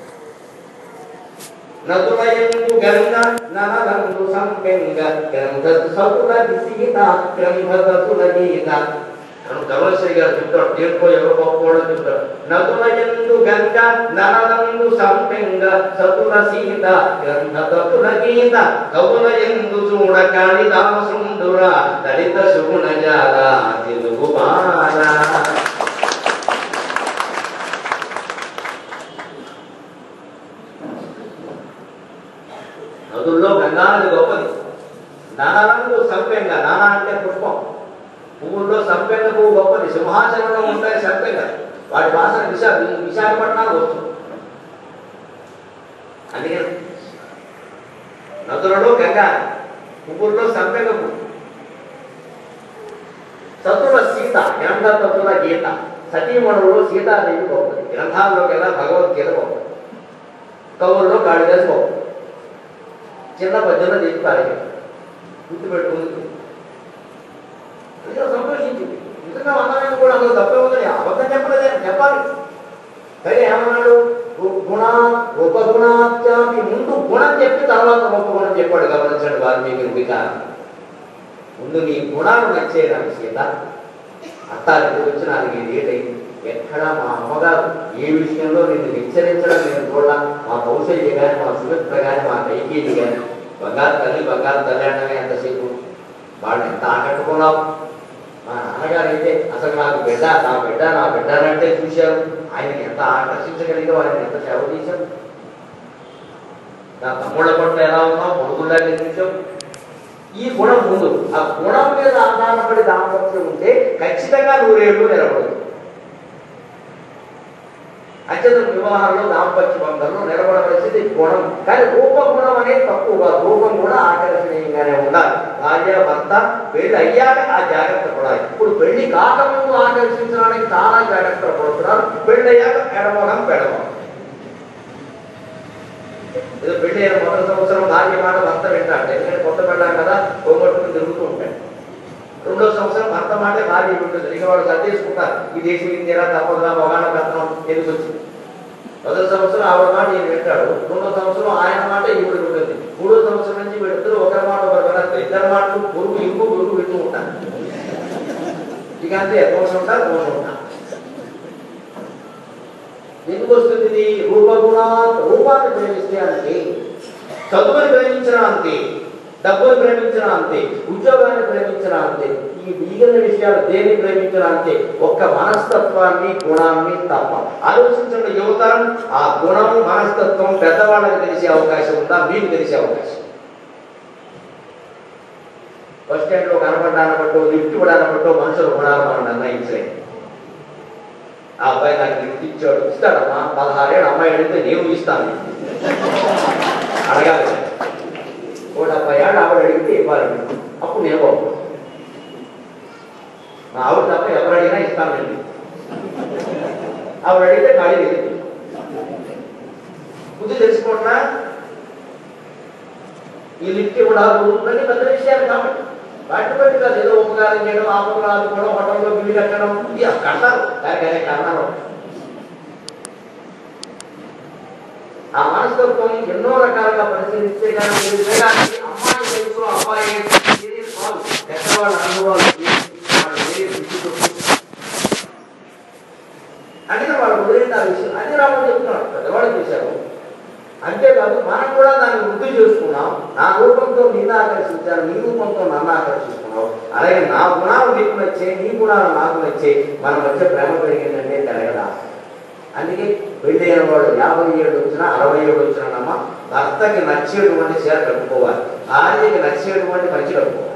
నదులయందు గంగ ననలందు సంపెంగ గ్రంథ సతుల సీత గ్రంథతుల గీత గమనశ్రీ గారు చెప్తాడు దేనికో ఎవరు గొప్పవాడో చెప్తాడు నదులయందు గంగ ననలందు సంపెంగ సతుల సీత గ్రంథతుల గీత కవుల ఎందు చూడ కాళిదాసుండురా దళిత సుగుణ జాల తెలుగు బాల నదుల్లో గంగా నది గొప్పది నానాలందు సంపెంగ నానా అంటే పుష్పం పువ్వుల్లో సంపెంగ పువ్వు గొప్పది సింహాసనంలో ఉంటాయి సంపెంగ వాటి వాసన విశా విశాఖపట్నానికి వస్తుంది అందుకని నదులలో గంగా పువ్వుల్లో సంపెంగ పువ్వు సతుల సీత గ్రంథ తత్తుల గీత సతీమణులు సీతాదేవి గొప్పది గ్రంథాల్లోకెల్లా భగవద్గీత గొప్పది కవుల్లో కాళిదాసు గొప్పది చిన్న పద్యంలో తీసి పారేశాడు గుర్తుపెట్టుకుంది అందులో సంతోషించింది నిజంగా అందమైన కూడా అందులో తప్పే ఉందని అబద్ధం చెప్పలేదే చెప్పాలి సరే ఏమన్నాడు గు- గుణ ఉపగుణాత్యాపి ముందు గుణ చెప్పాడు గమనించండి వాల్మీకి వికారం ముందు నీ గుణాలు నచ్చే నాకు సీత అత్తారికి వచ్చి నాలుగు ఏటైంది ఎక్కడ మా అమ్మగారు ఏ విషయంలో నిన్ను హెచ్చరించడం నేను చూడాల మా కౌశల్య కానీ మా సుమిత్ర కానీ మా కైకేయి కానీ బంగారు తల్లి బంగారు తల్లి అనడమే ఎంతసేపు వాళ్ళని ఎంత ఆకట్టుకున్నావు మా నాన్నగారు అయితే అసలు నాకు బిడ్డ నా బిడ్డ నా బిడ్డ అంటే చూశారు ఆయనకి ఎంత ఆకర్షించగలిగే వారిని ఎంత సేవ చేశారు నా తమ్ముళ్ళ పట్ల ఎలా ఉన్నావు కొడుకుల్లాగా చూసాం ఈ గుణం ముందు ఆ గుణం మీద ఆధారపడి దాంపత్యం ఉంటే ఖచ్చితంగా నూరేళ్ళు నిలబడదు అత్యంత వివాహాల్లో దాంపత్య బంధంలో నిలబడవలసింది గుణం కానీ రూపగుణం అనేది తక్కువగా రూపం కూడా ఆకర్షణీయంగానే ఉండాలి భార్య భర్త పెళ్లి అయ్యాక ఆ జాగ్రత్త పడాలి ఇప్పుడు పెళ్లి కాకముందు ఆకర్షించడానికి చాలా జాగ్రత్త పడుతున్నారు పెళ్లి అయ్యాక ఎడమడం పెడమడం ఏదో పెళ్లి అయిన మొదటి సంవత్సరం భార్య మాట భర్త వింటాడు ఎందుకంటే కొత్త పెళ్ళాం కదా పోగొట్టుకుని తిరుగుతూ ఉంటాడు రెండో సంవత్సరం భర్త మాటే భార్య ఉంటుంది ఇక వాళ్ళు సర్దేసుకుంటారు ఈ దేశం ఇది తీరా తప్పదుగా మొగాళ్ళ కథనం ఎందుకు వచ్చింది మొదటి సంవత్సరం ఆవిడ మాట ఈయన వింటాడు రెండో సంవత్సరం ఆయన మాట ఈవిడ ఉంటుంది మూడో సంవత్సరం నుంచి వీళ్ళిద్దరు ఒకరి మాట ఒకరు వినస్తారు ఇద్దరు మాటలు పురుగు ఇంకో పురుగు వింటూ ఉంటారు ఇక అంతే దోషం ఉంటారు దోషం ఉంటారు ఎందుకు వస్తుంది ఇది రూపగుణ రూపాన్ని ప్రేమిస్తే అంతే చదువుని ప్రేమించిన అంతే డబ్బుని ప్రేమించిన అంతే ఉద్యోగాన్ని ప్రేమించిన అంతే ఈ మిగిలిన విషయాలు దేన్ని ప్రేమించిన అంతే ఒక్క మనస్తత్వాన్ని గుణాన్ని తప్ప ఆలోచించిన యువతరం ఆ గుణం మనస్తత్వం పెద్దవాళ్ళకి తెలిసే అవకాశం ఉందా మీకు తెలిసే అవకాశం బస్ స్టాండ్ లో కనపడ్డాన్ని బట్టో లిఫ్ట్ ఇవ్వడాన్ని బట్టో మనుషుల గుణాలు మనం నిర్ణయించలేము ఆ అబ్బాయి నాకు లిఫ్ట్ ఇచ్చాడు ఇస్తాడమ్మా పదహారేళ్ళు అమ్మాయి అడిగితే నేను ఇస్తాను అడగాలి ఓ డెబ్బై ఏళ్ళు ఆవిడ అడిగితే ఇవ్వాలండి అప్పుడు నేను బాబు మా ఆవిడ తప్ప ఎవరు అడిగినా ఇస్తానండి ఆవిడ అడిగితే ఖాళీ లేదు బుద్ధి తెలుసుకుంటున్నా ఈ లిఫ్ట్ ఇవ్వడాలు ఇవన్నీ పెద్ద విషయాలు కాబట్టి వాటి బట్టి కాదు ఏదో ఉపకారం చేయడం ఆపకాలు కూడా హోటల్లో బిల్లు కట్టడం ఇది కడతారు దానికి అనే కారణాలు ఆ మనస్తత్వం ఎన్నో రకాలుగా పరిశీలిస్తే కానీ ఈ విధంగా అమ్మాయి వయసులో అబ్బాయి తెలియదు కాదు ఎక్కడ వాళ్ళ అనుభవాలు ఏంటి, వాళ్ళ తెలియదు విద్యుత్ అంటే వాళ్ళు వదిలేండి ఆ విషయం అది రామని చెప్తున్నాడు పెద్దవాళ్ళు చేశారు అంతేకాదు మనం కూడా దాన్ని వృద్ధి చేసుకున్నాం నా రూపంతో నిన్ను ఆకర్షించాను నీ రూపంతో నన్ను ఆకర్షిస్తున్నావు అలాగే నా గుణాలు నీకు నచ్చే నీ గుణాలు నాకు నచ్చే మన మధ్య ప్రేమ పెరిగిందంటే తెలగదా అందుకే పెళ్లి అయిన వాడు యాభై ఏడు వచ్చినా అరవై ఏడు వచ్చినానమ్మ భర్తకి నచ్చేటువంటి చీర కట్టుకోవాలి భార్యకి నచ్చేటువంటి పంచి కట్టుకోవాలి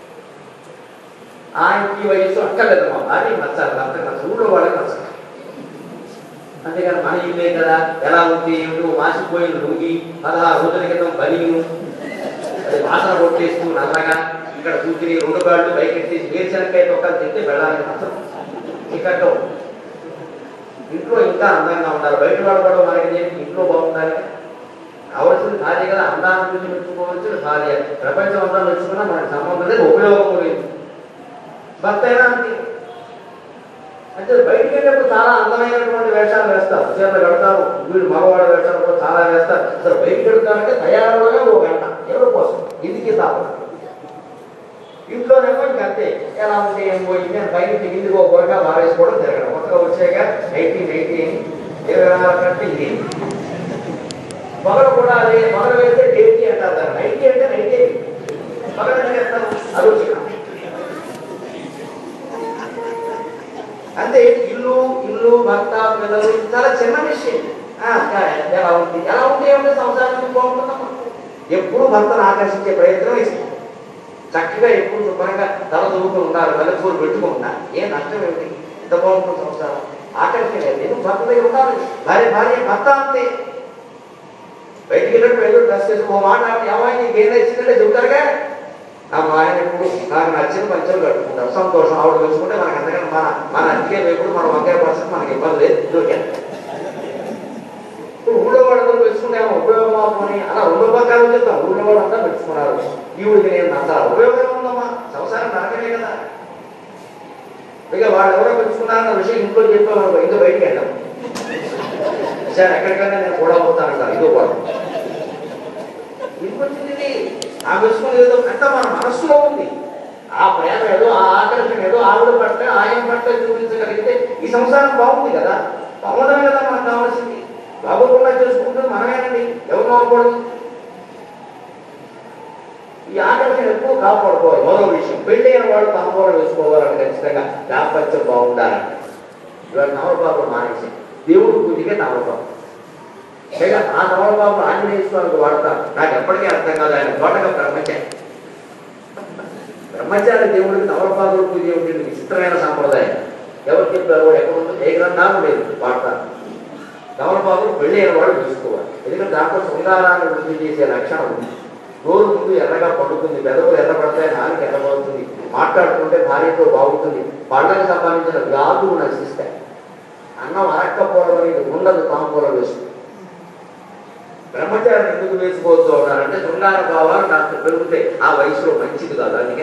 ఆయనకి ఈ వయసు అక్కర్లేదమ్మా భార్యకి నచ్చాలి భర్తకి నచ్చాలి ఊళ్ళో వాళ్ళకి నచ్చాలి అంతేకాని మన ఇల్లే కదా ఎలా ఉంది ఏమిటో మాసిపోయిన లుంగి పదహారు రోజుల క్రితం బలిను అది వాసన కొట్టేస్తూ నల్లగా ఇక్కడ కూర్చుని రెండు కాళ్ళు పైకెట్టేసి వేరుశనక్కాయ తొక్కలు తింటే వెళ్ళాలి నచ్చదు ఇక్కడ ఇంట్లో ఇంకా అందంగా ఉండాలి బయట వాడు కూడా మనకి దేనికి ఇంట్లో బాగుండాలి కావలసిన భార్య కదా అందాన్ని గురించి మెచ్చుకోవాల్సిన భార్య ప్రపంచం అంతా మెచ్చుకున్నా మనకి సంబంధం లేదు ఉపయోగం లేదు భర్త అయినా అంతే అంటే బయటికి వెళ్ళినప్పుడు చాలా అందమైనటువంటి వేషాలు వేస్తారు చీరలు కడతారు వీళ్ళు మగవాళ్ళ వేషాలు కూడా చాలా వేస్తారు అసలు బయటికి వెళ్తారంటే తయారులోనే ఒక గంట ఎవరి కోసం ఇంటికి తాపడం ఇంట్లోనేమో ఇంక అంతే ఎలా ఉంటే ఏం పోయి నేను బయట ఇంటికి ఒక గొరగా మారేసుకోవడం జరగడం కొత్తగా వచ్చాక నైన్టీన్ నైన్టీ ఇరవై నాలుగు కంటే ఇది పగలు కూడా అదే పగలు వేస్తే డేటీ అంటారు దాన్ని నైన్టీ అంటే నైన్టీ పగలు అంటే అంటారు అది వచ్చిన అంటే ఇల్లు ఇల్లు భర్త పిల్లలు ఇది చాలా చిన్న విషయం ఆ, ఎలా ఉంది ఎలా ఉంది ఏమంటే సంసారం బాగుంటుందమ్మా ఎప్పుడు భర్తను ఆకర్షించే ప్రయత్నం ఇస్తాం చక్కగా ఎప్పుడు శుభ్రంగా తల దువ్వుకుని ఉండాలి వెలకూరు పెట్టుకుని ఉండాలి ఏ నష్టం ఏమిటి ఇంత బాగుంటుంది సంసారం ఆకర్షణ లేదు నేను భర్త దగ్గర ఉండాలి భార్య భార్య భర్త అంతే బయటికి వెళ్ళినట్టు వెళ్ళి డ్రెస్ వేసి ఓ మాట ఆడి, ఏమైంది నీకు ఏం నచ్చిందంటే చెబుతారుగా నా మా ఆయన ఇప్పుడు నాకు నచ్చిన పంచలు కట్టుకుంటాం సంతోషం ఆవిడ వచ్చుకుంటే మనకి అంతకన్నా మన మన అందుకే ఎప్పుడు మన వంకాయ పర్సెంట్ మనకి ఇబ్బంది లేదు ఇదొకే. ఇప్పుడు ఊళ్ళో వాళ్ళందరూ పెంచుకుంటాము ఉపయోగమా పోనీ అలా రెండు పక్కలు చెప్తాం ఊళ్ళో వాళ్ళంతా పెంచుకున్నారు ఈవిడికి నేను అంత ఉపయోగం ఉందమ్మా సంసారం నరకమే కదా ఇక వాళ్ళు ఎవరో పెంచుకున్నారన్న విషయం ఇంట్లో చెప్పాము ఇంకా బయటికి వెళ్ళాం సార్ ఎక్కడికైనా నేను కూడా వస్తాను సార్ ఇదో కూడా ఎందుకు వచ్చింది ఇది ఆ విషయం ఏదో అంటే మన మనస్సులో ఉంది ఆ ప్రేమ ఏదో ఆ ఆకర్షణ ఏదో ఆవిడ పట్ల ఆయన పట్ల చూపించగలిగితే ఈ సంసారం బాగుంది కదా బాగుండమే కదా మనకు కావాల్సింది బాగోకుండా చేసుకుంటుంది మనమేనండి ఎవరు నవ్వకూడదు ఈ ఆకర్షణ ఎప్పుడు కాపాడుకోవాలి మరో విషయం పెళ్లి అయిన వాళ్ళు తాంబూలం వేసుకోవాలని ఖచ్చితంగా దాంపత్యం బాగుండాలని ఇవాళ తమలపాకులు మానేసి దేవుడు పూజకే తమలపాకు పైగా ఆ తమలపాకులు ఆంజనేయ స్వామికి వాడతారు నాకు ఎప్పటికీ అర్థం కాదు ఆయన తోటగా బ్రహ్మచారి బ్రహ్మచారి దేవుడికి తమలపాకులు పూజ ఏమిటి విచిత్రమైన సాంప్రదాయం ఎవరు చెప్పారు ఎక్కడ ఉందో ఏ గ్రంథాలు లేదు వాడతారు తమలపాకులు పెళ్లి అయిన వాళ్ళు చూసుకోవాలి ఎందుకంటే దాంట్లో శృంగారాన్ని వృద్ధి చేసే లక్షణం ఉంది నోరు ముందు ఎర్రగా పండుతుంది పెదవులు ఎర్రపడతాయి నాలుగు ఎర్రబడుతుంది మాట్లాడుతుంటే భార్యతో బాగుంటుంది పళ్ళకు సంబంధించిన వ్యాధులు నశిస్తాయి అన్నం అరక్కపోవడం అనేది ఉండదు తాంబూలం వేస్తుంది బ్రహ్మచారిని ఎందుకు వేసుకోవద్దు అన్నారంటే శృంగార భావాలు నాకు పెరిగితే ఆ వయసులో మంచిది కాదు అందుకే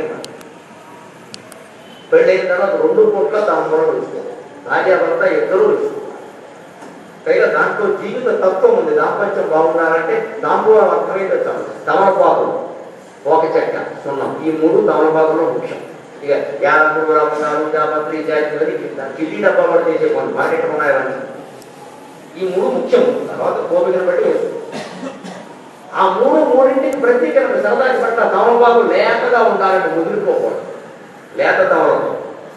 పెళ్ళైన తర్వాత రెండు పూట్ల తాంబూలం వేసుకోవాలి భార్యాభర్త ఇద్దరూ వేసుకోవాలి పైగా దాంట్లో జీవిత తత్వం ఉంది దాంపత్యం బాగుండాలంటే దాంబూలం అర్థమైంది చాలు తమలపాకులు ఒక చెక్క సున్నం ఈ మూడు తమలపాకులో ముఖ్యం ఇక యాలకులు లవంగాలు జాపత్రి జాతి కిల్లీ డబ్బా కూడా చేసే కొన్ని మార్కెట్ ఉన్నాయని ఈ మూడు ముఖ్యం తర్వాత కోపికను బట్టి వేసుకోవాలి ఆ మూడు మూడింటికి ప్రత్యేకమైన సరదాకి పట్ల తమలపాకు లేతగా ఉండాలని ముదిరిపోకూడదు లేత తమలపాకు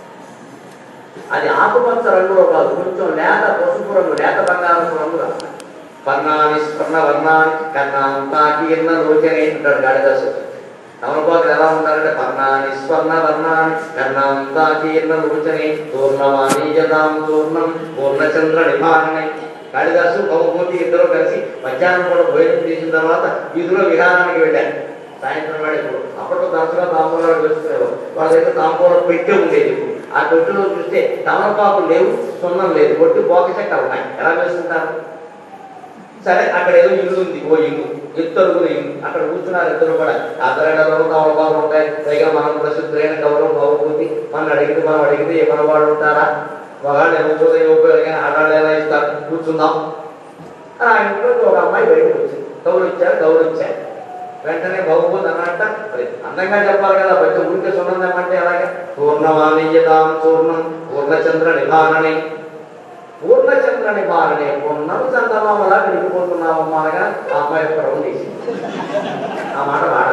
అది ఆకుపచ్చ రంగులో కాదు కొంచెం లేత పసుపు రంగు లేత బంగారపు రంగు రావాలి పర్ణాని స్వర్ణ వర్ణాని కన్నాంతాకి ఎన్న లోచనే అంటాడు గాడిదాసు తమలపాకులు ఎలా ఉండాలంటే పర్ణాని స్వర్ణ వర్ణాని కన్నాంతాకి ఎన్న లోచనే పూర్ణమాని జదాం పూర్ణం పూర్ణచంద్ర నిభారణై కాళిదాసు భవభూతి ఇద్దరు కలిసి మధ్యాహ్నం కూడా భోజనం చేసిన తర్వాత వీధిలో విహారానికి వెళ్ళారు సాయంత్రం వేళ ఇప్పుడు అప్పట్లో తరచుగా తాంబూలాలు వేసుకునేవారు వాళ్ళ దగ్గర తాంబూలం పెట్టె ఉండేది ఇప్పుడు ఆ పెట్టెలో చూస్తే తమలపాకు లేవు సున్నం లేదు కొట్టి పోక చెక్క ఉన్నాయి ఎలా వేసుకుంటారు సరే అక్కడ ఏదో ఇల్లు ఉంది ఓ ఇల్లు ఇద్దరుగురు ఇల్లు అక్కడ కూర్చున్నారు ఇద్దరు కూడా అద్దరైన తమలపాకులు ఉంటాయి పైగా మనం ప్రసిద్ధులైన గౌరవం గౌరవభూతి మనం అడిగితే మనం అడిగితే మన వాళ్ళు ఉంటారా వాళ్ళు ఇవ్వకపోతే ఇవ్వకపోతే కానీ ఆడాళ్ళు ఎలా ఇస్తారు కూర్చుందాం అని ఆ ఇంట్లో ఒక అమ్మాయి బయటకు వచ్చింది గౌరవ ఇచ్చారు గౌరవ ఇచ్చారు వెంటనే బాగుపోతుంది అన్నట్ట మరి అందంగా చెప్పాలి కదా బయట ఊరికే సున్నందమంటే అలాగే పూర్ణమానీయతాం చూర్ణం పూర్ణచంద్ర నిభానని పూర్ణచంద్ర నిభానని పూర్ణం చందమామలా విడిగిపోతున్నామమ్మా అనగా ఆ అమ్మాయి ప్రభు చేసింది ఆ మాట వాడ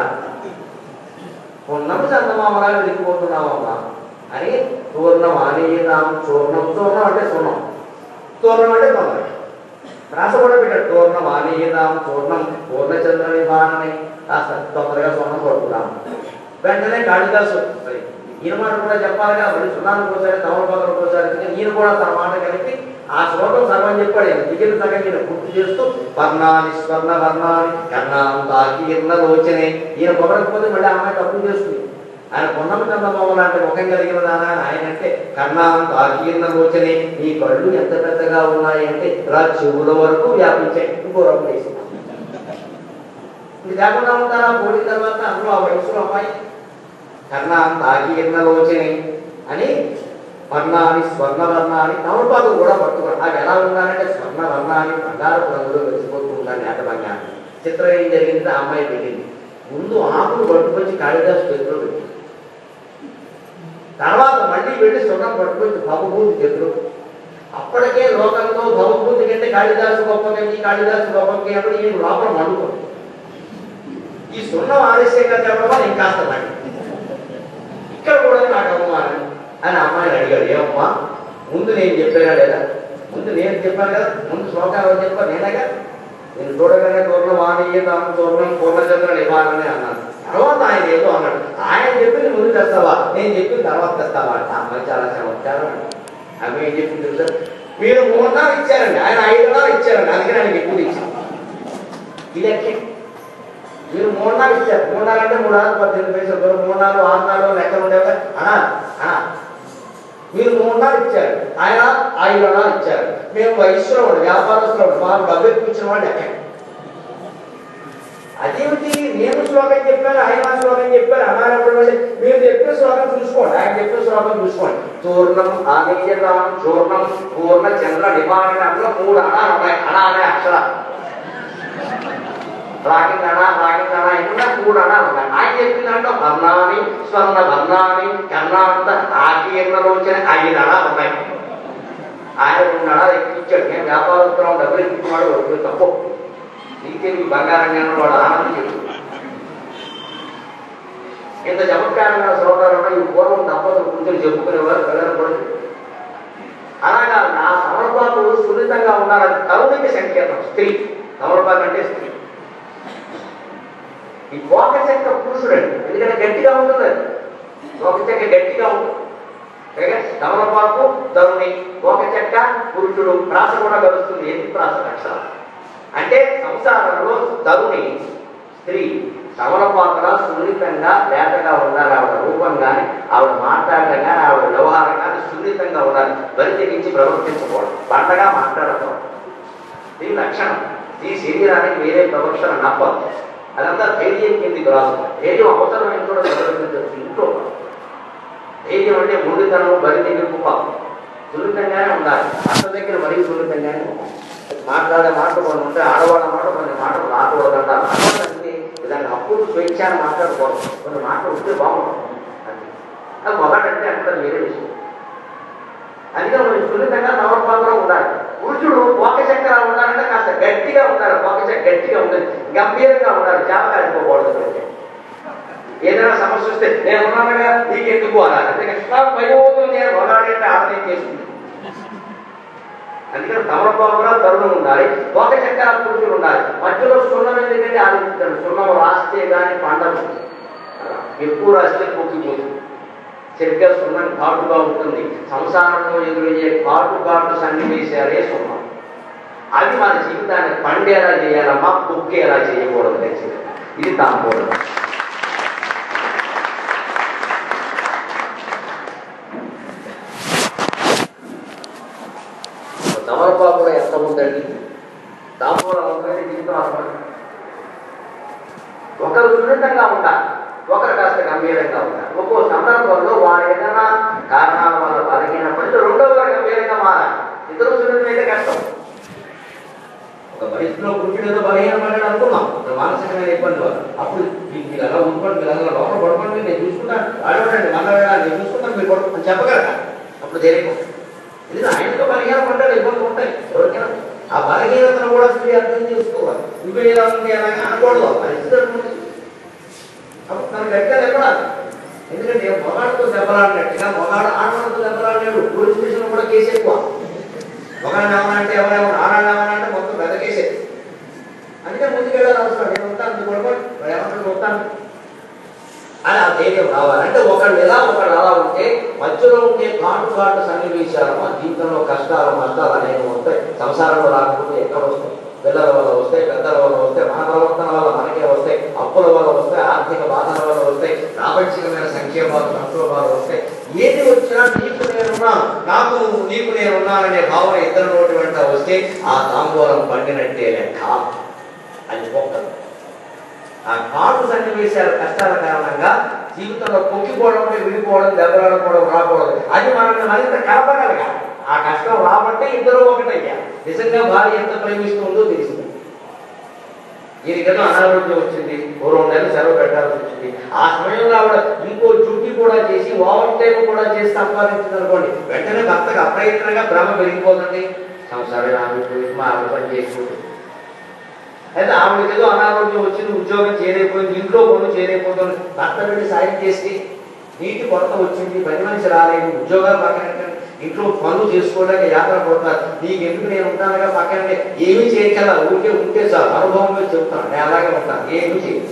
పూర్ణం చందమామలా విడిగిపోతున్నామమ్మా అని పూర్ణమానీయతాం చూర్ణం చూర్ణం అంటే సున్నం తోరణం అంటే తొందర రాస కూడా పెట్టాడు తోరణం ఆనీయదాం పూర్ణం పూర్ణచంద్ర నివారణని కాస్త తొందరగా సొన్నం కొడుకున్నాం వెంటనే కాళిదాసు మరి ఈయన మాట కూడా చెప్పాలిగా మరి సున్నాను కోసారి తమలపాకులు కోసారి ఈయన కూడా తన మాట కలిపి ఆ శ్లోకం సర్వం చెప్పాడు ఈయన దిగిన సగం ఈయన గుర్తు చేస్తూ వర్ణాని స్వర్ణ వర్ణాని కర్ణాంతాకీర్ణ లోచనే ఈయన పొగడకపోతే మళ్ళీ ఆ అమ్మాయి తప్పు చేస్తుంది ఆయన పొన్నమ చందమామ లాంటి ముఖం కలిగిన దానా అని ఆయన అంటే కర్ణాంత ఆకీర్ణ లోచనే నీ కళ్ళు ఎంత పెద్దగా ఉన్నాయి అంటే ఇలా చెవుల వరకు వ్యాపించాయి ఇంకో రంగు వేసి ఇది లేకుండా ఉంటారా పోయిన తర్వాత అందులో ఆ వయసులో అమ్మాయి కర్ణాంత ఆకీర్ణ లోచనే అని వర్ణాన్ని స్వర్ణ వర్ణాన్ని తమలపాకు కూడా పట్టుకోండి అవి ఎలా ఉండాలంటే స్వర్ణ వర్ణాన్ని బంగారు రంగులో వెలిసిపోతూ ఉండాలి నేత బంగారం చిత్రం ఏం జరిగింది ఆ అమ్మాయి వెళ్ళింది ముందు ఆకులు పట్టుకొచ్చి కాళిదాసు చేతిలో పెట్టింది తర్వాత మళ్ళీ వెళ్ళి సున్నం పట్టుకొచ్చి భవభూతి చేతులు అప్పటికే లోకంలో భవభూతి కంటే కాళిదాసు గొప్పకి కాళిదాసు గొప్పకి అప్పుడు ఈ లోపల మండుకుంది ఈ సున్నం ఆలస్యంగా చెప్పడం వల్ల ఇంకాస్త మండి ఇక్కడ కూడా నాకు అవమానం అని అమ్మాయిని అడిగాడు ఏమమ్మా ముందు నేను చెప్పానా లేదా ముందు నేను చెప్పాను కదా ముందు శ్లోకాలు చెప్పా నేనేగా నేను చూడగానే దూరం వాణీయ తాము దూరం పూర్ణచంద్ర నివారణని అన్నాను తర్వాత ఆయన ఏదో అన్నాడు ఆయన చెప్పింది ముందు తెస్తావా నేను చెప్పిన తర్వాత తెస్తావా అంటే ఆ అమ్మాయి చాలా చమత్కారం అండి ఆమె ఏం చెప్పింది తెలుసా మీరు మూడున్నర ఇచ్చారండి ఆయన ఐదున్నర ఇచ్చారండి అందుకని ఆయనకి ఎక్కువ ఇచ్చాను ఇది ఎట్లే మీరు మూడున్నర ఇచ్చారు మూడున్నర అంటే మూడు నాలుగు పద్దెనిమిది పైసలు దూరం మూడు నాలుగు ఆరు నాలుగు లెక్కలు ఉండేవి అనా అనా మీరు మూడున్నర ఇచ్చారు ఆయన ఐదున్నర ఇచ్చారు మేము వయసులో ఉండి వ్యాపారస్తులో ఉండి మాకు డబ్బు ఎక్కువ ఇచ్చిన వాళ్ళు ఎక్కడ అదేమిటి నేను శ్లోకం చెప్పాను ఆయన శ్లోకం చెప్పారు అనారప్పుడు మళ్ళీ మీరు చెప్పిన శ్లోకం చూసుకోండి ఆయన చెప్పిన శ్లోకం చూసుకోండి చూర్ణం ఆదిత్యతాం చూర్ణం పూర్ణ చంద్ర నివారణ అందులో మూడు అణాలు ఉన్నాయి అణ అనే అక్షరాలు రాకిందనా రాకిందనా ఎన్నున్నా కూడనా ఉన్నాడు ఆయన చెప్పిన దాంట్లో వర్ణాన్ని స్వర్ణ వర్ణాన్ని కర్ణాంత రాకీర్ణలోచన ఐదనా ఉన్నాయి ఆయన ఉన్నాడా ఎక్కించాడు నేను వ్యాపారస్తులు డబ్బులు ఎక్కించుకున్నాడు వద్దు తప్పు నీకేమి బంగారం జ్ఞానం వాడు ఆనందం చెప్పు ఇంత చమత్కారంగా శ్రోతాలు ఈ పూర్వం తప్పదు కూర్చొని చెప్పుకునేవారు పిల్లలు కూడా చెప్పారు. అలాగా నా తమలపాకు సున్నితంగా ఉండాలని తరుణికి సంకేతం స్త్రీ తమలపాకు అంటే స్త్రీ ఈ పోక చెక్క పురుషుడండి ఎందుకంటే గట్టిగా ఉంటుంది అది పోక చెక్క గట్టిగా ఉంటుంది పైగా తమలపాకు తరుణి పోక చెక్క పురుషుడు ప్రాస కూడా కలుస్తుంది ఏంటి ప్రాస అక్షరం అంటే సంసారంలో తరుణి స్త్రీ తమలపాకులా సున్నితంగా లేతగా ఉండాలి ఆవిడ రూపం కానీ ఆవిడ మాట్లాడటం కానీ ఆవిడ వ్యవహారం కానీ సున్నితంగా ఉండాలి బరితెగించి ప్రవర్తించకూడదు పండగా మాట్లాడకూడదు దీని లక్షణం ఈ శరీరానికి వేరే ప్రదక్షిణ నప్పదు అదంతా ధైర్యం కిందికి రాదు ధైర్యం అవసరమైన కూడా ప్రదర్శించవచ్చు ఇంట్లో ధైర్యం అంటే ముందుతనం బరి తెగింపు పాపం సున్నితంగానే ఉండాలి అత్త దగ్గర మరీ సున్నితంగానే ఉండాలి మాట్లాడే మాటలు కొన్ని ఉంటాయి ఆడవాళ్ళ మాట కొన్ని మాటలు రాకూడదంటారు అంటే దాన్ని అప్పుడు స్వేచ్ఛ అని మాట్లాడకూడదు కొన్ని మాటలు ఉంటే బాగుంటుంది అది అది మొదటంటే అక్కడ వేరే విషయం అందుకే మనం సున్నితంగా నవరపాత్ర ఉండాలి పురుషుడు పోక చక్ర ఉండాలంటే కాస్త గట్టిగా ఉండాలి పోక చక్ర గట్టిగా ఉండాలి గంభీరంగా ఉండాలి జాబ్ కాలిపోకూడదు అంటే. ఏదైనా సమస్య వస్తే నేను ఉన్నానుగా నీకెందుకు అనాలి అందుకే నాకు భయం అవుతుంది నేను మొదలంటే ఆడనే చేస్తుంది అందుకని తమలపాకులా తరుణం ఉండాలి ఒక చక్ర పురుషులు ఉండాలి మధ్యలో సున్నం ఎందుకంటే ఆలోచించాడు సున్నం రాస్తే కానీ పండదు ఎక్కువ రాస్తే పొక్కిపోతుంది సరిగ్గా సున్నం ఘాటుగా ఉంటుంది సంసారంలో ఎదురయ్యే ఘాటు ఘాటు సన్నివేశాలే సున్నం అది మన జీవితాన్ని పండేలా చేయాలమ్మా పొక్కేలా చేయకూడదు ఖచ్చితంగా ఇది తాంబూలం తమలపాకులో ఎంత ఉందండి తాంబూలం ఉందంటే జీవితం అసలు ఒకరు సున్నితంగా ఉండాలి ఒకరు కాస్త గంభీరంగా ఉండాలి ఒక్కో సందర్భంలో వారు ఏదైనా కారణాల వల్ల బలహీనపడితే రెండో వారు గంభీరంగా మారాలి ఇద్దరు సున్నితం అయితే కష్టం ఒక పరిస్థితిలో పురుషుడు ఏదో బలహీనపడ్డాడు అనుకున్నాం ఒక మానసికమైన ఇబ్బంది వల్ల అప్పుడు మీకు మీరు అలా ఉండుకోండి మీరు అలా లోపల పడుకోండి నేను చూసుకుంటాను ఆడవండి మళ్ళీ వెళ్ళాలి నేను చూసుకుంటాను మీరు పడుకోండి చెప్పగలరా అప్పుడు తెలియకుండా ఇది ఆయనతో బలహీనపడ్డాడు ఇబ్బందులు ఉంటాయి ఎవరికైనా ఆ బలహీనతను కూడా స్త్రీ అర్థం చేసుకోవాలి ఇంకో ఎలా ఉంది అలాగే అనకూడదు ఆ పరిస్థితి అటువంటి. అప్పుడు తనకు గట్టిగా దెబ్బలాలి ఎందుకంటే మొగాడితో దెబ్బలాడినట్టుగా మొగాడు ఆడవాళ్ళతో దెబ్బలాడినాడు పోలీస్ స్టేషన్ కూడా కేసు ఎక్కువ మొగాడు ఏమనంటే ఎవరెవరు ఆడాడు ఏమనంటే మొత్తం పెద్ద కేసే అందుకే ముందుకు వెళ్ళాలి అవసరం నేను ఉంటాను నువ్వు పడుకోండి వాడు ఏమంటాడు ఉంటాను అని ఆ ధైర్యం రావాలి అంటే ఒకళ్ళు ఎలా ఒకళ్ళు అలా ఉంటే మధ్యలో ఉండే కాటు కాటు సన్నివేశాలు మా జీవితంలో కష్టాలు నష్టాలు అనేవి వస్తాయి సంసారంలో రాకపోతే ఎక్కడ వస్తాయి పిల్లల వల్ల వస్తాయి పెద్దల వల్ల వస్తాయి మన ప్రవర్తన వల్ల మనకే వస్తాయి అప్పుల వల్ల వస్తాయి ఆర్థిక బాధల వల్ల వస్తాయి ప్రాపంచికమైన సంక్షేమాలు సంక్షోభాలు వస్తాయి ఏది వచ్చినా నీకు నేనున్నాను నాకు నువ్వు నీకు నేనున్నాననే భావన ఇద్దరు నోటి వెంట వస్తే ఆ తాంబూలం పండినట్టే లెక్క అది ఒక్కరు ఆ కాటు సన్నివేశాల కష్టాల కారణంగా జీవితంలో పొక్కిపోవడం అంటే విడిపోవడం దెబ్బలాడుకోవడం రాకూడదు అది మనల్ని మరింత కలపగలగాలి ఆ కష్టం రాబట్టే ఇద్దరు ఒకటయ్యా నిజంగా భార్య ఎంత ప్రేమిస్తుందో తెలిసింది ఈయనకేదో అనారోగ్యం వచ్చింది ఓ రెండు నెలలు సెలవు పెట్టాల్సి వచ్చింది ఆ సమయంలో ఆవిడ ఇంకో డ్యూటీ కూడా చేసి ఓవర్ టైం కూడా చేసి సంపాదించింది అనుకోండి వెంటనే భర్తకు అప్రయత్నంగా భ్రమ పెరిగిపోతుంది సంసారం ఆమె పోయి మా ఆవిడ పని చేసుకుంటుంది అయితే ఆవిడకి ఏదో అనారోగ్యం వచ్చింది ఉద్యోగం చేరైపోయింది ఇంట్లో పనులు చేరైపోతుంది భర్త వెళ్ళి సాయం చేసి నీటి కొరత వచ్చింది పని మనిషి రాలేదు ఉద్యోగాలు పక్కన పెట్టండి. ఇంట్లో పనులు చేసుకోలేక యాత్ర పడుతున్నారు నీకు ఎందుకు నేను ఉంటానుగా పక్కన ఏమీ చేయగల ఊరికే ఉంటే చాలు అనుభవం మీద చెప్తాను నేను అలాగే ఉంటాను ఏమీ చేయను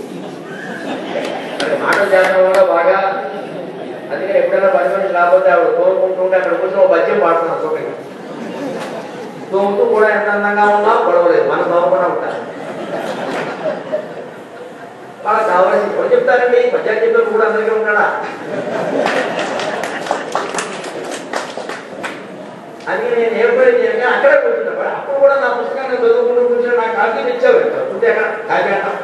మరి మాటలు చేరడం వల్ల బాగా అందుకని ఎప్పుడైనా పని మనిషి రాకపోతే ఆవిడ కోరుకుంటుంటే అక్కడ కూర్చొని ఒక పద్యం పాడుతున్నాను చూడండి తోముతూ కూడా ఎంత అందంగా ఉన్నా గొడవలేదు మన బాగుపడా ఉంటారు వాళ్ళకి కావాల్సి ఎవరు చెప్తారండి పద్యాలు చెప్పారు కూడా అందరికీ ఉంటాడా అది నేను ఏ పని చేయగా అక్కడే కూర్చున్నప్పుడు అప్పుడు కూడా నా పుస్తకాన్ని చదువుకుంటూ కూర్చొని నా కాఫీ తెచ్చావు ఉంటే అక్కడ కాఫీ అంటాం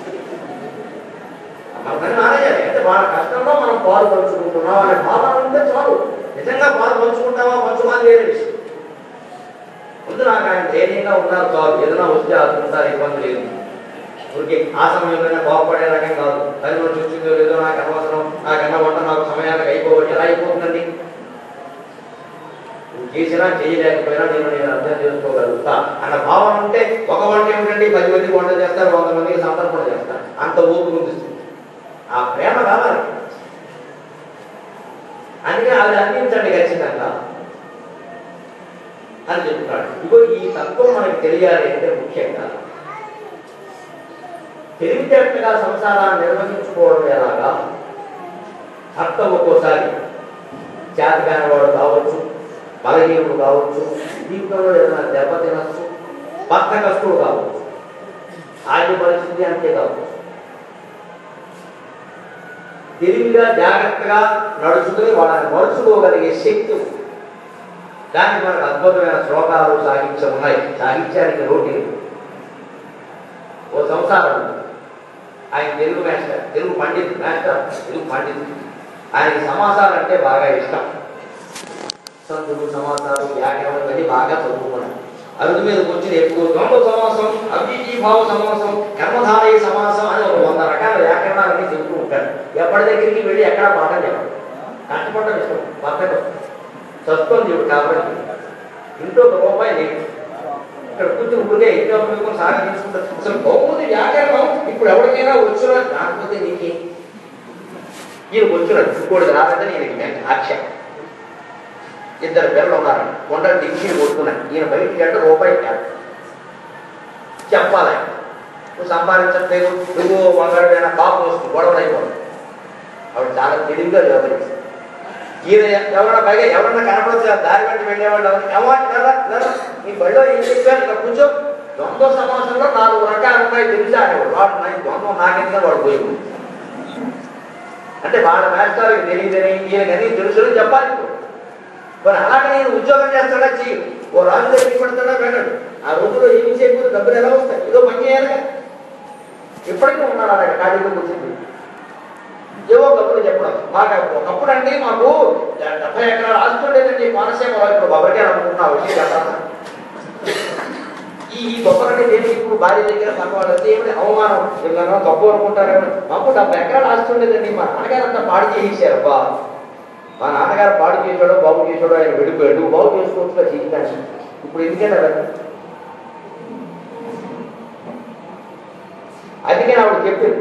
మన పని మానేయాలి అంటే వాళ్ళ కష్టంలో మనం పాలు పంచుకుంటున్నాం అనే భావన ఉంటే చాలు నిజంగా పాలు పంచుకుంటామా పంచుకోవాలి వేరే విషయం ముందు నాకు ఆయన ధైర్యంగా ఉన్నారు చాలు ఏదైనా వస్తే ఆదుకుంటారు ఇబ్బంది లేదు ఊరికి ఆ సమయంలోనే కోపపడే రకం కాదు పది రోజు వచ్చిందో లేదో నాకు అనవసరం నాకన్నా వంట నాకు సమయానికి అయిపోవచ్చు ఎలా అయిపోతుందండి నువ్వు చేసినా చేయలేకపోయినా నేను నేను అర్థం చేసుకోగలుగుతా అన్న భావన ఉంటే ఒక వంట ఏమిటండి పది మందికి వంట చేస్తారు వంద మందికి సంతర్పణ చేస్తారు అంత ఓపిక ఉంది ఆ ప్రేమ కావాలి అందుకే అది అందించండి ఖచ్చితంగా అని చెప్తున్నాడు ఇగో ఈ తత్వం మనకి తెలియాలి అంటే ముఖ్యంగా తెలివితేటగా సంసారాన్ని నిర్వహించుకోవడం ఎలాగా భర్త ఒక్కోసారి చేతకాని వాడు కావచ్చు బలహీనుడు కావచ్చు జీవితంలో ఏదైనా దెబ్బ తినచ్చు భర్త కష్టుడు కావచ్చు ఆర్థిక పరిస్థితి అంతే కావచ్చు తెలివిగా జాగ్రత్తగా నడుచుకుని వాళ్ళని మరుచుకోగలిగే శక్తి ఉంది. దానికి మనకు అద్భుతమైన శ్లోకాలు సాహిత్యం ఉన్నాయి సాహిత్యానికి రోటి లేదు. ఓ సంసారం ఉంది ఆయన తెలుగు మాస్టర్ తెలుగు పండిత్ మాస్టర్ తెలుగు పండిత్ ఆయనకి సమాసాలు అంటే బాగా ఇష్టం సంతులు సమాసాలు వ్యాకరణం ఇవన్నీ బాగా చదువుకున్నాడు అరుదు మీద కూర్చుని ఎక్కువ ద్వంద్వ సమాసం అభిజీభావ సమాసం కర్మధారయ సమాసం అని ఒక వంద రకాల వ్యాకరణాలన్నీ చెబుతూ ఉంటాడు ఎప్పటి దగ్గరికి వెళ్ళి ఎక్కడ పాఠం చెప్పడు కష్టపడడం ఇష్టం పక్కన చదువుకొని చెడు కాబట్టి ఇంట్లో ఒక రూపాయి లేదు ఇక్కడ కూర్చుని ఉంటే ఇంట్లో మీకు సాగి తీసుకుంటారు అసలు బహుమతి వ్యాకరణం ఇప్పుడు ఎవరికైనా వచ్చినా రాకపోతే నీకే ఈయన వచ్చినాడు ఇంకోటి రాలేదని ఈయనకి ఆక్షేపం ఇద్దరు పిల్లలు ఉన్నారు కొండ దిగి కొడుతున్నాయి ఈయన బయటికి అంటే రూపాయి కాదు చెప్పాలి నువ్వు సంపాదించట్లేదు నువ్వు వందడైనా పాపం వస్తుంది గొడవలు అయిపోతుంది ఆవిడ చాలా తెలివిగా వ్యవహరిస్తుంది ఈయన ఎవరైనా పైగా ఎవరన్నా కనపడచ్చు దారి వెంట వెళ్ళేవాళ్ళు ఎవరు ఏమో కదా నీ బడిలో ఏం చెప్పారు ఇక్కడ కూర్చో ద్వంద్వ సమాసంలో నాలుగు రకాలు ఉన్నాయి తెలిసి అనేవాడు వాడు నాకు ద్వంద్వం నాకెందుకు వాడు పోయి అంటే వాళ్ళ మాస్టర్కి తెలియదని ఈయన కానీ తెలుసు చెప్పాలి ఇప్పుడు. మరి అలాగే నేను ఉద్యోగం చేస్తాడా చెయ్యి ఓ రాజు దగ్గరికి పెడతాడా వెళ్ళడు ఆ రోజులో ఏమి చేయకపోతే డబ్బులు ఎలా వస్తాయి ఏదో పని చేయాలిగా ఇప్పటికీ ఉన్నాడు అలాగే ఖాళీగా కూర్చుంది ఏవో కబుర్లు చెప్పడం మాకు ఒకప్పుడు అండి మాకు డెబ్బై ఎకరాలు ఆస్తి ఉండేదండి కోనసీమ ఇప్పుడు బాబరికి అనుకుంటున్నా వచ్చి చెప్పాలి ఈ ఈ గొప్పలంటే నేను ఇప్పుడు భార్య దగ్గర పక్క వాళ్ళకి ఏమిటి అవమానం వీళ్ళనో తప్పు అనుకుంటారేమో మాకు డెబ్బై ఎకరాలు ఆస్తి ఉండేదండి మా నాన్నగారు అంతా పాడు చేసేసారు అబ్బా మా నాన్నగారు పాడు చేసాడో బాగు చేసాడో ఆయన వెళ్ళిపోయాడు బాగు చేసుకోవచ్చు జీవితాన్ని ఇప్పుడు ఎందుకంటే అవన్నీ? అందుకని ఆవిడ చెప్పింది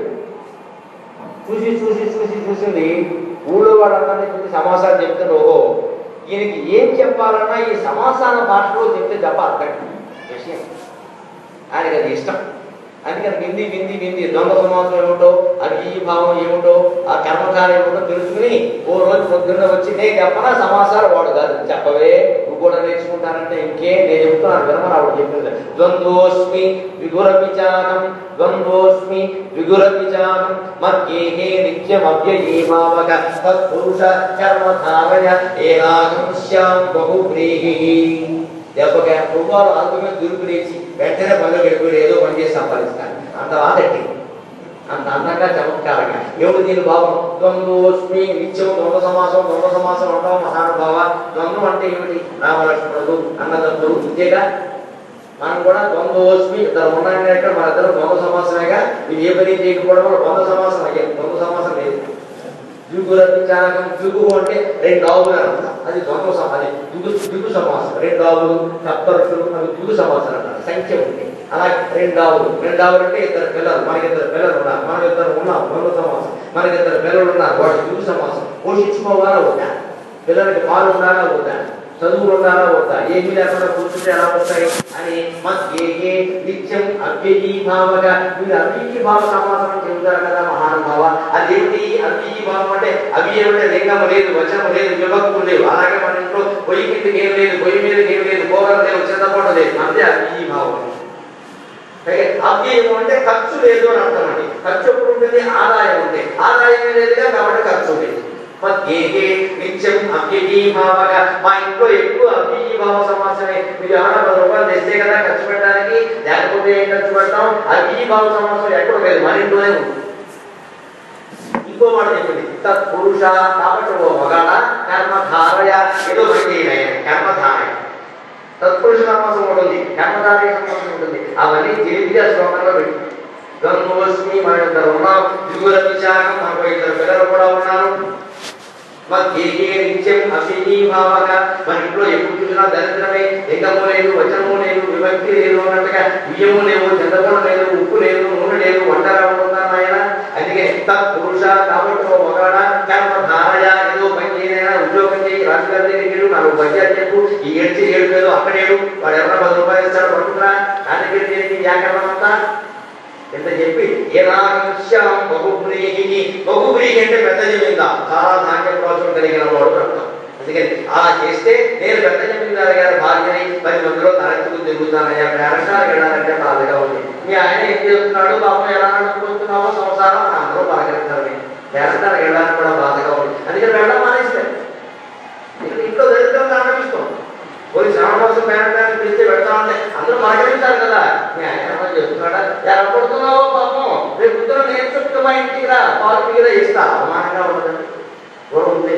చూసి చూసి చూసి చూసింది ఊళ్ళో వాళ్ళందరినీ చూసి సమాసాలు చెప్తారు ఓహో ఈయనకి ఏం చెప్పాలన్నా ఈ సమాసాల భాషలో చెప్తే తప్ప అర్థం విషయం ఆయనకి అది ఇష్టం అందుకని వింది వింది వింది దొంగ సమాసం ఏమిటో అది ఈ భావం ఏమిటో ఆ కర్మకారం ఏమిటో తెలుసుకుని ఓ రోజు పొద్దున్న వచ్చి నేను చెప్పనా సమాసాలు వాడు కాదు చెప్పవే నువ్వు కూడా నేర్చుకుంటానంటే ఇంకే నేను చెప్తున్నాను వినమని ఆవిడ చెప్పింది ద్వంద్వోస్మి విగురపిచానం ద్వంద్వోస్మి విగురపిచానం మధ్యేహే నిత్యం అవ్యయీమావక తత్పురుష కర్మధారయ ఏనాగం శ్యాం బహువ్రీహి దెబ్బకి రూపాయలు ఆల్బమే దురుపు లేచి వెంటనే పనులు గడిపి ఏదో పని చేసి సంపాదిస్తాను అంత వాదట్టి అంత అందంగా చమత్కారంగా ఎవడు దీని భావం ద్వంద్వోస్మి నిత్యం ద్వంద్వ సమాసం ద్వంద్వ సమాసం అంటాం మహానుభావ ద్వంద్వం అంటే ఏమిటి రామలక్ష్మణుడు అన్నదమ్ముడు ఇంతేగా మనం కూడా ద్వంద్వోస్మి ఇద్దరు ఉన్నాయంటే మన ఇద్దరు ద్వంద్వ సమాసమేగా ఇది ఏ పని చేయకపోవడం వల్ల ద్వంద్వ సమాసం అయ్యాయి ద్వంద్వ సమాసం లేదు దిగుల విచారకం దిగు అంటే రెండు ఆవులు అని అర్థం అది ద్వంద్వ సమాసం దిగు దిగు సమాసం రెండు ఆవులు సప్తరుషులు అవి దిగు సమాసం అంటారు సంఖ్య ఉంది అలాగే రెండు ఆవులు రెండు ఆవులు అంటే ఇద్దరు పిల్లలు మనకి ఇద్దరు పిల్లలు ఉన్నారు మనకి ఇద్దరు ఉన్నాం ద్వంద్వ సమాసం మనకి ఇద్దరు పిల్లలు ఉన్నారు వాడు దిగు సమాసం పోషించుకోవాలా వద్దా పిల్లలకి పాలు ఉండాలా వద్దా చదువులు ఉండాలా వద్దా ఏమీ లేకుండా కూర్చుంటే ఎలా వస్తాయి అని మధ్యే నిత్యం అవ్యయీభావగా మీరు అవ్యయీభావ సమాసం చెబుతారు కదా మహానుభావ అదేంటి అవ్యయీభావం అంటే అవి ఏమంటే లింగం లేదు వచనం లేదు విభక్తులు లేవు అలాగే మన ఇంట్లో పొయ్యి కిందకి ఏం లేదు పొయ్యి మీదకి ఏం లేదు కూరలు లేవు చింతపండు లేదు అంతే అవ్యయీభావం అలాగే అవ్యయం అంటే ఖర్చు లేదు అని అర్థం అండి ఖర్చు ఎప్పుడు ఉంటుంది ఆదాయం ఉంది ఆదాయం లేదుగా కాబట్టి ఖర్చు లేదు మధ్యేహే నిత్యం అవ్యయీభావగా మా ఇంట్లో ఎక్కువ అవ్యయీభావ సమాసమే మీరు ఏమైనా పది రూపాయలు తెస్తే కదా ఖర్చు పెట్టడానికి లేకపోతే ఏం ఖర్చు పెడతాం అవ్యయీభావ సమాసం ఎక్కడ లేదు మన ఇంట్లోనే ఉంది ఇంకో మాట చెప్పింది తత్ పురుష కాబట్టి ఓ మగాడ కర్మధారయ ఏదో ఒకటి కర్మధారయ తత్పురుష సమాసం ఉంటుంది కర్మధారయ సమాసం ఉంటుంది అవన్నీ తెలివిగా శ్లోకంలో పెట్టి గంగోస్మి మన ఇద్దరు ఉన్నాం దిగుల విశాఖం మనకు ఇద్దరు పిల్లలు కూడా ఉన్నారు మధ్యే నిత్యం అభినీభావక మన ఇంట్లో ఎప్పుడు చూసినా దరిద్రమే లింగము లేదు వచనము లేదు విభక్తి లేదు అన్నట్టుగా బియ్యము లేవు చంద్రపూడ లేదు ఉప్పు లేదు నూనె లేదు వంట రాబోతున్నాను ఆయన అందుకే తత్ పురుష కాబట్టి ఓ మగాడ కర్మ ధారయ ఏదో పని చేయనైనా ఉద్యోగం చేయి రాజుగారి దగ్గరికి వెళ్ళు నాలుగు పద్యాలు చెప్పు ఈ ఏడ్చి ఏడు లేదు అక్కడేడు వాడు ఎవరైనా పది రూపాయలు ఇస్తాడు పట్టుకురా నా దగ్గర చేసి వ్యాకరణం అంతా ఎంత చెప్పి ఏనాంశం బహుప్రీహిని బహుప్రీహి అంటే పెద్ద జమీందార్ చాలా ధాన్య ప్రోత్సాహం కలిగిన వాడు అర్థం అందుకని అలా చేస్తే నేను పెద్ద జమీందారు గారి భార్యని పది మందిలో తరచుకు తిరుగుతానయ్యా పేరంటారు వెళ్ళాలంటే బాధగా ఉంది మీ ఆయన ఏం చేస్తున్నాడు పాపం ఎలా నడుపుకుంటున్నావో సంసారం అని అందరూ పలకరిస్తారు పేరంటారు వెళ్ళడానికి కూడా బాధగా ఉంది అందుకని వెళ్ళడం మానేస్తారు ఇక్కడ ఇంట్లో దరిద్రం అనుభవిస్తాం పోయి శ్రమ కోసం పేరంటాన్ని పిలిస్తే పెడతా ఉంటే అందరూ మాట్లాడించారు కదా మీ ఆయన ఏమన్నా చేస్తున్నాడా ఎలా పడుతున్నావో పాపం రేపు పొద్దున నేను చెప్తే మా ఇంటికి రా పాలు మీద ఇస్తా అవమానంగా ఉండదండి కూడా ఉంది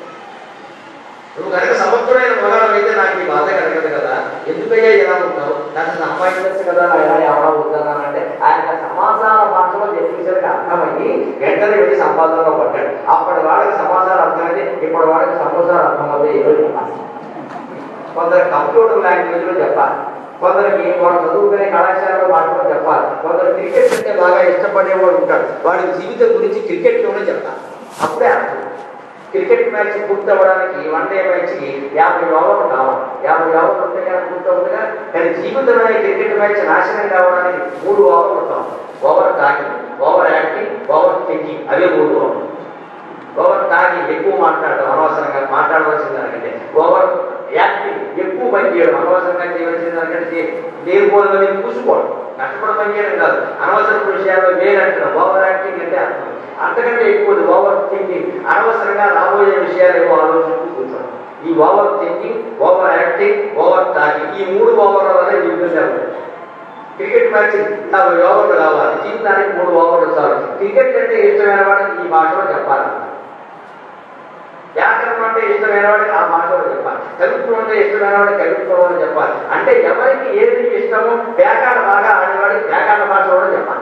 నువ్వు కనుక సమర్థుడైన మగాడు అయితే నాకు ఈ బాధ కలగదు కదా ఎందుకయ్యా ఎలా ఉంటావు నన్ను సంపాదించచ్చు కదా ఎలా ఎవరా ఉంటాను అంటే ఆయన సమాచార భాషలో చెప్పేసరికి అర్థమయ్యి వెంటనే వెళ్ళి సంపాదనలో పడ్డాడు అప్పటి వాళ్ళకి సమాచారం అర్థమైంది ఇప్పటి వాళ్ళకి సమాచారం అర్థమవుతుంది ఏదో చెప్పాలి కొందరు కంప్యూటర్ లాంగ్వేజ్ లో చెప్పాలి కొందరికి వాడు చదువుకునే కళాశాలలో భాషలో చెప్పాలి కొందరు క్రికెట్ అంటే బాగా ఇష్టపడేవాడు ఉంటాడు వాడి జీవితం గురించి క్రికెట్ లోనే చెప్తారు అప్పుడే అర్థం క్రికెట్ మ్యాచ్ పూర్తి అవ్వడానికి వన్ డే మ్యాచ్ కి యాభై ఓవర్లు కావాలి యాభై ఓవర్లు ఉంటే కానీ పూర్తి అవుతుందిగా కానీ జీవితం అనే క్రికెట్ మ్యాచ్ నాశనం కావడానికి మూడు ఓవర్లు ఉంటాం over talking over acting over thinking అవే మూడు ఓవర్లు ఓవర్ తాగి ఎక్కువ మాట్లాడడం అనవసరంగా మాట్లాడవలసిన దానికంటే ఓవర్ యాక్టింగ్ ఎక్కువ పని చేయడం అనవసరంగా చేయవలసిన దానికంటే లేకపోవడం కూసుకోవడం కష్టపడి పని చేయడం కాదు అనవసరపు విషయాల్లో వేరంటడం ఓవర్ యాక్టింగ్ అంటే అర్థం అంతకంటే ఎక్కువ ఓవర్ థింకింగ్ అనవసరంగా రాబోయే విషయాలు ఏవో ఆలోచిస్తూ కూర్చోడం ఈ over thinking over acting over talking ఈ మూడు ఓవర్ల వల్ల జీవితం జరుగుతుంది క్రికెట్ మ్యాచ్ యాభై ఓవర్లు కావాలి జీవితానికి మూడు ఓవర్లు చాలు క్రికెట్ అంటే ఇష్టమైన వాడికి ఈ భాషలో చెప్పాలి వ్యాకరణం అంటే ఇష్టమైన వాడికి ఆ భాషలో చెప్పాలి కవిత్వం అంటే ఇష్టమైన వాడికి కవిత్వంలో చెప్పాలి అంటే ఎవరికి ఏది ఇష్టమో వ్యాకరణ బాగా ఆడేవాడికి వ్యాకరణ భాషలో చెప్పాలి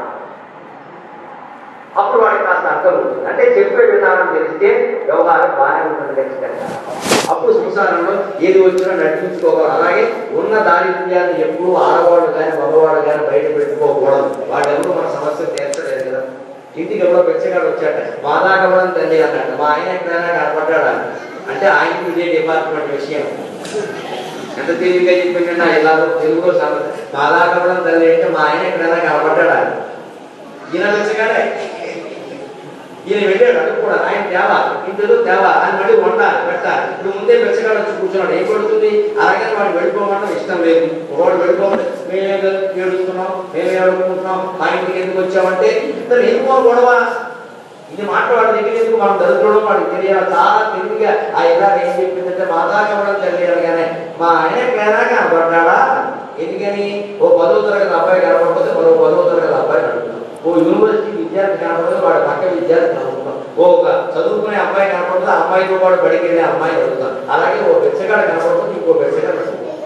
అప్పుడు వాడికి కాస్త అర్థం ఉంటుంది అంటే చెప్పే విధానం తెలిస్తే వ్యవహారం బాగానే ఉంటుంది ఖచ్చితంగా అప్పుడు సంసారంలో ఏది వచ్చినా నడిపించుకోవాలి అలాగే ఉన్న దారిద్ర్యాన్ని ఎప్పుడూ ఆడవాళ్ళు కానీ మగవాళ్ళు కానీ బయట పెట్టుకోకూడదు వాళ్ళెవరూ మన సమస్య తీర్చలేదు కదా ఇంటికి ఎవరో బెచ్చగాడు వచ్చాట మాదాకవడం తల్లి అన్నట్టు మా ఆయన ఎక్కడైనా కనపడ్డాడా అంటే ఆయనకి ఇదే డిపార్ట్మెంట్ విషయం ఎంత తెలివిగా చెప్పిందంటే ఇలాగో తెలుగులో సమస్య మాదాకవడం తల్లి అంటే మా ఆయన ఎక్కడైనా కనపడ్డాడా ఈయన బెచ్చగాడే ఈయన వెళ్ళాడు అది కూడా ఆయన తేవా ఇంట్లో తేవా అని మళ్ళీ వండాలి పెట్టాలి ఇప్పుడు ముందే బెచ్చగాడు వచ్చి కూర్చున్నాడు ఏం పడుతుంది అలాగే వాడు వెళ్ళిపోమడం ఇష్టం లేదు వాడు వెళ్ళిపోమని మేమే ఏడుస్తున్నాం మేమే ఏడుకుంటున్నాం మా ఇంటికి ఎందుకు వచ్చామంటే ఇతను ఎందుకో గొడవ ఇది మాట్లాడు దగ్గర ఎందుకు మనం దరిద్రుడు వాడికి తెలియాలి చాలా తెలివిగా ఆ ఇలా ఏం చెప్పిందంటే మాదాకవడం తెలియాలి కానీ మా ఆయన ఎక్కడైనా కనపడ్డాడా ఎందుకని ఓ పదో తరగతి అబ్బాయి కనపడకపోతే మరో పదో తరగతి అబ్బాయి కనపడుతుంది ఓ యూనివర్సిటీ విద్యార్థి కనపడదు వాడి పక్క విద్యార్థి కనపడతాం ఓ ఒక చదువుకునే అబ్బాయి కనపడదు ఆ అమ్మాయితో పాటు బడికి వెళ్ళే అమ్మాయి చదువుతాం అలాగే ఓ బెచ్చగాడ కనపడుతుంది ఇంకో బెచ్చగాడ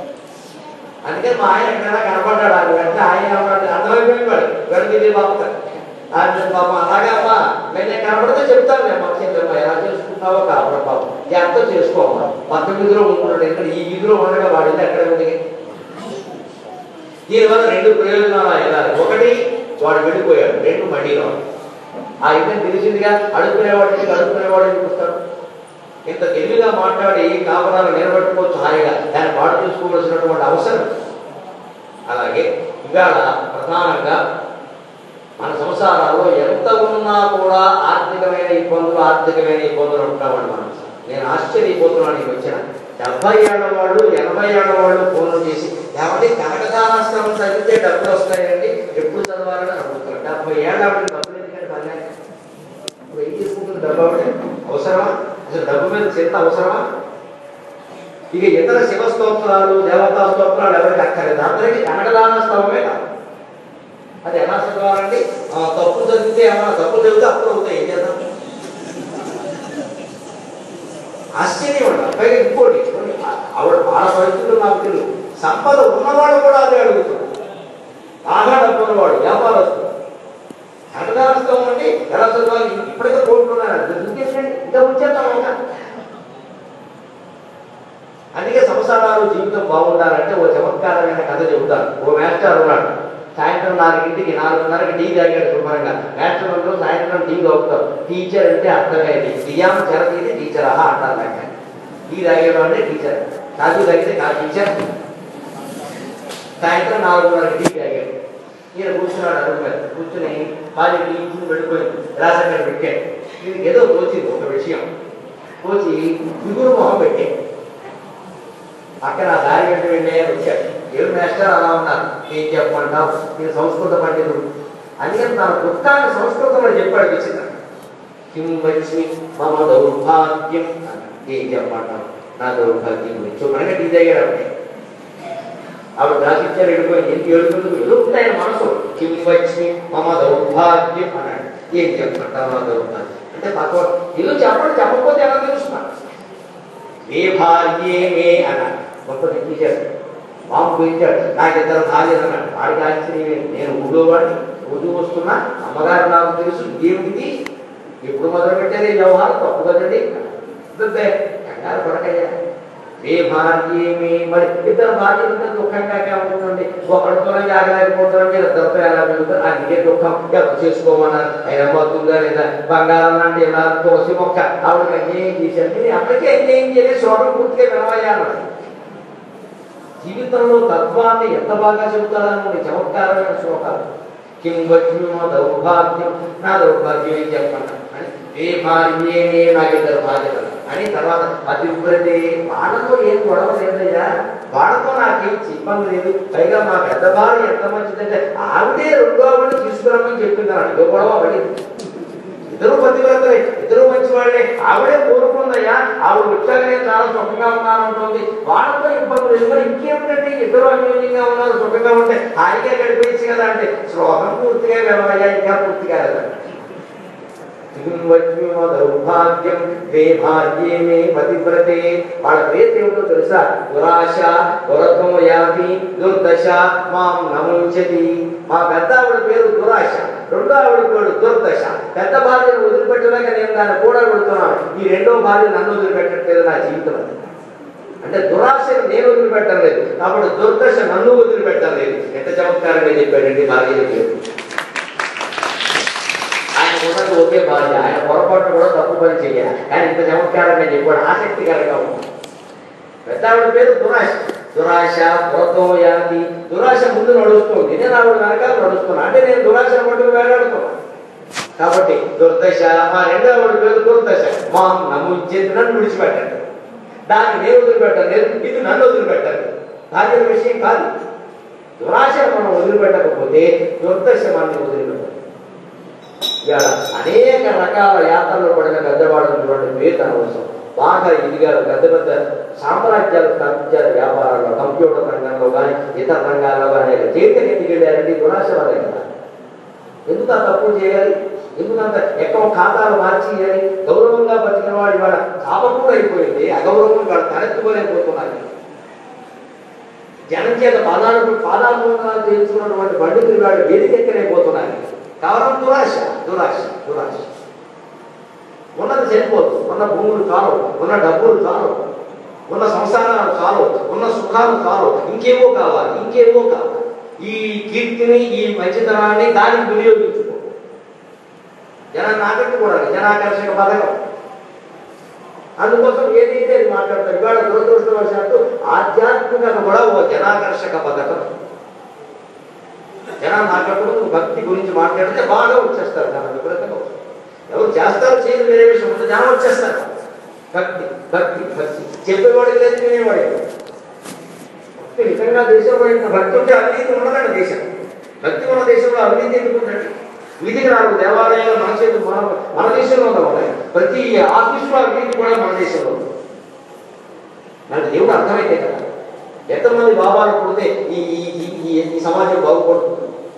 అందుకే మా ఆయన ఎక్కడైనా కనపడ్డాడు అది వెంటనే ఆయన కనపడ్డాడు అర్థమైపోయింది వాడు వెంటనే బాపుతాడు ఆయన పాపం అలాగా అమ్మా నేను కనపడితే చెప్తాను నేను మాకు చెప్పమ్మా ఎలా చేసుకుంటున్నావో కాపడం పాపం ఎంతో చేసుకోమ్మా పక్క వీధిలో ఉంటున్నాడు ఇక్కడ ఈ వీధిలో ఉండగా వాడి ఇల్లు ఎక్కడ ఉంది దీనివల్ల రెండు ప్రయోజనాలు వెళ్ళాలి ఒకటి వాడు వెళ్ళిపోయాడు రెండు మళ్ళీ రాడు ఆ ఇద్దరు తెలిసిందిగా అడుగుకునేవాడికి అడుగుకునేవాడికి చూస్తాడు ఇంత తెలివిగా మాట్లాడి కాపురాలు నిలబెట్టుకోవచ్చు హాయిగా దాన్ని పాడు చేసుకోవలసినటువంటి అవసరం అలాగే ఇవాళ ప్రధానంగా మన సంసారాల్లో ఎంత ఉన్నా కూడా ఆర్థికమైన ఇబ్బందులు ఆర్థికమైన ఇబ్బందులు ఉంటామండి మనం నేను ఆశ్చర్యపోతున్నాను ఈ వచ్చిన డెబ్బై ఏళ్ళ వాళ్ళు ఎనభై ఏళ్ళ వాళ్ళు ఫోన్లు చేసి కాబట్టి కనకదానాశ్రమం చదివితే డబ్బులు వస్తాయండి ఎప్పుడు చదవాలని అడుగుతున్నారు డెబ్బై ఏళ్ళ ఆవిడ డబ్బులు ఎందుకంటే పని ఇప్పుడు ఏం చేసుకుంటుంది డబ్బు ఆవిడ అవసరమా అసలు డబ్బు మీద చింత అవసరమా ఇక ఇతర శివ స్తోత్రాలు దేవతా స్తోత్రాలు ఎవరికి అక్కర్లేదు అందరికీ కనకదాన స్తవమే కాదు అది ఎలా చదవాలండి ఆ, తప్పు చదివితే ఏమన్నా తప్పు చదివితే అప్పుడు అవుతాయి ఏం చేద్దాం ఆశ్చర్యం అండి పైగా ఇంకోటి ఆ- ఆవిడ వాళ్ళ పరిస్థితులు నాకు తెలియదు సంపద ఉన్నవాడు కూడా అదే అడుగుతాడు బాగా డబ్బు ఉన్నవాడు వ్యాపారస్తుడు కనకదారస్థం ఉండి ఎలా చదవాలి ఇప్పటికే కోరుకున్నాను ఇంకేంటండి ఇంకా వచ్చేస్తాం ఇంకా అందుకే సంసారాలు జీవితం బాగుండాలంటే ఓ చమత్కారమైన కథ చెబుతాను ఓ మాస్టర్ ఉన్నాడు సాయంత్రం నాలుగింటికి నాలుగున్నరకి టీ తాగాడు శుభ్రంగా మాస్టర్ అందరూ సాయంత్రం టీ తాగుతారు టీచర్ అంటే అర్థమైంది టీయాం చెరతీది టీచర్ అహా అంటారు నాకు టీ తాగేవాడు అంటే టీచర్ కాఫీ తాగితే నా టీచర్ సాయంత్రం నాలుగున్నరకి టీ తాగాడు ఈయన కూర్చున్నాడు అడుగు మీద కూర్చుని భార్య టీ ఇచ్చి వెళ్ళిపోయింది రాసంగా పెట్టాడు దీనికి ఏదో తోచింది ఒక విషయం తోచి దిగురు మొహం పెట్టాడు అక్కడ ఆ దారి వెంట వెళ్ళే వచ్చాడు ఏడు మాస్టర్ అలా ఉన్నారు ఏం చెప్పమంటావు నేను సంస్కృత పండితుడు అందుకని తన దుఃఖాన్ని సంస్కృతంలో చెప్పాడు విచిత్రం కిం వచ్చి మమ దౌర్భాగ్యం అన్నాడు. ఏం చెప్పమంటావు నా దౌర్భాగ్యం గురించి శుభ్రంగా టీ తాగాడు అప్పుడే ఆవిడ రాసిచ్చారు వెళ్ళిపోయింది ఎందుకు ఏడుకుంటుంది ఎదుగుతుంది ఆయన మనసు కిం వచ్చి మమ దౌర్భాగ్యం అన్నాడు ఏం చెప్పమంటావు నా దౌర్భాగ్యం అంటే పక్క ఇల్లు చెప్పండి చెప్పకపోతే ఎలా తెలుస్తున్నాడు ఏ భార్యే మే అన్నాడు గొప్ప తెచ్చేశాడు మాము పోయించాడు నాకు ఇద్దరు భార్యలు అన్నాడు వాడికి ఆశ్చర్యమే నేను ఊడోవాడిని రోజు వస్తున్నా అమ్మగారు నాకు తెలుసు ఏమిటి ఎప్పుడు మొదలు పెట్టారు ఈ వ్యవహారం తప్పు కదండి అబ్బబ్బే, కంగారు పడకయ్యా ఏ భార్యే మే మరి ఇద్దరు భార్యలు ఉంటే దుఃఖంగా ఉంటుందండి ఒకరితోనే ఆగలేకపోతారంటే ఇద్దరితో ఎలా వెళ్తారు అందుకే దుఃఖం ఎవరు చేసుకోమన్నారు అయినా పోతుందా లేదా బంగారం అంటే ఇలా తులసి మొక్క ఆవిడకి అన్యాయం చేశాను నేను అప్పటికే అన్యాయం చేయలేదు శోకం పూర్తిగా వినవయ్యాను జీవితంలో తత్వాన్ని ఎంత బాగా చెబుతారని చమత్కారమైన శ్లోకాలు కిం వజ్మో దౌర్భాగ్యం నా దౌర్భాగ్యం ఏం చెప్పండి అని ఏ భార్యే నే నాకు ఇద్దరు బాధ్యతలు అని తర్వాత పతివ్రతే వాళ్ళతో ఏం గొడవ లేదయ్యా వాళ్ళతో నాకేం ఇబ్బంది లేదు పైగా మా పెద్ద భార్య ఎంత మంచిదంటే ఆవిడే రెండో ఆవిడ తీసుకురమ్మని చెప్పింది అన్నాడు ఏ గొడవ పడింది ఇద్దరు పతివ్రతలే ఇద్దరు మంచి వాళ్ళే ఆవిడే కోరుకుందయ్యా ఆవిడ వచ్చాక నేను చాలా సుఖంగా ఉన్నానంటుంది వాళ్ళతో ఇబ్బంది లేదు మరి ఇంకేమిటంటే ఇద్దరు అన్యోన్యంగా ఉన్నారు సుఖంగా ఉంటే హాయిగా గడిపేయచ్చు కదా అంటే శ్లోకం పూర్తిగా వెళ్ళవయ్యా ఇంకా పూర్తిగా వెళ్ళదు కింవజ్ఞో దౌర్భాగ్యం తే భాగ్యే మే పతివ్రతే వాళ్ళ పేరు ఏమిటో తెలుసా దురాశ దురత్వం యాతి దుర్దశ మాం నముంచతి మా పెద్ద ఆవిడ పేరు దురాశ రెండో ఆవిడ పేరు దుర్దశ పెద్ద భార్యను వదిలిపెట్టలేక నేను దాన్ని కూడా పెడుతున్నాను ఈ రెండో భార్య నన్ను వదిలిపెట్టట్లేదు నా జీవితం అది. అంటే దురాశను నేను వదిలిపెట్టలేదు కాబట్టి దుర్దశ నన్ను వదిలిపెట్టలేదు ఎంత చమత్కారంగా చెప్పాడండి భార్య పేరు ఆయన ఉన్నది ఒకే భార్య ఆయన పొరపాటు కూడా తప్పు పని చేయాలి కానీ ఇంత చమత్కారంగా చెప్పాడు ఆసక్తికరంగా ఉంది పెద్ద ఆవిడ పేరు దురాశ దురాశ పురతం యాది దురాశ ముందు నడుస్తుంది నేను ఆవిడ వెనకాల నడుస్తున్నా అంటే నేను దురాశను పట్టుకు వేలాడుతున్నా కాబట్టి దుర్దశ మా రెండో ఆవిడ పేరు దుర్దశ మా నమ్ముంచేది నన్ను విడిచిపెట్టండి దాన్ని నేను వదిలిపెట్టాను లేదు ఇది నన్ను వదిలిపెట్టాలి భార్య విషయం కాదు దురాశను మనం వదిలిపెట్టకపోతే దుర్దశ మనల్ని వదిలిపెట్టాలి ఇవాళ అనేక రకాల యాత్రలు పడిన పెద్దవాళ్ళు చూడండి పేరు అవసరం బాగా ఎదిగారు పెద్ద పెద్ద సామ్రాజ్యాలు స్థాపించారు వ్యాపారాల్లో కంప్యూటర్ రంగంలో కానీ ఇతర రంగాల్లో కానీ చేతికి ఎందుకు వెళ్ళారంటే దురాశ వల్లే కదా ఎందుకు ఆ తప్పు చేయాలి ఎందుకు అంత ఎక్కువ ఖాతాలు మార్చేయాలి గౌరవంగా బతికిన వాడు ఇవాళ చాపకూడ అయిపోయింది అగౌరవం వాడు తలెత్తుకోలేకపోతున్నారు జనం చేత పాదాలు పాదాలు తెలుసుకున్నటువంటి పండితులు వాడు వేదికెక్కలేకపోతున్నారు కేవలం దురాశ దురాశ దురాశ ఉన్నది చనిపోదు ఉన్న భూములు చాలు ఉన్న డబ్బులు చాలు ఉన్న సంసారాలు చాలు ఉన్న సుఖాలు చాలు ఇంకేవో కావాలి ఇంకేవో కావాలి ఈ కీర్తిని ఈ మంచితనాన్ని దానికి వినియోగించుకో జనాన్ని ఆకట్టుకోవడానికి జనాకర్షక పథకం అందుకోసం ఏదైతే అది మాట్లాడతారు ఇవాళ దురదృష్టవశాత్తు ఆధ్యాత్మికత కూడా ఓ జనాకర్షక పథకం జనాన్ని ఆకట్టుకుని భక్తి గురించి మాట్లాడితే బాగా వచ్చేస్తారు జనం విపరీతంగా వస్తారు. ఎవరు చేస్తారు చేయదు వేరే విషయం ఉంటుంది జనం వచ్చేస్తారు భక్తి భక్తి భక్తి చెప్పేవాడికి లేదు వినేవాడికి లేదు. భక్తి నిజంగా దేశంలో ఇంత భక్తి ఉంటే అవినీతి ఉండదండి దేశం భక్తి ఉన్న దేశంలో అవినీతి ఎందుకు ఉందండి వీధికి నాలుగు దేవాలయాలు మన చేతి మన మన దేశంలో ఉన్నాయి ప్రతి ఆఫీసులో అవినీతి కూడా మన దేశంలో ఉంది నాకు దేవుడు అర్థమైతే కదా ఎంతమంది బాబాలు పుడితే ఈ ఈ- ఈ- ఈ ఈ సమాజం బాగుపడుతుంది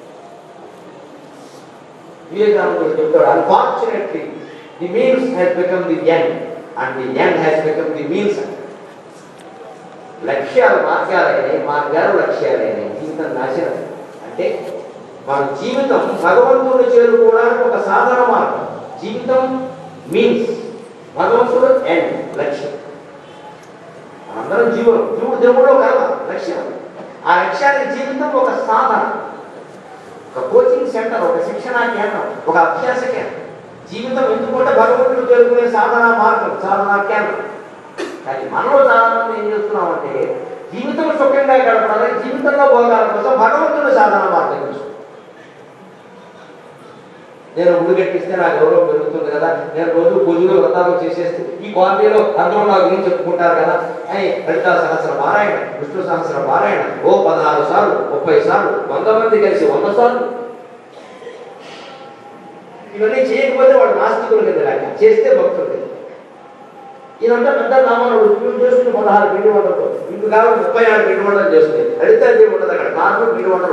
వివేకానందుడు చెప్తాడు unfortunately the means has become the end and the end has become the means లక్ష్యాలు మార్గాలైనాయి మార్గాలు లక్ష్యాలైనాయి జీవితం నాశనం అంటే మన జీవితం భగవంతుడిని చేరుకోవడానికి ఒక సాధన మార్గం జీవితం మీన్స్ భగవంతుడు ఎండ్ లక్ష్యం మనందరం జీవనం జీవుడు దేవుడు కర్మ లక్ష్యం ఆ లక్ష్యానికి జీవితం ఒక సాధన ఒక కోచింగ్ సెంటర్ ఒక శిక్షణా కేంద్రం ఒక అభ్యాస కేంద్రం జీవితం ఎందుకంటే భగవంతుడు చేరుకునే సాధన మార్గం సాధనా కేంద్రం కానీ మనలో చాలా మంది ఏం చేస్తున్నామంటే జీవితం సుఖంగా గడపాలి జీవితంలో భోగాల కోసం భగవంతుడు సాధన మార్గం చూస్తున్నాం నేను ముందు కట్టిస్తే నాకు గౌరవం పెరుగుతుంది కదా నేను రోజు పూజలు వ్రతాలు చేసేస్తే ఈ కాలనీలో అందరూ నా గురించి చెప్పుకుంటారు కదా అని లలిత సహస్ర పారాయణ విష్ణు సహస్ర పారాయణ ఓ పదహారు సార్లు ముప్పై సార్లు వంద మంది కలిసి వంద సార్లు ఇవన్నీ చేయకపోతే వాడు నాస్తికులు కింద లేక చేస్తే భక్తులు కింద ఇదంతా పెద్ద నామాలు ఇప్పుడు చేసుకుని పదహారు పిండి వంటలు ఇంటి కావాలి ముప్పై ఆరు పిండి వంటలు చేస్తుంది లలిత దేవి ఉండదు అక్కడ నాలుగు పిండి వంటలు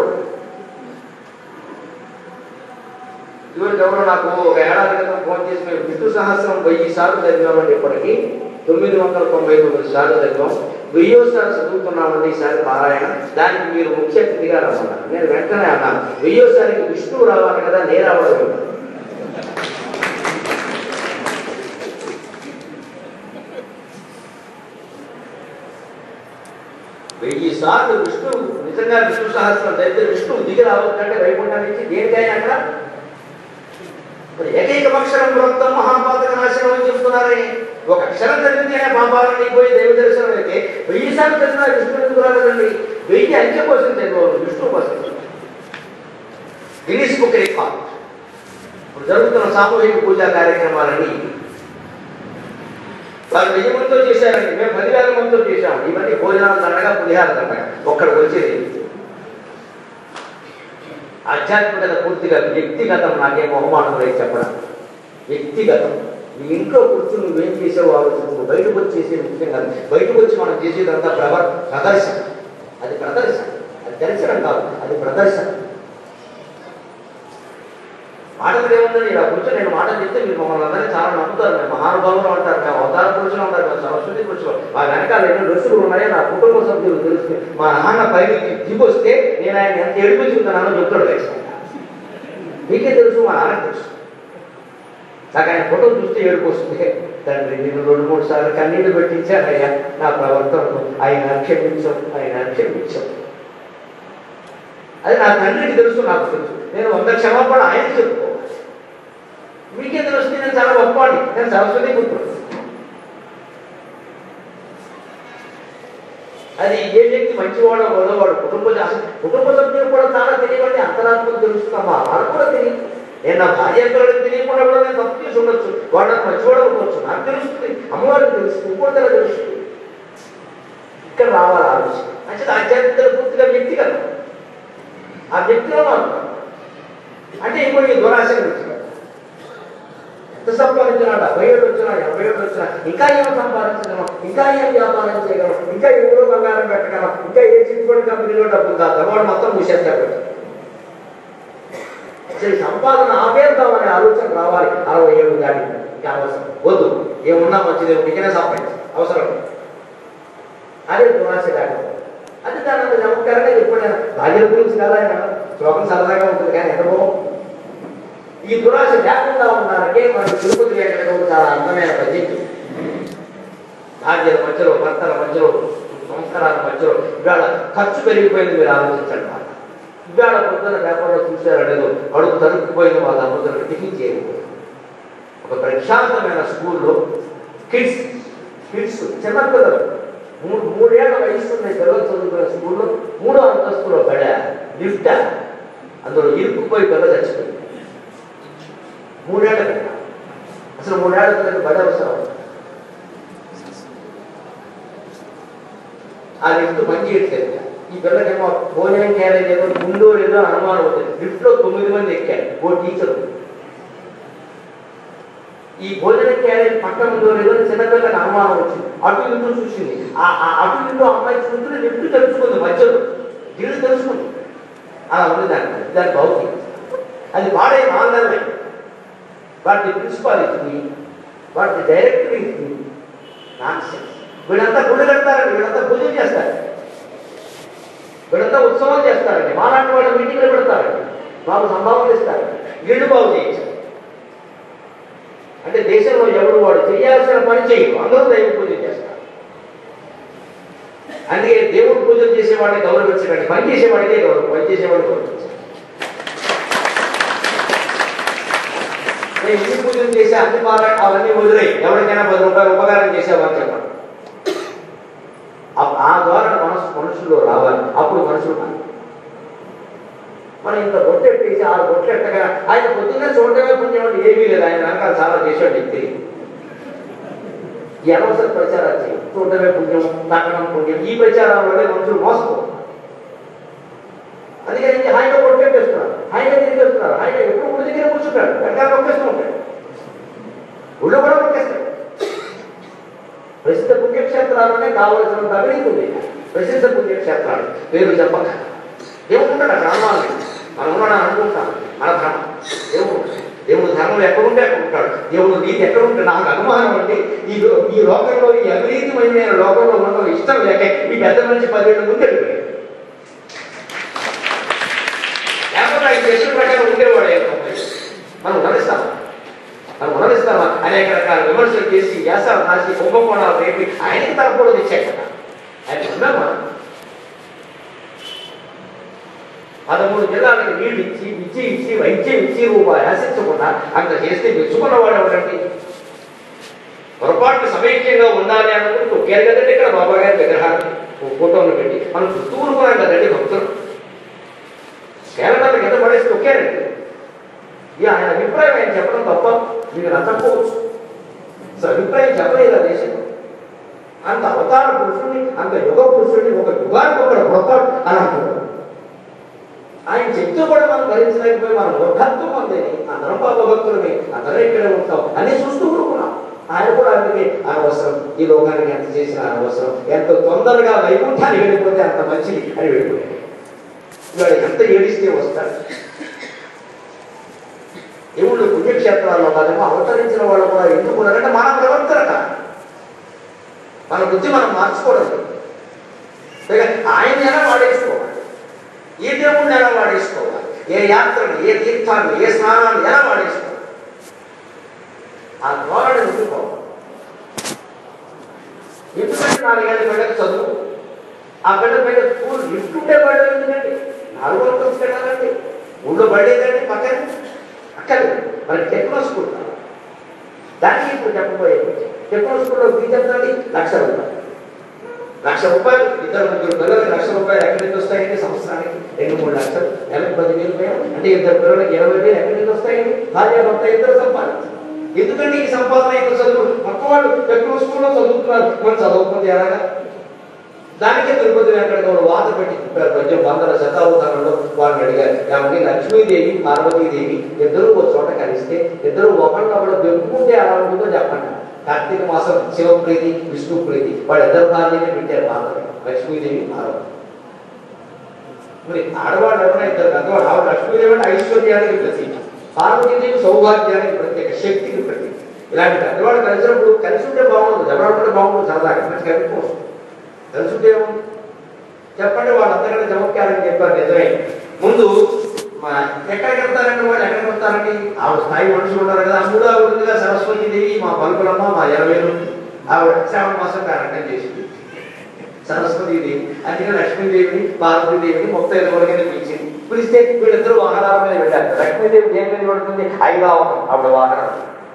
ఇవరికి ఎవరో నాకు ఒక ఏడాది క్రితం ఫోన్ చేసి మేము విష్ణు సహస్రం వెయ్యి సార్లు చదివామండి ఇప్పటికి తొమ్మిది వందల తొంభై తొమ్మిది సార్లు చదివాం వెయ్యో సార్లు చదువుతున్నామండి ఈసారి పారాయణ దానికి మీరు ముఖ్య అతిథిగా రమ్మన్నారు నేను వెంటనే అన్నాను వెయ్యోసారికి విష్ణువు రావాలి కదా నేను రావడం ఏంటి? వెయ్యి సార్లు విష్ణు నిజంగా విష్ణు సహస్రం చదివితే విష్ణువు దిగి రావద్దంటే వైకుంఠం నుంచి దేనికైనా అక్కడ మరి ఏకైక అక్షరం వృత్తం మహాపాతక నాశనం అని చెప్తున్నారని ఒక అక్షరం చదివితేనే పాపాలని పోయి దైవ దర్శనం అయితే వెయ్యి సార్లు చదివిన విష్ణు ఎందుకు రాలేదండి వెయ్యి అంకె కోసం చదివారు విష్ణు కోసం గిరీష్ బుక్ రికార్డ్ ఇప్పుడు జరుగుతున్న సామూహిక పూజా కార్యక్రమాలని వాళ్ళు వెయ్యి మందితో చేశారండి మేము పదివేల మందితో చేశాము ఇవన్నీ భోజనాలు దండగా పులిహార దండగా ఒక్కడికి వచ్చేది ఆధ్యాత్మికత పూర్తిగా వ్యక్తిగతం నాకే మొహమాటం లేదు చెప్పడం వ్యక్తిగతం నీ ఇంట్లో కూర్చుని నువ్వేం చేసావు ఆలోచన నువ్వు బయటకు వచ్చి చేసేది ముఖ్యం కాదు బయటకు వచ్చి మనం చేసేదంతా ప్రవ ప్రదర్శన అది ప్రదర్శన అది దర్శనం కాదు అది ప్రదర్శన మాటలు ఏముందని ఇలా కూర్చొని నేను మాట చెప్తే మీరు మమ్మల్ని అందరినీ చాలా నమ్ముతారు మేము మహానుభావులు అంటారు మేము అవతార పురుషులు అంటారు మేము సరస్వతి పురుషులు మా వెనకాల ఎన్నో రుసులు ఉన్నాయో నా కుటుంబ సభ్యులు తెలుస్తుంది మా నాన్న పైకి దిగొస్తే నేను ఆయన ఎంత ఏడిపించుకున్నానో చెప్తాడు తెలుసు మీకే తెలుసు మా నాన్నకి తెలుసు నాకు ఆయన ఫోటో చూస్తే ఏడుపు వస్తుంది తండ్రి నేను రెండు మూడు సార్లు కన్నీళ్లు పెట్టించానయ్యా నా ప్రవర్తనకు ఆయన క్షమించం ఆయన క్షమించం అది నా తండ్రికి తెలుసు నాకు తెలుసు నేను వంద క్షమాపణ ఆయన చెప్పుకో మీకే తెలుస్తుంది నేను చాలా గొప్పవాడిని నేను సరస్వతి పుత్రుడు అది ఏ వ్యక్తి మంచివాడో వాడో వాడు కుటుంబ అసలు కుటుంబ సభ్యులు కూడా చాలా తెలియవండి అంతరాత్మకు తెలుస్తున్నామా వాడు కూడా తెలియదు నేను నా భార్య పిల్లలకు తెలియకుండా కూడా నేను తప్పు చేసి ఉండొచ్చు వాడు నాకు మంచివాడు ఉండొచ్చు నాకు తెలుస్తుంది అమ్మవారికి తెలుస్తుంది ఇంకోటి తెలుస్తుంది ఇక్కడ రావాలి ఆలోచన అంటే ఆధ్యాత్మికత పూర్తిగా వ్యక్తిగతం ఆ వ్యక్తిలో మార్పు అంటే ఇంకోటి దురాశ గురించి ఎంత సంపాదించినాడు డెబ్బై ఏళ్ళు వచ్చినా ఎనభై ఏళ్ళు వచ్చినా ఇంకా ఏం సంపాదించగలం ఇంకా ఏం వ్యాపారం చేయగలం ఇంకా ఎవరో బంగారం పెట్టగలం ఇంకా ఏ చిట్టుబడి కంపెనీలో డబ్బులు కాదు వాడు మొత్తం మూసేస్తారు అసలు ఈ సంపాదన ఆపేద్దామనే ఆలోచన రావాలి అరవై ఏళ్ళు దాటి ఇంకా అవసరం వద్దు ఏమున్నా మంచిది మీకనే సంపాదించు అవసరం లేదు. అదే దురాశ దాటి అది దాని అంత చమత్కారంగా చెప్పాడు భార్యల గురించి కదా ఆయన శ్లోకం సరదాగా ఉంటుంది కానీ ఎంత బాగుంది ఈ దురాశ లేకుండా ఉన్నారంటే మనకు తిరుపతి వెంకటరావు చాలా అందమైన పద్యం భార్యల మధ్యలో భర్తల మధ్యలో సంస్కారాల మధ్యలో ఇవాళ ఖర్చు పెరిగిపోయింది మీరు ఆలోచించండి మాట ఇవాళ పొద్దున పేపర్లో చూసారో లేదో అడుగు తరుక్కుపోయింది వాళ్ళ అమ్ముతున్న టిఫిన్ చేయకపోయింది ఒక ప్రశాంతమైన స్కూల్లో కిడ్స్ కిడ్స్ చిన్నపిల్లలు మూడు మూడేళ్ల వయసు ఉన్న పిల్లలు చదువుకునే స్కూల్లో మూడో అంతస్తులో పడ లిఫ్ట్ అందులో ఇరుక్కుపోయి పిల్ల చచ్చిపోయింది మూడేళ్ల పిల్ల అసలు మూడేళ్ల పిల్లకి బడి అవసరం ఆ లిఫ్ట్ పని చేయట్లేదు ఈ పిల్లకేమో భోజనం క్యారేజ్ ఏదో ముందో లేదో అని అనుమానం అవుతుంది లిఫ్ట్ లో తొమ్మిది మంది ఎక్కారు ఓ టీచర్ ఉంది. ఈ భోజన క్యారేజ్ పక్కన ఉందో లేదో అని చిన్నపిల్లకి అనుమానం వచ్చింది అటు ఇటు చూసింది ఆ ఆ అటు ఇటు అమ్మాయి చూస్తుంటే లిఫ్ట్ తెలుసుకుంది మధ్యలో ఇల్లు తెలుసుకుంది అలా ఉంది దాని దాని భౌతిక అది వాడే ఆందోళన వాటి ప్రిన్సిపాల్ ఇస్తుంది వాటి డైరెక్టర్ ఇస్తుంది నాన్సెన్స్ వీళ్ళంతా గుడి కడతారండి వీళ్ళంతా పూజలు చేస్తారు వీళ్ళంతా ఉత్సవాలు చేస్తారండి మాలాంటి వాళ్ళు మీటింగ్లు పెడతారండి మాకు సంభావనలు ఇస్తారు ఇళ్ళు బాగు చేయించాలి అంటే దేశంలో ఎవడు వాడు చేయాల్సిన పని చేయరు అందరూ దైవ పూజ చేస్తారు అందుకే దేవుడు పూజలు చేసేవాడిని గౌరవించకండి పని చేసేవాడికే గౌరవం పని చేసేవాడిని గౌరవించాలి నేను ఇన్ని పూజలు చేసి అన్ని మారా అవన్నీ వదిలేయి ఎవరికైనా పది రూపాయలు ఉపకారం చేసేవాళ్ళు చెప్పండి ఆ- ఆ ద్వారా మనసు మనుషుల్లో రావాలి అప్పుడు మనుషులు మారాలి. మనం ఇంత బొట్టెట్టేసి ఆరు బొట్టెట్టగా ఆయన పొద్దున్నే చూడటమే పుణ్యం అంటే ఏమీ లేదు ఆయన వెనకాల చాలా చేశాడు నీకు తెలియదు ఈ అనవసర ప్రచారాలు చేయి చూడటమే పుణ్యం తాకడం పుణ్యం ఈ ప్రచారాల వల్ల మనుషులు మోసపోతారు అందుకని ఆయన కొట్టేస్తున్నారు ఆయన తిరిగేస్తున్నారు ఆయన ఎప్పుడు గుడి దగ్గర కూర్చుంటాడు వెనకాల నొక్కేస్తూ ఉంటాడు గుళ్ళు కూడా నొక్కేస్తాడు ప్రసిద్ధ పుణ్యక్షేత్రాలనే కావలసిన అవినీతి ఉంది ప్రసిద్ధ పుణ్యక్షేత్రాలు పేరు చెప్పక ఏముంటాడు అక్కడ అనుమానం మనం ఉన్నాడని అనుకుంటాం మన ధర్మం దేవుడు దేవుడు ధర్మం ఎక్కడుంటే అక్కడ ఉంటాడు దేవుడు నీతి ఎక్కడ ఉంటే నాకు అనుమానం అండి ఈ లో- ఈ లోకంలో ఈ అవినీతిమైన లోకంలో ఉండడం ఇష్టం లేక ఈ పెద్ద మనిషి పదిహేడు ముందు వెళ్ళిపోయాడు లేకపోతే ఆయన చేసిన ప్రకారం ఉండేవాడు ఏ తొంభై. మనం గమనిస్తాం మనం గమనిస్తామా అనేక రకాల విమర్శలు చేసి వ్యాసాలు రాసి కుంభకోణాలు రేపి ఆయనకి తరపుడు తెచ్చాక ఆయన ఉన్నాం మనం పదమూడు జిల్లాలకు నీళ్లు ఇచ్చి ఇచ్చి ఇచ్చి వైద్యం ఇచ్చి రూపాయి ఆశించకుండా అంత చేస్తే మెచ్చుకున్నవాడు ఎవరండి పొరపాటు సమైక్యంగా ఉండాలి అనుకుంటూ తొక్కారు కదండి ఇక్కడ బాబా గారి విగ్రహాన్ని ఓ ఫోటోను పెట్టి మనం చుట్టూ ఊరుకున్నాం కదండి భక్తులు కేరళ కింద పడేసి తొక్కారండి ఇక ఆయన అభిప్రాయం ఆయన చెప్పడం తప్ప మీకు నచ్చకపోవచ్చు అసలు అభిప్రాయం చెప్పలేదు ఆ దేశంలో అంత అవతార పురుషుడిని అంత యుగ పురుషుడిని ఒక యుగానికి ఒకడు పుడతాడు అని అంటున్నాడు ఆయన చెప్తూ కూడా మనం భరించలేకపోయి మనం మూర్ఖత్వం పొందేది అందరం పాప భక్తులమే అందరం ఇక్కడే ఉంటాం అని చూస్తూ ఊరుకున్నాం ఆయన కూడా అందుకే అనవసరం ఈ లోకానికి ఎంత చేసినా అనవసరం ఎంత తొందరగా వైకుంఠానికి వెళ్ళిపోతే అంత మంచిది అని వెళ్ళిపోయాడు ఇవాళ ఎంత ఏడిస్తే వస్తాడు దేవుళ్ళు పుణ్యక్షేత్రాల్లో కాదేమో అవతరించిన వాళ్ళు కూడా ఎందుకు ఉన్నారంటే మన ప్రవర్తన కాదు. మన బుద్ధి మనం మార్చుకోవడం లేదు. పైగా ఆయన ఎలా వాడేసుకోవాలి ఏ దేవుణ్ణి ఎలా వాడేసుకోవాలి ఏ యాత్రను ఏ తీర్థాన్ని ఏ స్నానాన్ని ఎలా వాడేసుకోవాలి ఆ ధోరణి ఉండిపోవాలి ఎందుకంటే నాలుగేళ్ళ బిడ్డకు చదువు ఆ బిడ్డ పైన స్కూల్ ఇస్తుంటే బడి ఎందుకండి నాలుగు వరకు వెళ్ళాలండి ఊళ్ళో పడేదండి పక్కన అక్కర్లేదు మరి టెక్నో స్కూల్ కావాలి. దానికి ఇప్పుడు చెప్పబోయేది టెక్నో స్కూల్లో ఫీజు ఎంతండి లక్ష రూపాయలు లక్ష రూపాయలు ఇద్దరు ముగ్గురు పిల్లలకి లక్ష రూపాయలు ఎక్కడి నుంచి వస్తాయండి సంవత్సరానికి రెండు మూడు లక్షలు నెలకు పది వేలు వేలు అంటే ఇద్దరు పిల్లలకి ఇరవై వేలు ఎక్కడి నుంచి వస్తాయండి భార్య భర్త ఇద్దరు సంపాదించారు ఎందుకంటే ఈ సంపాదన ఇంత చదువు పక్క వాళ్ళు టెక్నో స్కూల్లో చదువుతున్నారు మరి చదవకపోతే ఎలాగా దానికే తిరుపతి వెంకటగౌడ వాత పెట్టి చెప్పారు కొంచెం వందల శతావతారంలో వారిని అడిగారు ఏమంటే లక్ష్మీదేవి పార్వతీదేవి ఇద్దరు ఒక చోట కలిస్తే ఇద్దరు ఒకరినొకరు దొరుకుతుంటే ఎలా ఉంటుందో చెప్పండి కార్తీక మాసం శివప్రీతి విష్ణు ప్రీతి వాళ్ళిద్దరు భార్యనే పెట్టారు పార్వతి లక్ష్మీదేవి పార్వతి మరి ఆడవాళ్ళు ఎవరైనా ఇద్దరు పెద్దవాళ్ళు ఆవిడ లక్ష్మీదేవి అంటే ఐశ్వర్యానికి ప్రతీక పార్వతీదేవి సౌభాగ్యానికి ప్రత్యేక శక్తికి ప్రతీక ఇలాంటి పెద్దవాళ్ళు కలిసినప్పుడు కలిసి ఉంటే బాగుంటుంది ఎవరంటే బాగుంటుంది సరదాగా మంచి కలిసిపోవచ్చు తెలుసుంటే ఏముంది? చెప్పండి వాళ్ళు అంతకంటే చమత్కారం చెప్పారు నిజమే ముందు మా ఎక్కడికి వెళ్తారండి వాళ్ళు ఎక్కడికి వెళ్తారండి ఆవిడ స్థాయి మనుషులు ఉన్నారు కదా మూడు ఆవిడ ఉందిగా సరస్వతి దేవి మా పలుకులమ్మ మా ఎరవేలు ఆవిడ శ్రావణ మాసం కారణం చేసింది సరస్వతి దేవి అందుకే లక్ష్మీదేవిని పార్వతీదేవిని మొత్తం ఎదురు కింద పిలిచింది పిలిస్తే వీళ్ళిద్దరూ వాహనాల మీద వెళ్ళారు లక్ష్మీదేవి దేని మీద పడుతుంది ఐరావతం ఆవిడ వాహనం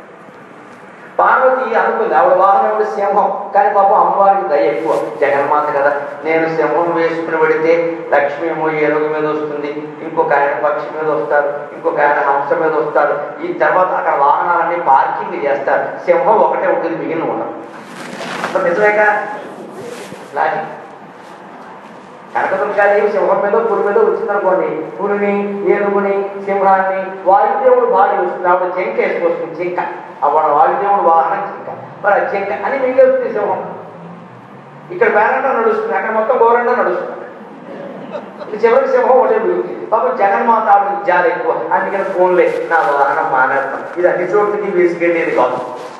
పార్వతి అనుకుంది ఆవిడ వాహనం ఆవిడ సింహం కానీ పాపం అమ్మవారికి దయ ఎక్కువ జగన్మాత కదా నేను సింహం వేసుకుని పెడితే లక్ష్మి ఏమో ఏనుగు మీద వస్తుంది ఇంకొక ఆయన పక్షి మీద వస్తాడు ఇంకొక ఆయన హంస మీద వస్తాడు ఈ తర్వాత అక్కడ వాహనాలన్నీ పార్కింగ్ చేస్తారు సింహం ఒకటే ఉంటుంది మిగిలిన ఉండదు మరి నిజమేగా లాజిక్ కనకదుర్గాదేవి సింహం మీద పులి మీద వచ్చిందనుకోండి పులిని ఏనుగుని సింహాన్ని వాయుదేవుడు భార్య వస్తుంది ఆవిడ చెంక వేసుకొస్తుంది జింక ఆవిడ వాయుదేవుడు వాహనం జింక మరి ఆ జింక అని మిగిలి సింహం ఇక్కడ పేరంట నడుస్తుంది అక్కడ మొత్తం గోరంట నడుస్తుంది ఇక చివరికి సింహం ఒకటే మిగులుతుంది పాపం జగన్మాత ఆవిడకి జాలి ఎక్కువ అందుకని ఫోన్లే నా వాహనం మానేస్తాం ఇది అన్ని చోట్లకి వేసుకెళ్ళేది కాదు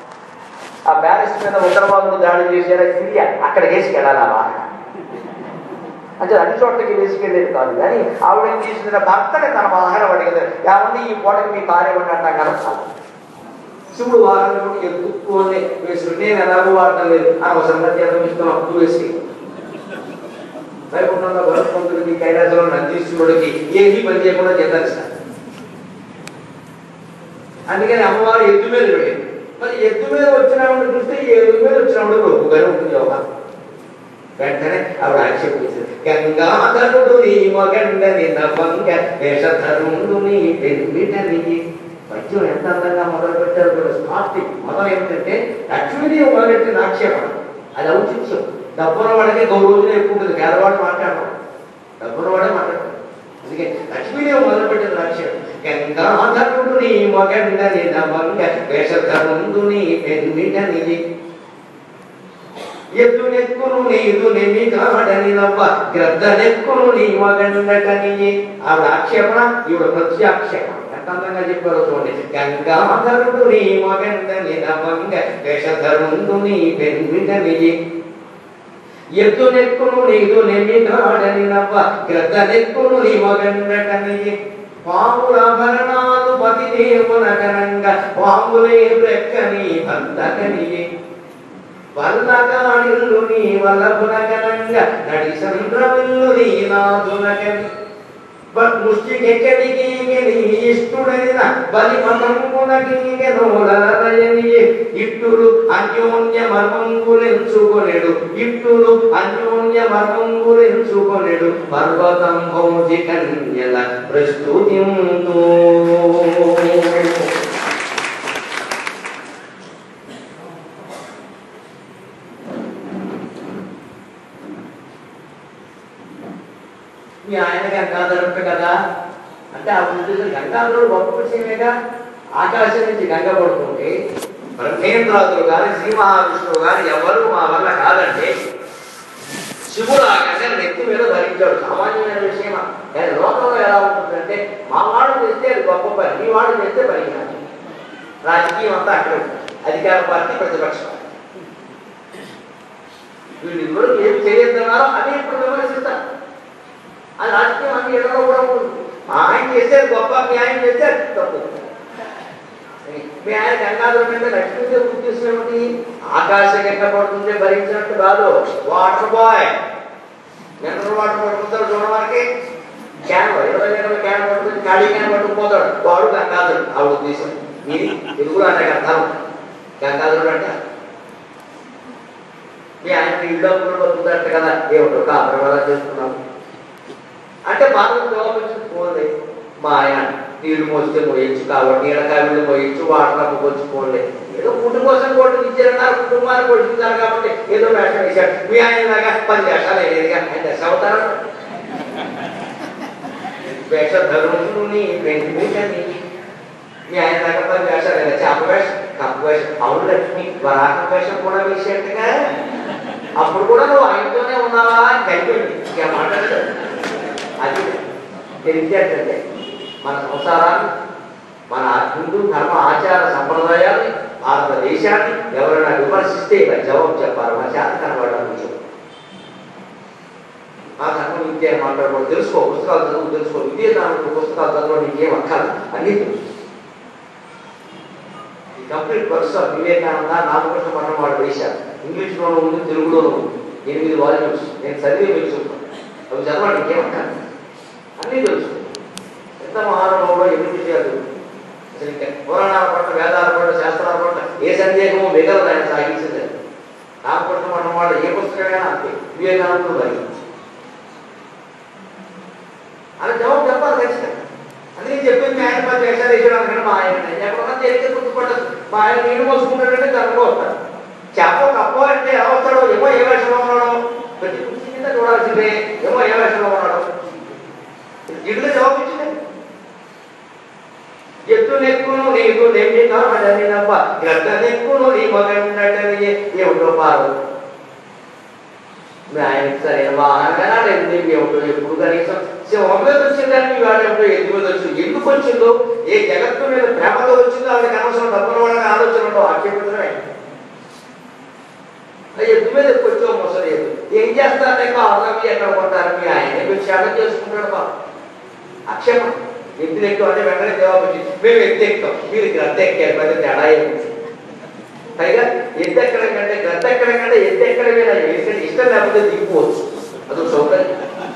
ఆ ప్యారిస్ మీద ఉత్తరవాదులు దాడి చేశారా సిరియా అక్కడ వేసుకెళ్ళాలి ఆ వాహనం అంటే అన్ని చోట్లకి వేసుకెళ్ళేది కాదు కానీ ఆవిడ ఏం చేసింది భర్తని తన ఆహారం అడిగింది ఏమంది ఈ పూటకి మీ కార్యం అంటాం కదా శివుడు వారంలో ఎత్తుక్కొని వేసుకుని నేను ఎలాగో వాడటం లేదు అనవసరంగా జీతం ఇస్తున్నాం నువ్వు వేసి వైకుంఠంలో భరత్వంతుడికి కైలాసంలో నందీశ్వరుడికి ఏమీ పని చేయకుండా జీతం ఇస్తాను అందుకని అమ్మవారు ఎద్దు మీద వెళ్ళింది మరి ఎద్దు మీద వచ్చినప్పుడు చూస్తే ఈ ఎద్దు మీద వచ్చినప్పుడు రొప్పుగానే ఉంటుంది యోగా వెంటనే ఆవిడ ఆక్షేపించింది గంగాధరుడు నీ మొగండని నవంగ వేషధరుడు నీ పెరిమిటని పద్యం ఎంత అందంగా మొదలు పెట్టారు చూడు స్టార్టింగ్ మొదలు ఏమిటంటే లక్ష్మీదేవి మొదలెట్టిన ఆక్షేపణ అది ఔచిత్యం డబ్బున వాడికి గౌరవం ఎక్కువ ఉంటుంది పేదవాడు మాట్లాడడం డబ్బున వాడే మాట్లాడతాడు అందుకే లక్ష్మీదేవి మొదలుపెట్టిన లక్ష్యం గంగాధరుడు నీ మొగండని నవంగ వేషధరుడు నీ పెరిమిటని ఎద్దు నెక్కును నీదు నెమి కాడని నవ్వ గ్రద్ద నెక్కును నీ మగండటని ఆవిడ ఆక్షేపణ ఈవిడ ప్రత్యాక్షేపణ ఎంత అందంగా చెప్పారు చూడండి గంగాధరుడు నీ మగండని నవ్వంగ వేషధరుండు నీ పెన్మిటని ఎద్దు నెక్కును నీదు నెమి కాడని నవ్వ గ్రద్ద నెక్కును నీ మగండటని పాములాభరణాలు పతి దేవునకనంగా పాములే బ్రెక్కని బంధకని వల్లగాడిల్లు నీ వల్లపునగనంగా నడి సంద్రమిల్లు నీ నాదునగని ముష్టికెక్కడికి నీ ఇష్టుడైన బలి మతంగునకినోలరయని ఇట్టులు అన్యోన్య మర్మంగులెంచుకొనెడు ఇట్టులు అన్యోన్య మర్మంగులెంచుకొనెడు పర్వతం భౌజి కన్యల ప్రస్తుతింతో మీ ఆయన గంగాధరుడు కదా అంటే ఆ ఉద్దేశం గంగాధరుడు గొప్ప విషయమేగా ఆకాశం నుంచి గంగ పడుతుంటే బ్రహ్మేంద్రాదులు కానీ శ్రీ మహావిష్ణువు కానీ ఎవరు మా వల్ల కాదంటే శివుడు ఆ గంగను నెత్తి మీద ధరించాడు సామాన్యమైన విషయమా కానీ లోకంలో ఎలా ఉంటుందంటే మా వాడు చేస్తే అది గొప్ప పని మీ వాడు చేస్తే పని కాదు రాజకీయం అంతా అక్కడ ఉంటుంది అధికార పార్టీ ప్రతిపక్ష పార్టీ వీళ్ళిద్దరూ ఏం చేయొద్దన్నారో అదే ఇప్పుడు విమర్శిస్తారు అది రాజకీయం అన్ని ఇళ్లలో కూడా ఉంటుంది మా ఆయన చేస్తే గొప్ప మీ ఆయన చేస్తే అది తప్పు మీ ఆయన గంగాధర మీద లక్ష్మీదేవి ఉద్దేశం ఏమిటి ఆకాశం ఎక్కడ పడుతుంటే భరించినట్టు కాదు వాటర్ బాయ్ మినరల్ వాటర్ పట్టుకుంటారు చూడడానికి క్యాన్ ఇరవై ఇరవై క్యాన్ పట్టుకుని ఖాళీ క్యాన్ పట్టుకుపోతాడు వాడు గంగాధరుడు ఆ ఉద్దేశం ఇది తెలుగులో అంటే అర్థం గంగాధరుడు అంటే మీ ఆయన ఇల్లు అప్పుడు బతుకుతారట కదా ఏమిటో కాపురం చేస్తున్నాము అంటే మనం జవాబించుకోలే మా ఆయన నీళ్లు మోస్తే మోయచ్చు కాబట్టి నీడకాయలు మోయచ్చు వాటర్ పోల్చుకోలే ఏదో ఫుడ్ కోసం కోటి ఇచ్చారన్నారు కుటుంబాన్ని పోషించారు కాబట్టి ఏదో వేషం వేశాడు మీ ఆయన లాగా పది వేషాలు వేయలేదుగా ఆయన దశ అవుతారా వేషధరుని వెంకటని మీ ఆయన దాకా పది వేషాలు వేయాలి చేప వేషం కప్ప వేషం అవును లక్ష్మి వరాహ వేషం కూడా వేసేట్టుగా అప్పుడు కూడా నువ్వు ఆయనతోనే ఉన్నావా అని కలిపింది ఇంకా మాట్లాడలేదు అది తెలిసేటంటే మన సంసారాన్ని మన హిందూ ధర్మ ఆచార సంప్రదాయాన్ని భారతదేశాన్ని ఎవరైనా విమర్శిస్తే ఇలా జవాబు చెప్పాలి మా చేత కనబడడం కొంచెం ఆ ధర్మం విద్య మాట్లాడకూడదు తెలుసుకో పుస్తకాలు చదువు తెలుసుకో విద్య దాని పుస్తకాలు చదువు నీకేం అక్కర్లు అన్నీ తెలుసు ఈ కంప్లీట్ వర్క్స్ ఆఫ్ వివేకానంద నామకృష్ణ పట్టణం వాడు వేశారు ఇంగ్లీష్లోనూ ఉంది తెలుగులోనూ ఉంది ఎనిమిది వాల్యూమ్స్ నేను చదివి వెళ్తున్నాను అవి చదవండి ఇంకేమక్కర్లేదు అన్నీ తెలుసు ఎంత మహానుభావులో ఎన్ని విషయాలు తెలుసు. అసలు ఇంకా పురాణాల పట్ల వేదాల పట్ల శాస్త్రాల పట్ల ఏ సందేహము మిగలదు ఆయన సాగించింది రామకృష్ణ మనం వాళ్ళు ఏ పుస్తకమైనా అంతే వివేకానందుడు మరి అని జవాబు చెప్పాలి ఖచ్చితంగా అందుకే చెప్పింది మీ ఆయన పది వేషాలు వేసాడు అనుకంటే మా ఆయన ఎక్కడన్నా తెలియక గుర్తుపట్టదు మా ఆయన నీళ్ళు మోసుకుంటాడంటే తనలో వస్తాడు చేప కప్ప అంటే ఎలా వస్తాడో ఏమో ఏ వేషంలో ఉన్నాడో ప్రతి కుర్చీ కింద చూడాల్సిందే ఏమో ఏ వేషంలో ఉన్నాడో ఇల్లు జవాబిచ్చింది ఎత్తు నెక్కును నీకు నెమ్మి కాడని నవ్వ గ్రద్ద నెక్కును నీ మగన్నటని ఏమిటో పారు మీ ఆయనకి సరైన వాహనంగా ఎందుకు ఏమిటో ఎప్పుడు కనీసం సింహం మీద వచ్చిందని మీ వాడు ఏమిటో ఎందుకు మీద వచ్చింది ఎందుకు వచ్చిందో ఏ జగత్తు మీద ప్రేమతో వచ్చిందో ఆవిడకి అనవసరం డబ్బుల వాళ్ళకి ఆలోచన ఉండవు ఆక్షేపించడమే ఎద్దు మీద ఎక్కువ వచ్చావు ముసలి ఎద్దు ఏం చేస్తారు లేక అవసరం ఎక్కడ కొంటారు మీ ఆయన భిక్షాటం చేసుకుంటాడు బాబు అక్షమ ఎత్తులు ఎక్కువ అంటే వెంటనే జవాబు వచ్చింది మేము ఎత్తు ఎక్కుతాం మీరు గ్రద్ద ఎక్కారు పెద్ద తేడా ఏముంది పైగా ఎత్తు ఎక్కడం కంటే గ్రద్ద ఎక్కడం కంటే ఎత్తు ఎక్కడమే నాకు ఎందుకంటే ఇష్టం లేకపోతే దిగిపోవచ్చు అదొక సౌకర్యం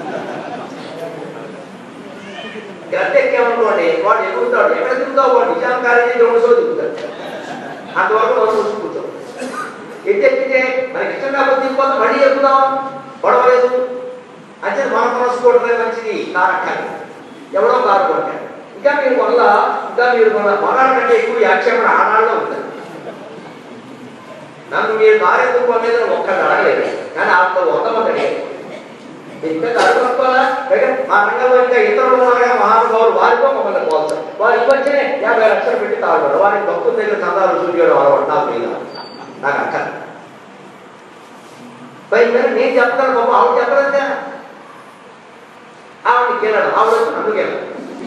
గ్రద్ద ఎక్కామనుకోండి వాడు ఎగురుతాడు ఎక్కడ దిగుతావు వాడు నిజాం కాలేజీ రెండు సో దిగుతాడు అంతవరకు మనం చూసి కూర్చోం ఎత్తు ఎక్కితే మనకి ఇష్టం లేకపోతే దిగిపోతాం మళ్ళీ ఎక్కుదాం గొడవలేదు అంటే మన మనసుకోవడమే మంచిది కారకాలి ఎవడో కారు కొట్టాడు ఇంకా మీరు వల్ల ఇంకా మీరు వల్ల మగాళ్ళ కంటే ఎక్కువ ఈ ఆక్షేపణ ఆనాళ్ళలో ఉంటుంది నన్ను మీరు కారు ఎందుకు కొనేది ఒక్కళ్ళు అడగలేదు కానీ ఆమె వంద మంది అడిగారు ఇంకా కారు కొనుక్కోవాలా పైగా మా రంగంలో ఇంకా ఇతరులు ఉన్నారుగా మహానుభావులు వారితో మమ్మల్ని పోల్చారు వారు ఇవ్వచ్చే యాభై లక్షలు పెట్టి తాగుతారు వారికి భక్తుల దగ్గర చందాలు సూర్యుడు అలవాటు నాకు మీద నాకు అక్క పైగా నేను చెప్తాను బాబు ఆవిడ చెప్పలేదా ఆవిడకి వెళ్ళడం ఆవిడ వచ్చి నన్ను వెళ్ళడం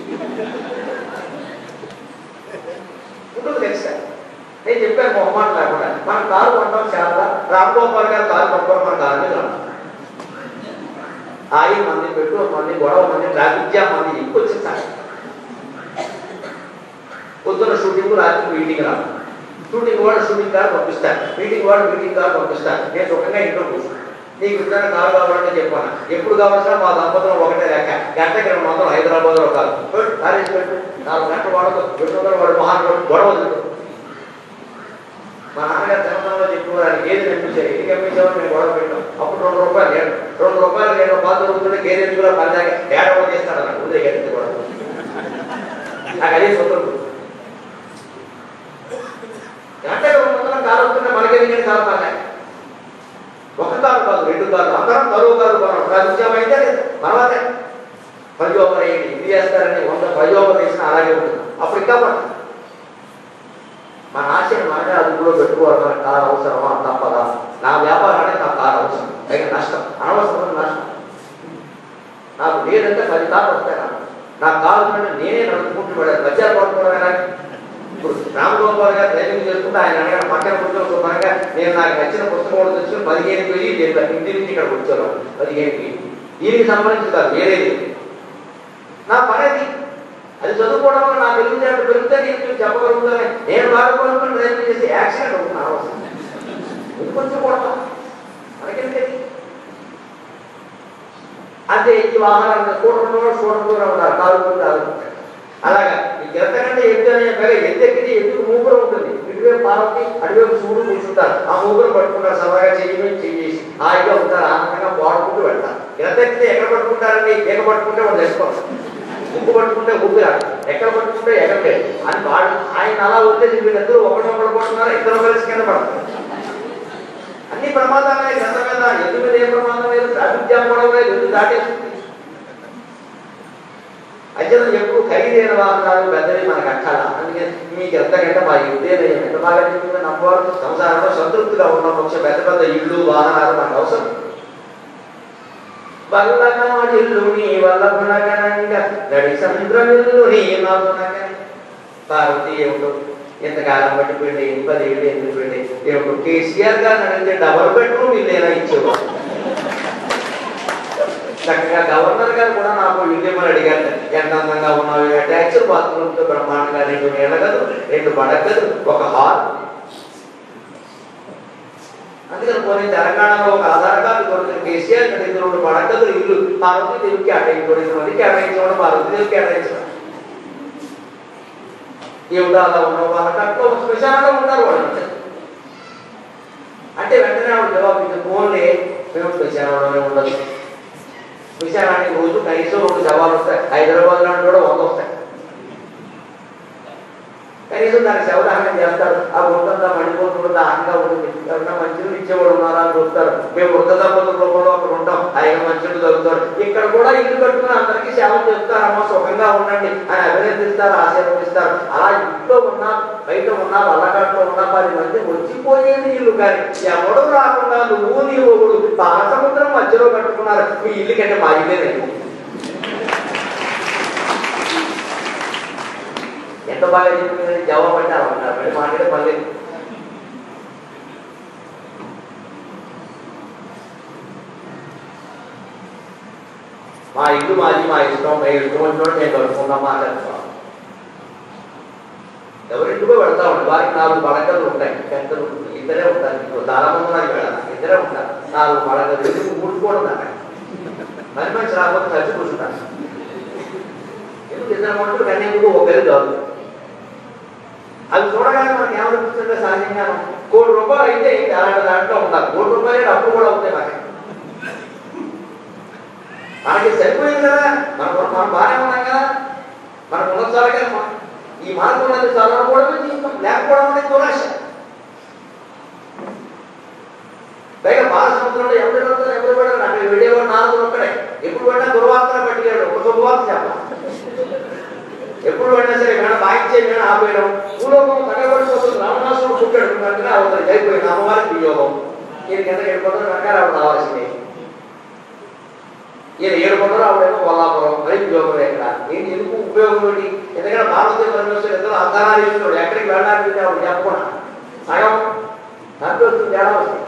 ఉంటుంది తెలుసా నేను చెప్పాను మొహమాట లేకుండా మన కారు కొంటాం చాలా రామ్గోపాల్ గారు కారు కొంటాం మన కారు మీద రాము. ఆయి మంది పెట్రోల్ మంది గొడవ మంది ట్రాఫిక్ జామ్ మంది ఎక్కువ వచ్చేస్తారు పొద్దున్న షూటింగ్ రాత్రి మీటింగ్ రాదు షూటింగ్ వాడు షూటింగ్ కార్ పంపిస్తాను మీటింగ్ వాడు మీటింగ్ కార్ పంపిస్తాను నేను సుఖంగా ఇంట్లో కూర్చున్నాను నీకు ఇద్దరు కారు కావాలంటే చెప్పాను ఎప్పుడు కావాల్సిన మా దంపతులు ఒకటే లెక్క గంటకి రెండు వందలు హైదరాబాద్లో కాదు పెట్టు, కాలేజీ పెట్టు నాలుగు గంటలు వాడదు రెండు వందలు వాడు మహాన్ గొడవ వద్దు. మా నాన్నగారు తెలంగాణలో చెప్పుకోవడానికి గేదె తెప్పించారు ఎందుకు తెప్పించామని మేము గొడవ పెట్టాం అప్పుడు రెండు రూపాయలు నేను రెండు రూపాయలు నేను పాలు దొరుకుతుంటే గేదె ఎందుకు పనిదాకా ఏడవ చేస్తాడు నాకు ఉదయం గేదె గొడవ నాకు అదే సొంతం గంటకు రెండు వందల కారు వస్తుంటే మనకి ఎందుకంటే కారు పర్లే ఒక కారు కాదు రెండు కారు అందరం కరువు కారు మనం రాజ్యం అయితే మనవాదే ప్రయోగం ఏంటి ఇది చేస్తారని వంద ప్రయోగం వేసిన అలాగే ఉంటుంది అప్పుడు ఇంకా పడుతుంది మన ఆశయం మనమే అదుపులో పెట్టుకోవాలి మన కారు అవసరమా తప్పదా నా వ్యాపారానికి నా కారు అవసరం పైగా నష్టం అనవసరమైన నష్టం నాకు లేదంటే పది కార్లు వస్తాయి నాకు నా కారు కంటే నేనే నడుపుకుంటూ వెళ్ళాను మధ్యాహ్నం పడుకోవడం ఇప్పుడు రామగోపాల్ గారు డ్రైవింగ్ చేసుకుంటే ఆయన అడగడం పక్కన కూర్చొని శుభ్రంగా నేను నాకు నచ్చిన పుస్తకం కూడా తెచ్చుకుని పదిహేను వెయ్యి నేను ఇంటి నుంచి ఇక్కడ కూర్చోను పదిహేను వెయ్యి దీనికి సంబంధించి కాదు వేరేది నా పని అది అది చదువుకోవడం వల్ల నా తెలివితేటలు పెరిగితే నేను మీకు చెప్పగలుగుతానే నేను బాగుపడుకుని డ్రైవింగ్ చేసి యాక్సిడెంట్ అవుతున్నా అవసరం ఇది కొంచెం కొడతాం మనకెందుకది అంటే ఈ వాహనాలు కూడకుండా చూడకుండా ఉన్నారు కాలుకుంటారు అలాగా ఈ జంట కంటే ఎత్తు అనే పైగా ఎత్తు ఎక్కితే ఎత్తుకు మూపురం ఉంటుంది ఇటువైపు పార్వతి అటువైపు శివుడు కూర్చుంటారు ఆ మూపురం పట్టుకుంటారు సభగా చెయ్యి చెయ్యేసి హాయిగా ఉంటారు ఆనందంగా పాడుకుంటూ వెళ్తారు ఎంత ఎక్కితే ఎక్కడ పట్టుకుంటారండి ఎక్కడ పట్టుకుంటే వాళ్ళు తెచ్చుకోవాలి ముక్కు పట్టుకుంటే ఊపిరా ఎక్కడ పట్టుకుంటే ఎక్కడే అని వాడు ఆయన అలా వదిలేసి వీళ్ళిద్దరూ ఒకటొకటి పట్టుకున్నారు ఇద్దరు కలిసి కింద పడతారు అన్ని ప్రమాదాలే గంట మీద ఎదు మీద ఏ ప్రమాదం లేదు ట్రాఫిక్ జామ్ కూడా లేదు ఎదు దాటేస్తుంది అత్యంత ఎప్పుడు ఖరీదైన వాహనాలు పెద్దవి మనకు అక్కాల అందుకే మీకు ఎంతకంటే మా యుద్ధేనయ్య ఎంత బాగా చెప్పిందో నమ్మవారు సంసారంలో సంతృప్తిగా ఉన్న పక్ష పెద్ద పెద్ద ఇళ్ళు వాహనాలు మనకు అవసరం వల్లగాడిల్లు నీ వల్ల గుణగణంగా నడి సముద్రమిల్లు నీ నవ్వునగని పార్వతి ఏమిటో ఎంతకాలం పట్టిపోయింది పది ఏళ్ళు ఎందుకు పోయింది ఏమిటో కేసీఆర్ గారు అడిగితే డబల్ బెడ్రూమ్ ఇల్లేనా ఇచ్చేవాడు చక్కగా గవర్నర్ గారు కూడా నాకు ఇల్లేమని అడిగారు ఎంత అందంగా ఉన్నావు అటాచ్డ్ బాత్రూమ్ తో బ్రహ్మాండంగా రెండు నీళ్ళ గదు రెండు పడగదు ఒక హాల్ అందుకని పోనీ తెలంగాణలో ఒక ఆధార్ కార్డు కొడుకుని కేసీఆర్ కట్టింది రెండు పడగదులు ఇల్లు పార్వతీ దేవికి కేటాయించబడింది మంది కేటాయించడం పార్వతీ దేవికి కేటాయించడం ఏమిటో అలా ఉన్న వాళ్ళ కట్లో ఒక శ్మశానంలో ఉంటారు వాళ్ళు అంతే. అంటే వెంటనే ఆవిడ జవాబు ఇచ్చింది ఫోన్లే మేము శ్మశానంలోనే ఉండదు శ్మశానానికి రోజు కనీసం రెండు జవాబు వస్తాయి హైదరాబాద్ లాంటి కూడా వంద వస్తాయి కనీసం దానికి శవదాహనం చేస్తారు ఆ వృద్ధంతా మండిపోతుంది దాహంగా ఉంటుంది ఎవరైనా మంచిని ఇచ్చేవాడు ఉన్నారా అని చూస్తారు మేము వృద్ధ దంపతుల రూపంలో అక్కడ ఉంటాం ఆయన మంచిని దొరుకుతారు ఇక్కడ కూడా ఇల్లు కట్టుకుని అందరికీ సేవ చేస్తారమ్మా సుఖంగా ఉండండి అని అభినందిస్తారు ఆశీర్వదిస్తారు అలా ఇంట్లో ఉన్నా బయట ఉన్నా వల్లకాట్లో ఉన్నా పది మంది వచ్చిపోయేది ఇల్లు కానీ ఎవడు రాకుండా నువ్వు నీ ఒకడు పాసముద్రం మధ్యలో కట్టుకున్నారు మీ ఇల్లు కంటే మా ఇల్లేనండి ఎంత బాగా చెప్పింది జవాబు అంటే అలా ఉన్నారు మళ్ళీ మాట్లాడే మళ్ళీ మా ఇల్లు మాది మా ఇష్టం మేము ఇష్టం వచ్చినట్టు నేను కట్టుకున్నాం మాట్లాడుతున్నాం ఎవరింటికో వెళ్తా ఉండి వారికి నాలుగు పడకలు ఉంటాయి పెద్దలు ఇద్దరే ఉంటారు ఇప్పుడు చాలా మంది ఉన్నారు ఇక్కడ ఇద్దరే ఉంటారు నాలుగు పడకలు ఎందుకు ముట్టుకోవడం అక్కడ మరి మంచి రాకపోతే కలిసి కూర్చుంటారు ఎందుకు ఇద్దరు మనుషులు కన్నేందుకు ఒకరి కాదు అది చూడగానే మనకి ఏమనిపిస్తుంటే సహజంగా కోటి రూపాయలు అయితే ఇంకా అలాంటి దాంట్లో ఉండాలి కోటి రూపాయలు అప్పు కూడా అవుతాయి మనకి మనకి సరిపోయింది కదా మనం మనం బాగానే ఉన్నాం కదా మనకు ఉన్న చాలు కదా మన- ఈ మార్పు ఉన్నది చదవకపోవడమే జీవితం లేకపోవడం అనేది దురాశ పైగా మహాసముద్రంలో ఎవరు వెళ్తారు ఎవరు పడరు అక్కడ వెళ్ళేవాడు నాలుగు ఒక్కడే ఎప్పుడు పడినా దుర్వార్తలు పట్టుకెళ్ళాడు ఒక శుభవార్త చెప్పాలి ఎప్పుడు పడినా సరే వేణ బాగించే వేణ ఆపేయడం భూలోకం తగబడిపోతుంది రావణాసుడు పుట్టాడు వెంటనే అవుతుంది అయిపోయింది అమ్మవారికి వియోగం ఈయన కింద వెళ్ళిపోతాడు వెనకాల ఆవిడ రావాల్సిందే ఈయన ఏడుకుంటారు ఆవిడేమో కొల్లాపురం మరి ఉద్యోగం ఎక్కడ ఏంటి ఎందుకు ఉపయోగం ఏంటి ఎందుకంటే పార్వతీ పరమేశ్వరు ఇద్దరు అర్ధనారీశ్వరుడు ఎక్కడికి వెళ్ళడానికి ఆవిడ చెప్పకుండా సగం దాంట్లో వస్తుంది తేడా వస్తుంది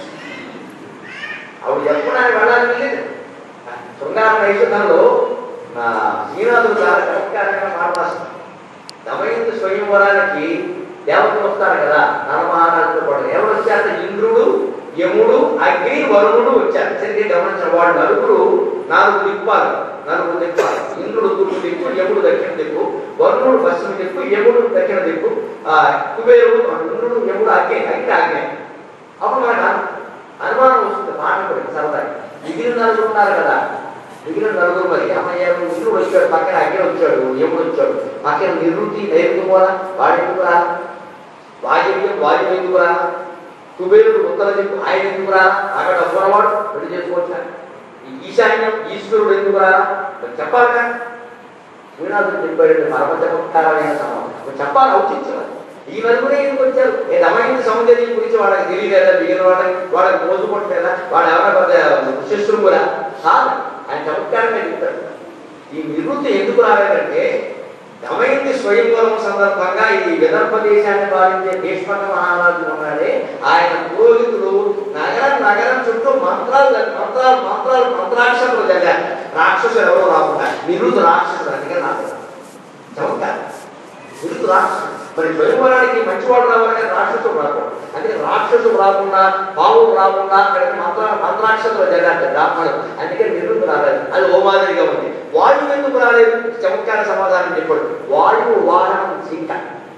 ఆవిడ చెప్పకుండా ఆయన వెళ్ళడానికి లేదు శృంగార నైషధంలో నా శ్రీనాథుడు చాలా చమత్కారంగా మాట్లాడుతారు దమయంతి స్వయంవరానికి దేవతలు వస్తారు కదా నరమహారాజుతో పాటు ఎవరు వచ్చారంటే ఇంద్రుడు యముడు అగ్ని వరుణుడు వచ్చారు సరిగ్గా గమనించిన వాళ్ళు నలుగురు నాలుగు దిక్పాలు నలుగురు దిక్పాలు ఇంద్రుడు తూర్పు దిక్కు యముడు దక్షిణ దిక్కు వరుణుడు పశ్చిమ దిక్కు యముడు దక్షిణ దిక్కు ఆ కుబేరుడు ఇంద్రుడు యముడు అగ్ని అగ్ని ఆజ్ఞ అప్పుడు మనకు అను- అనుమానం వస్తుంది మాట్లాడుతుంది సరదాగా మిగిలిన నలుగురు ఉన్నారు కదా మిగిలిన నలుగురు మరి అమ్మయ్యారు ఇంద్రుడు వచ్చాడు పక్కన అగ్ని వచ్చాడు యముడు వచ్చాడు పక్కన నివృత్తి నైరుతి కూడా వాడు ఎందుకు రా వాయువ్యం వాయువు ఎందుకు రా కుబేరుడు ఉత్తర దిక్కు ఆయన ఎందుకు రా అక్కడ డబ్బున్నవాడు పెళ్లి చేసుకోవచ్చా ఈ ఈశాన్యం ఈశ్వరుడు ఎందుకు రా మరి చెప్పాలి కదా శ్రీనాథుడు చెప్పాడు పరమ చమత్కారమైన సమానం చెప్పాలి ఔచిత్యం అది. ఈ నలుగురే ఎందుకు వచ్చారు ఏ దమయంతి సౌందర్యం గురించి వాళ్ళకి తెలియలేదా మిగిలిన వాళ్ళకి వాళ్ళకి మోసు కొట్టలేదా వాళ్ళు ఎవరైనా శిష్యులు కూడా కాదు ఆయన చమత్కారంగా చెప్తాడు ఈ నివృత్తి ఎందుకు రాలేదంటే దమయంతి స్వయంవరం సందర్భంగా ఈ విదర్భ దేశాన్ని పాలించే భీష్మక మహారాజు ఉన్నాడే ఆయన పురోహితుడు నగరం నగరం చుట్టూ మంత్రాలు మంత్రాలు మంత్రాలు మంత్రాక్షరులు చదివారు రాక్షసులు ఎవరో రాకుండా నిరుడు రాక్షసుడు అందుకే నాకు చమత్కారం నిరుడు రాక్షసుడు మరి స్వయంవరానికి మంచివాడు రావాలంటే రాక్షసుడు రాకూడదు అందుకే రాక్షసుడు రాకుండా పావులు రాకుండా అక్కడికి మంత్ర మంత్రాక్షతులు జగంట బ్రాహ్మణుడు అందుకే నిరుడు రాలేదు అది ఓ మాదిరిగా ఉంది వాయువు ఎందుకు రాలేదు చమత్కార సమాధానం చెప్పాడు వాయువు వాహనం జింక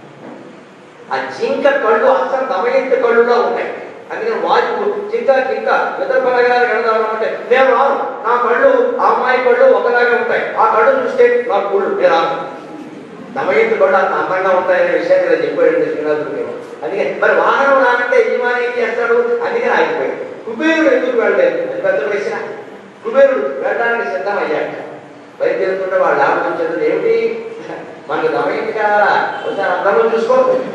ఆ జింక కళ్ళు అసలు దమయంత కళ్ళులో ఉంటాయి అందుకని వాయువు జింక జింక విదర్భ నగరానికి వెళ్దామంటే నేను రాను నా కళ్ళు ఆ అమ్మాయి కళ్ళు ఒకలాగే ఉంటాయి ఆ కళ్ళు చూస్తే నా కళ్ళు నేను రాను దమయంతి కళ్ళు అంత అందంగా ఉంటాయనే విషయాన్ని ఇలా చెప్పాడు శ్రీనాథుడికి అందుకే మరి వాహనం రానంటే యజమాని ఏం చేస్తాడు అందుకని ఆగిపోయాడు కుబేరుడు ఎందుకు వెళ్ళలేదు అది పెద్ద ప్రశ్న కుబేరుడు వెళ్ళడానికి సిద్ధమయ్యాక బయలుదేరుతుంటే వాళ్ళు ఆలోచించేది ఏమిటి మనకు దమయంతి కావాలా ఒకసారి అందరూ చూసుకో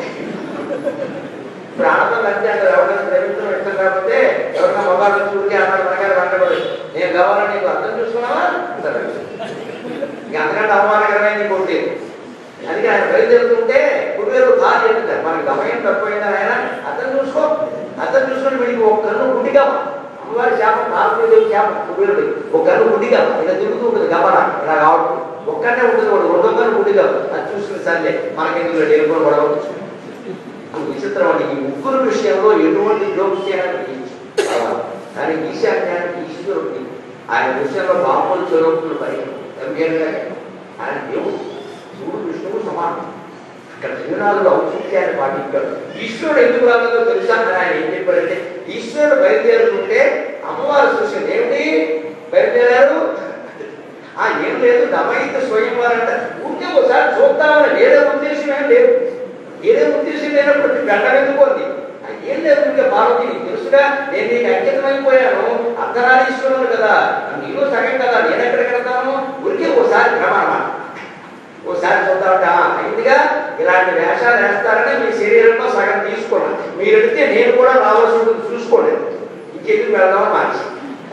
ఇప్పుడు ఆనందం అంతే అంటారు ఎవరికైనా ప్రేమించడం ఇష్టం కాకపోతే ఎవరైనా మొగాళ్ళు చూడికి అన్నాడు మనకారు వెంటబడి నేను కావాలని నీకు అర్థం చూసుకున్నావా అంటారు ఇంకా అంతకంటే అవమానకరమైన నీకు ఒకటి అందుకే ఆయన బయలుదేరుతుంటే కుబేరు భార్య చెప్తారు మనకి గమయం తక్కువైందని ఆయన అర్థం చూసుకో అర్థం చూసుకుని వీడికి ఒక కన్ను గుడ్డిగా అమ్మవారి శాపం భారతీయదేవి శాపం కుబేరుడి ఒక కన్ను గుడ్డిగా ఇలా తిరుగుతూ ఉంటుంది గమన ఇలా కావడం ఒక్కనే ఉంటుంది వాడు రెండో కన్ను గుడ్డిగా అది చూసుకుని సర్లే మనకెందుకు నేను కూడా గొడవ విచిత్రం అండి ఈ ముగ్గురు విషయంలో ఎటువంటి జోక్స్ చేయడానికి కానీ ఈశాన్యానికి ఈశ్వరుడికి ఆయన విషయంలో బాంబులు చెరువులు పరి గంభీరంగా ఆయన దేవుడు శివుడు విష్ణువు సమానం అక్కడ శ్రీనాథుడు ఔచిత్యాన్ని పాటించాడు ఈశ్వరుడు ఎందుకు రాలేదో తెలుసా అని ఆయన ఏం చెప్పారంటే ఈశ్వరుడు బయలుదేరుతుంటే అమ్మవారు చూసింది ఏమిటి బయలుదేరారు ఆ ఏం లేదు దమయంతి స్వయంవరం అంటే ఊరికే ఒకసారి చూద్దామని వేరే ఉద్దేశం ఏం లేదు వేరే ఉద్దేశం లేనప్పుడు గంట ఎందుకుంది ఏం లేదు ఇంకా పార్వతి నీకు తెలుసుగా నేను నీకు అంకితమైపోయాను అర్ధనారీశ్వరుడు కదా నీలో సగం కదా నేను ఎక్కడికి వెళ్తాను ఊరికే ఒకసారి భ్రమణ ఓసారి చూద్దామంటే "ఆ, అయిందిగా ఇలాంటి వేషాలు వేస్తారని మీ శరీరంలో సగం తీసుకోండి మీరు వెళితే నేను కూడా రావాల్సి ఉంటుంది చూసుకోండి ఇంకెందుకు వెళ్దామని మార్చి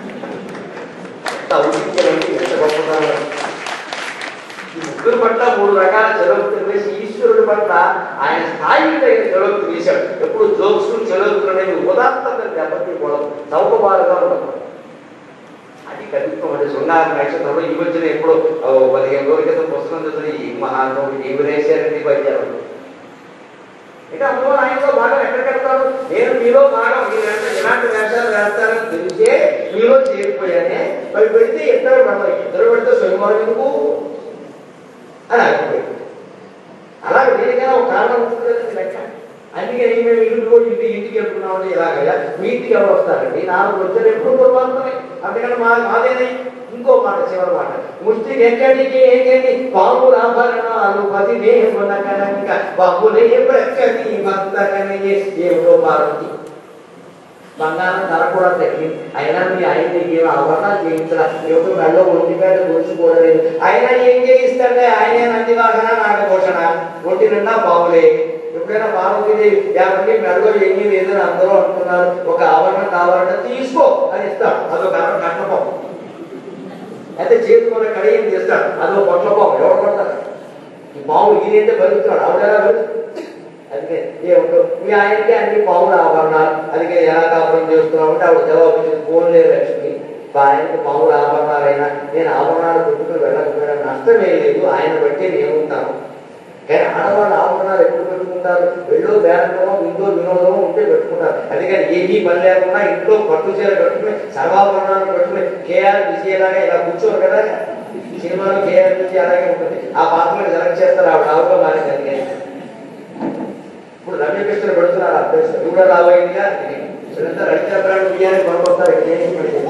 ఔచిత్యమండి ఎంత గొప్పతనం ఈ ముగ్గురు పట్ల మూడు రకాల చెలవుతులు వేసి ఈశ్వరుడి పట్ల ఆయన స్థాయికి తగిన చెలవుతులు వేశాడు ఎప్పుడు జోక్స్ చెలవుతులు అనేవి ఉదాత్తంగా దెబ్బతికూడదు చౌకబాలుగా ఉండదు అది కవిత్వం అంటే శృంగార మృగాల నక్షత్రంలో ఈ వచ్చిన ఎప్పుడు ఓ పదిహేను రోజుల క్రితం పుస్తకం చదువుతుంది ఈ మహానుభావుడు ఈ విరేశారండి పద్యాలు ఇంకా అమ్మో ఆయనతో భాగం ఎక్కడికెళ్తారు నేను మీలో భాగం మీరు ఎంత ఎలాంటి వేషాలు వేస్తారని తెలిసే మీలో చేరిపోయానే మరి పెడితే ఇద్దరు పెడతారు ఇద్దరు పెడితే స్వయంవరం ఎందుకు అని ఆగిపోయింది అలాగే దేనికైనా ఒక కారణం ఉంటుంది కదండి లెక్క అందుకే మేము ఇల్లు రోజు ఇంటి ఇంటికి వెళ్తున్నామండి ఇలాగయ్యా మీ ఇంటికి ఎవరు వస్తారండి నాలుగు వచ్చారు ఎప్పుడు పొరపాటున్నాయి అందుకని మా మాదేనే ఇంకో మాట చివరి మాట ముష్టికి ఎక్కడికి ఏకేని పాము ఆభరణాలు పది దేహమునకనంక బాబులే ప్రక్కని భక్తకనయ్యే ఏమిటో పార్వతి బంగారం ధర కూడా తగ్గింది అయినా మీ ఆయన ఏం ఆభరణాలు చేయించరా ఏమిటో మెళ్ళో ఒంటి మీద కూర్చుకోవడం అయినా ఏం చేయిస్తాడే ఆయనే నంది వాహన నాగభూషణ ఒంటి నిండా బాబులే ఎప్పుడైనా పార్వతీదేవి యాభై మెడలో ఏమీ లేదని అందరూ అనుకున్నారు ఒక ఆభరణం కావాలంటే తీసుకో అని ఇస్తాడు అదొక కట్టపం అయితే చేతుకున్న కడియం చేస్తాడు అదో పొట్లపం ఎవరు పడతారు ఈ పాము ఈయనైతే బతుకుతాడు ఆవిడ అందుకే ఏమిటో మీ ఆయనకి అన్ని పాములు ఆభరణాలు అందుకే ఎలా కాపురం చేస్తున్నావు అంటే ఆవిడ జవాబు ఇచ్చింది ఫోన్ లేదు లక్ష్మి మా ఆయనకి పాములు ఆభరణాలైనా నేను ఆభరణాలు పెట్టుకుని వెళ్ళకపోయినా నష్టమే లేదు ఆయన బట్టి నేను ఉంటాను కానీ ఆడవాళ్ళు ఆభరణాలు ఎప్పుడు పెట్టుకుంటారు వెళ్ళో బేరకమో ఇంట్లో వినోదమో ఉంటే పెట్టుకుంటారు అందుకని ఏమీ పని లేకుండా ఇంట్లో పట్టు చీర కట్టుకుని సర్వాభరణాలు పెట్టుకుని కేఆర్ విజయలాగా ఇలా కూర్చోరు కదా సినిమాలో కేఆర్ విజయ్ అలాగే ఉంటుంది ఆ పాత్రలు సెలెక్ట్ చేస్తారు ఆవిడ ఆవుగా మారింది అందుకని ఇప్పుడు రమ్యకృష్ణ పెడుతున్నారు అభ్యర్థి ఇది కూడా రాబోయిందిగా వీళ్ళంతా రవిచంద్ర బ్రాండ్ బియ్యాన్ని కొనుక్కొస్తారు ఇక్కడ ఏం పడింది.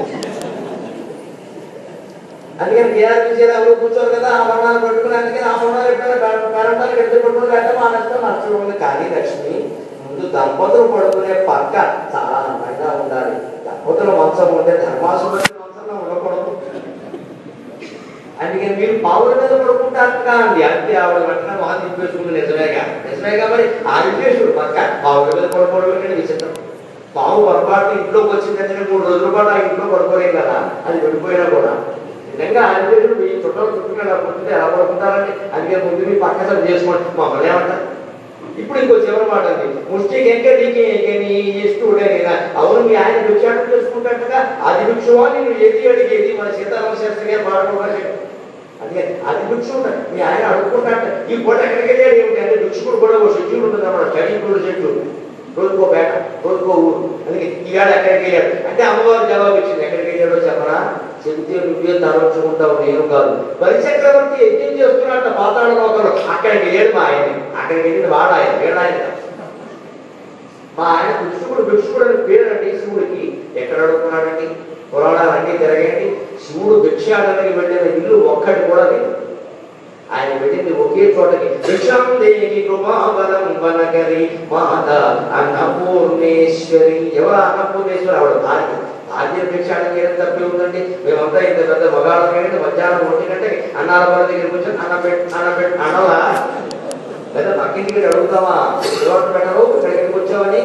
అందుకని కేఆర్ విజయ్ ఎవరు కూర్చోరు కదా ఆ వర్ణాలు పట్టుకుని అందుకని ఆ వర్ణాలు ఎప్పుడైనా పేరంటాలు ఎక్కడ పట్టుకుని అంటే మా నష్టం నష్టం ఉంది కానీ లక్ష్మి ముందు దంపతులు పడుకునే పక్క చాలా అందంగా ఉండాలి దంపతుల మంచం ఉంటే ధర్మాసుడు మంచంలో ఉండకూడదు అందుకని మీరు పావుల మీద పడుకుంటారు కాండి అంతే ఆవిడ వెంటనే మొహం తిప్పేసుకుంది నిజమేగా నిజమేగా మరి ఆ విశ్వేశ్వరుడు పక్క పావుల మీద పడుకోవడం విచిత్రం పావు పొరపాటు ఇంట్లోకి వచ్చిందంటే మూడు రోజుల పాటు ఆ ఇంట్లో పడుకోలేం కదా అది వెళ్ళిపోయినా కూడా నిజంగా ఆంధ్రులు మీ చుట్టాలు చుట్టుకు ఎలా పడుతుంటే ఎలా పడుకుంటారండి అందుకే ముందు మీ పక్క సరి చేసుకోండి మమ్మల్ని ఏమంటారు ఇప్పుడు ఇంకో చివరి మాట ఉంది ముష్టికి ఎంకడికి నీ ఇష్టడేనా అవును మీ ఆయన భిక్షాటం చేసుకుంటాడుగా అది భిక్షువా నేను ఏది అడిగేది మన సీతారామ శాస్త్రి గారు పాడుకోవాలి అందుకే అది భిక్షు మీ ఆయన అడుక్కుంటాడు ఈ పూట ఎక్కడికి వెళ్ళాడు ఏమిటి అంటే భిక్షుకుడు కూడా ఒక షెడ్యూల్ ఉంటుంది అన్నమాట చనికుడు షెడ్యూల్ రోజుకో పేట రోజుకో ఊరు అందుకే ఈవేళ ఎక్కడికి వెళ్ళాడు అంటే అమ్మవారు జవాబు ఇచ్చింది ఎక్కడికి వెళ్ళాడో చెప్పరా చెబితే నువ్వే తరచుకుంటావు నేను కాదు బలిచక్రవర్తి యజ్ఞం చేస్తున్నట్ట పాతాళ లోకంలో అక్కడికి వెళ్ళాడు మా ఆయన అక్కడికి వెళ్ళింది వాడు ఆయన వీళ్ళ ఆయన కాదు. మా ఆయన భిక్షుకుడు భిక్షుకుడు అని పేరండి శివుడికి ఎక్కడ అడుగుతున్నాడండి పురాణాలు అన్ని తిరగండి శివుడు భిక్షాటనకి వెళ్ళిన ఇల్లు ఒక్కటి కూడా లేదు ఆయన వెళ్ళింది ఒకే చోటకి భిక్షం దేవి కృపాబలం వనగరి మాత అన్నపూర్ణేశ్వరి ఎవరు అన్నపూర్ణేశ్వరి ఆవిడ భార్య భార్య భిక్షాటన చేయడం తప్పే ఉందండి మేమంతా ఇంత పెద్ద మగాళ్ళ కంటే మధ్యాహ్నం ఒంటి కంటే అన్నాల వాళ్ళ దగ్గరికి వచ్చి అన్న పెట్ అన్న పెట్ అనలా లేదా పక్కింటికి అడుగుతావా ఎవరు పెట్టరు ఇక్కడికి వచ్చావని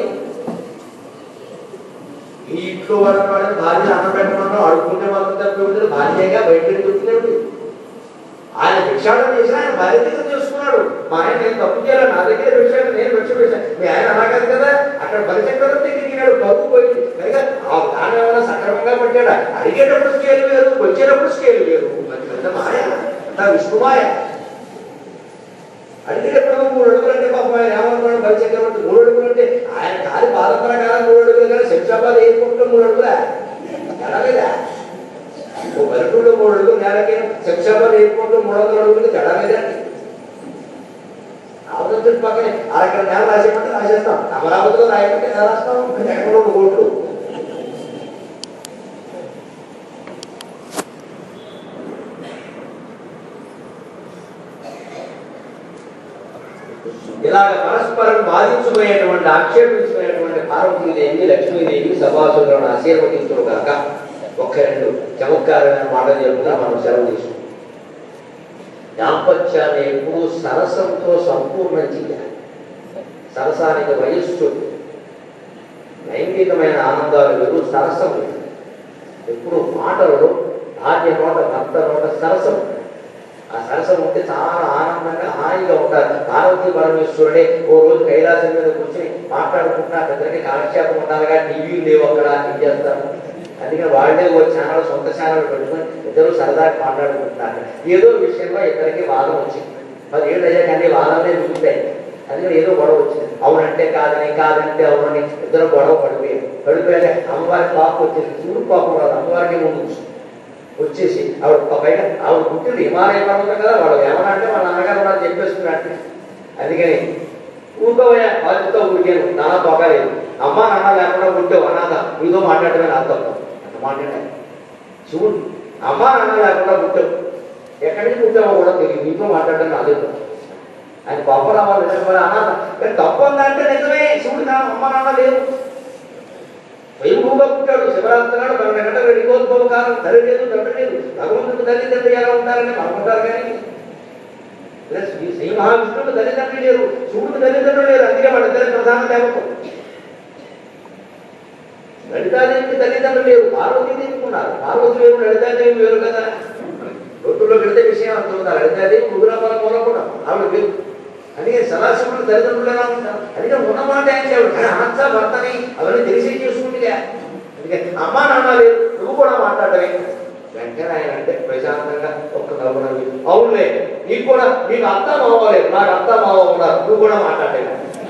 ఈ ఇంట్లో వాళ్ళ వాళ్ళని భార్య అన్నం పెట్టమన్నా అడుగుకుంటే మాత్రం తప్పే ఉంటుంది భార్యగా బయటకు చెప్తున్నాడు ఆయన భిక్షాటం చేసి ఆయన భార్య దగ్గర చేసుకున్నాడు మా ఆయన నేను తప్పు చేయాలి నా దగ్గర భిక్షాటం నేను భిక్ష పెట్టాను మీ ఆయన అలా కాదు కదా అక్కడ బలిచక్రం దగ్గరికి వెళ్ళాడు పరుగు పోయింది పైగా ఆ దాని ఏమైనా సక్రమంగా పెట్టాడా అడిగేటప్పుడు స్కేల్ వేరు వచ్చేటప్పుడు స్కేల్ వేరు అది పెద్ద మాయ అంతా విష్ణుమాయ అడిగేటప్పుడు మూడు అడుగులు అంటే పాపం ఆయన ఏమనుకున్నాడు బలిచక్రవర్తి మూడు అడుగులు అంటే ఆయన కాలి బాధ ప్రకారం మూడు అడుగులు కానీ శంషాబాద్ ఎయిర్పోర్ట్లో మూడు అడుగులా ఎలాగేదా ఓ పల్లెటూరులో మూడు అడుగులు నేలకి శంషాబాద్ ఎయిర్పోర్ట్ మూడు వందల అడుగులు తేడా లేదండి అమరావతి పక్కనే అరక్కడ నేల రాసేమంటే రాసేస్తాం అమరావతిలో రాయమంటే ఎలా రాస్తాం ఎక్కడ రెండు కోట్లు ఇలాగ పరస్పరం బాధించబోయేటువంటి ఆక్షేపించబోయేటువంటి పార్వతీదేవి లక్ష్మీదేవి సభాసులను ఆశీర్వదించుగాక ఒక్క రెండు చమత్కారమైన మాటలు చెప్తా మనం సెలవు తీసుకుంటాం దాంపత్యాన్ని ఎప్పుడూ సరసంతో సంపూర్ణం చేయాలి సరసానికి వయస్సు లైంగికమైన ఆనందాలు వేరు సరసం వేరు. ఎప్పుడు మాటలలో భార్య నోట భర్త నోట సరసం ఉంటుంది. ఆ సరసం ఉంటే చాలా ఆనందంగా హాయిగా ఉంటారు పార్వతీ పరమేశ్వరుడే ఓ రోజు కైలాసం మీద కూర్చొని మాట్లాడుకుంటున్నా పెద్దకి కాలక్షేపం ఉండాలిగా టీవీలు లేవు అక్కడ ఏం చేస్తారు అందుకని వాళ్ళే ఓ ఛానల్ సొంత ఛానల్ పెట్టుకొని ఇద్దరు సరదాగా మాట్లాడుకుంటున్నారు ఏదో విషయంలో ఇద్దరికి వాదం వచ్చింది పది ఏళ్ళు అయ్యాక అన్ని వాదనలే మిగులుతాయి అందుకని ఏదో గొడవ వచ్చింది అవునంటే కాదని కాదంటే అవునని ఇద్దరు గొడవ పడిపోయారు పడిపోయాక అమ్మవారి పాపం వచ్చేసి చూడు పాపం రాదు అమ్మవారికి ముందు వచ్చింది. వచ్చేసి ఆవిడ ఒక పైన ఆవిడ పుట్టింది హిమాలయ పర్వతం కదా వాడు ఏమనంటే వాళ్ళ నాన్నగారు వాళ్ళు చెప్పేస్తున్నట్టు అందుకని ఊరుకోవయ్యా బాధ్యత ఊరికాను నాన్న తోకలేదు అమ్మ నాన్న లేకుండా ఉంటే అనాథ మీతో మాట్లాడమే నా తప్ప ఎంత మాట్లాడా చూడు అమ్మ నాన్న లేకుండా పుట్టావు ఎక్కడి నుంచి పుట్టావో కూడా తెలియదు మీతో మాట్లాడడం నాదే తప్పు ఆయన గొప్ప రావాలి నిజంగా అనాథ కానీ తప్పు ఉందంటే నిజమే శివుడు నా అమ్మ నాన్న లేదు స్వయంభూగా పుట్టాడు శివరాత్రి నాడు పన్నెండు గంటల రిగోద్భవ కాలం తల్లి లేదు తండ్రి లేదు భగవంతుడు తల్లి తండ్రి ఎలా ఉంటారని అనుకుంటారు కానీ ప్లస్ ఈ శ్రీ మహావిష్ణువుకు తల్లిదండ్రులు లేరు శివుడు తల్లిదండ్రులు లేరు అందుకే వాళ్ళిద్దరి ప్రధాన దేవత లలితాదేవికి తల్లిదండ్రులు లేరు పార్వతీదేవికి ఉన్నారు పార్వతి వేరు లలితాదేవి వేరు కదా రొట్టులో పెడితే విషయం అర్థం లలితాదేవి ముగ్గురమ్మల మూల కూడా ఆవిడ వేరు అందుకే సదాశివుడు తల్లిదండ్రులు ఎలా ఉంటారు అందుకే ఉన్నమాట ఆయన చేయడు కానీ అనర్థ భర్తని అవన్నీ తెలిసి చేసుకుంటుందిగా అందుకే అమ్మా నాన్న లేరు నువ్వు కూడా మాట్లాడమే వెంటనే ఆయన అంటే ప్రశాంతంగా ఒక్క నవ్వు నవ్వి అవునులే నీకు కూడా నీకు అత్త మావ లేదు నాకు అత్త మావ ఉన్నారు నువ్వు కూడా మాట్లాడలేదు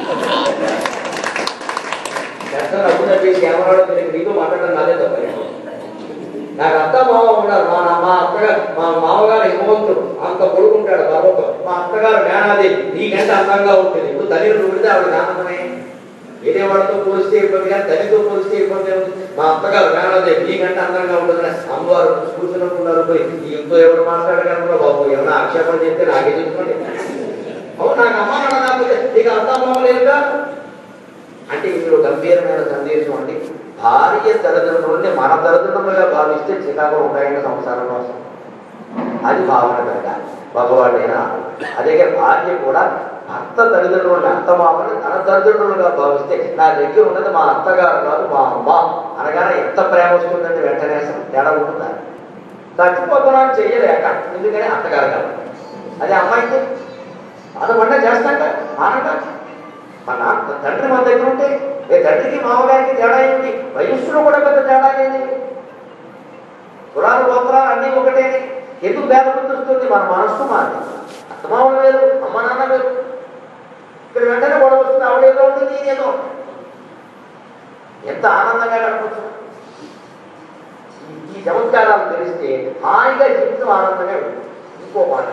ఎంత నవ్వు నవ్వేసి ఏమన్నాడో తెలియదు నీతో మాట్లాడడం నాదే తప్ప నాకు అత్త మావ ఉన్నారు మా మా అత్తగారు మా మామగారు హిమవంతుడు అంత కొడుకుంటాడు పర్వతం మా అత్తగారు మేనాదేవి నీకంటే అందంగా ఉంటుంది ఇప్పుడు తల్లిని పెడితే ఆవిడ ఆనందమే వేరే వాళ్ళతో పోలిస్తే ఇబ్బంది కానీ తల్లితో పోలిస్తే ఇబ్బంది ఏముంది మా అత్తగారు మేనాదేవి నీకంటే అందంగా ఉంటుంది అమ్మవారు కూర్చున్నట్టున్నారు పోయి ఇంకో ఎవరు మాట్లాడగలరు బాబు ఏమైనా ఆక్షేపణ చెప్తే నాకే చెప్పుకోండి అవును నాకు అమ్మ నాన్న కాకపోతే నీకు అత్త మామ లేదుగా అంటే ఇందులో గంభీరమైన సందేశం అండి భార్య తల్లిదండ్రులని మన తల్లిదండ్రులుగా భావిస్తే చికాకు ఉంటాయని సంసారం కోసం అది భావన కనుక భగవాడైనా అదే భార్య కూడా భర్త తల్లిదండ్రులని అత్తమామని తన తల్లిదండ్రులుగా భావిస్తే నా దగ్గర ఉన్నది మా అత్తగారు కాదు మా అమ్మ అనగానే ఎంత ప్రేమ వస్తుందండి వెంటనే అసలు తేడా ఉంటుందా చచ్చిపోతున్నాను చెయ్యలేక ఎందుకని అత్తగారు కాబట్టి అదే అమ్మాయికి బాధపడ్డా చేస్తాక ఆనంద మా నాన్న తండ్రి మన దగ్గర ఉంటే ఏ తండ్రికి మామగారికి తేడా ఏంటి వయస్సులో కూడా పెద్ద తేడా ఏంటి కులాలు గోపురాలు అన్నీ ఒకటేనే ఎందుకు భేద వస్తుంది మన మనస్సు మాది అత్తమామలు వేరు అమ్మ నాన్న వేరు ఇక్కడ వెంటనే గొడవ వస్తుంది ఆవిడేదో ఉంటుంది నేనేదో ఎంత ఆనందంగా గడపచ్చు ఈ- ఈ చమత్కారాలు తెలిస్తే హాయిగా జీవితం ఆనందంగా ఉంటుంది ఇంకో మాట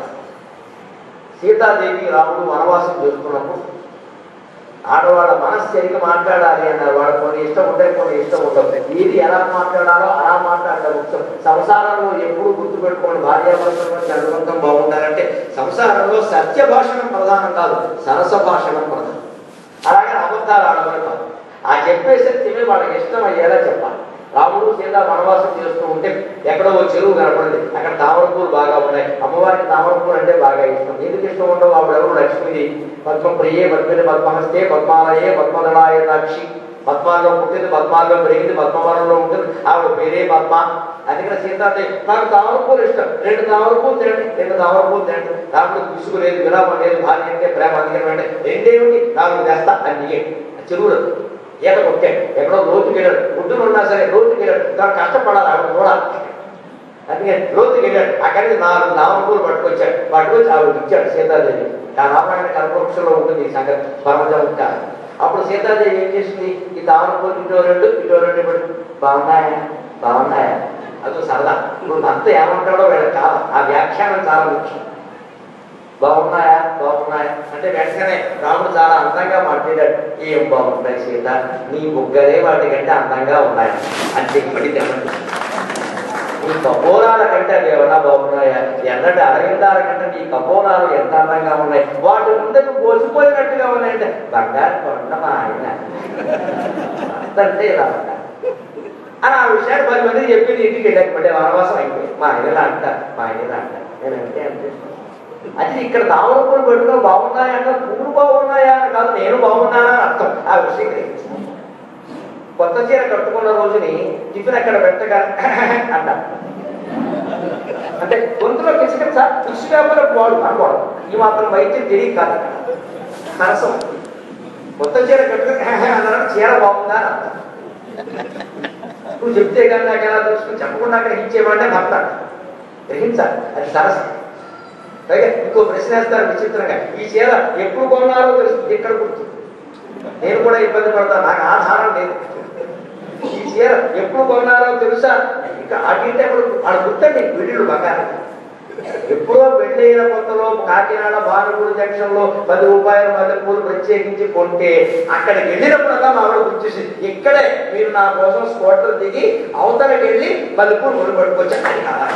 సీతాదేవి రాముడు వనవాసం చేసుకున్నప్పుడు ఆడవాళ్ళ మనస్సు సరిగ్గా మాట్లాడాలి అన్నారు వాళ్ళ కొన్ని ఇష్టం ఉంటాయి కొన్ని ఇష్టం ఉండవు ఏది ఎలా మాట్లాడాలో అలా మాట్లాడడం ముఖ్యం సంసారంలో ఎప్పుడు గుర్తుపెట్టుకోండి భార్యాభర్తలు చదవంతం బాగుండాలంటే సంసారంలో సత్య భాషణం ప్రధానం కాదు సరస భాషణం ప్రధానం అలాగే అబద్ధాలు ఆడమని కాదు ఆ చెప్పే సత్యమే వాళ్ళకి ఇష్టం అయ్యేలా చెప్పాలి రాముడు సీత వనవాసం చేస్తూ ఉంటే ఎక్కడో ఓ చెరువు కనపడింది అక్కడ తామర పూలు బాగా ఉన్నాయి అమ్మవారికి తామర పూలు అంటే బాగా ఇష్టం ఎందుకు ఇష్టం ఉండవు ఆవిడ ఎవరు లక్ష్మీదేవి పద్మప్రియే పద్మిని పద్మహస్తే పద్మాలయే పద్మదళాయ దాక్షి పద్మాల్లో పుట్టింది పద్మాల్లో పెరిగింది పద్మవనంలో ఉంటుంది ఆవిడ పేరే పద్మ అందుకని సీతాదేవి నాకు తామర పూలు ఇష్టం రెండు తామర పూలు తినండి రెండు తామర పూలు తినండి రాముడు విసుగులేదు విరామం లేదు భార్య అంటే ప్రేమ అందుకని వెంటనే రెండేమిటి నాలుగు తెస్తా అని చెరువులు ఈత కొట్టాడు ఎక్కడో లోతుకి వెళ్ళాడు ఒడ్డున ఉన్నా సరే లోతుకి వెళ్ళాడు దాన్ని కష్టపడాలి ఆవిడ చూడాలి అందుకే లోతుకి వెళ్ళాడు అక్కడి నుంచి నాలుగు నామకూలు పట్టుకొచ్చాడు పట్టుకొచ్చి ఆవిడ ఇచ్చాడు సీతాదేవి ఆ రామాయణ కల్పవృక్షంలో ఉంటుంది ఈ సంగతి పరమజముక్క అప్పుడు సీతాదేవి ఏం చేసింది ఈ తామరపూలు ఇటో రెండు ఇటో రెండు పడి బాగున్నాయా బాగున్నాయా అది సరదా ఇప్పుడు భర్త ఏమంటాడో వీళ్ళకి కాదు ఆ వ్యాఖ్యానం చాలా ముఖ్యం బాగున్నాయా బాగున్నాయా అంటే వెంటనే రాముడు చాలా అందంగా మాట్లాడాడు ఏం బాగున్నాయి సీత నీ బుగ్గలే వాటికంటే అందంగా ఉన్నాయి అంటే ఇప్పటి తెమ్మండి నీ కపోరాల కంటే అవి ఏమన్నా బాగున్నాయా ఎన్నటి అరవిందాల కంటే నీ కపోరాలు ఎంత అందంగా ఉన్నాయి వాటి ముందే నువ్వు పోసిపోయినట్టుగా ఉన్నాయంటే బంగారు కొండ మా ఆయన అంటే ఇలా ఉంటా అని ఆ విషయాన్ని పది మంది చెప్పి ఇంటికి వెళ్ళకపోతే వనవాసం అయిపోయింది మా ఆయన ఇలా అంటారు మా ఆయన ఇలా అంటారు నేను అంటే అనిపిస్తుంది అది ఇక్కడ తామర పూలు పెట్టుకుని బాగున్నాయా అంటే పువ్వులు బాగున్నాయా అని కాదు నేను బాగున్నానా అని అర్థం ఆ విషయం గ్రహించు. కొత్త చీర కట్టుకున్న రోజుని టిఫిన్ అక్కడ పెట్టగా అంట అంటే గొంతులో కిచక సార్ కృషి వ్యాపారం వాడు అనుకోవడం ఈ మాత్రం వైద్యం తెలియదు కాదు సరసం కొత్త చీర కట్టుకుని అన్నాడు చీర బాగుందా అని అర్థం నువ్వు చెప్తే కానీ నాకు ఎలా తెలుసుకుని చెప్పకుండా అక్కడ ఇచ్చేవాడే భర్త గ్రహించాలి అది సరసం పైగా ఇంకో ప్రశ్న వేస్తారు విచిత్రంగా ఈ చీర ఎప్పుడు కొన్నారో తెలుసు ఎక్కడ గుర్తు నేను కూడా ఇబ్బంది పడతాను నాకు ఆధారం లేదు ఈ చీర ఎప్పుడు కొన్నారో తెలుసా ఇంకా అడిగితే అప్పుడు ఆడ గుర్తండి వీళ్ళు బంగారం ఎప్పుడో పెళ్ళైన కొత్తలో కాకినాడ భారపూడి జంక్షన్ లో పది రూపాయల మధ్య పూలు ప్రత్యేకించి కొంటే అక్కడికి వెళ్ళినప్పుడల్లా మా ఆవిడ గుర్తించి ఇక్కడే మీరు నా కోసం స్కూటర్ దిగి అవతలకి వెళ్ళి పది పూలు కొను పట్టుకొచ్చాను అని కావాలి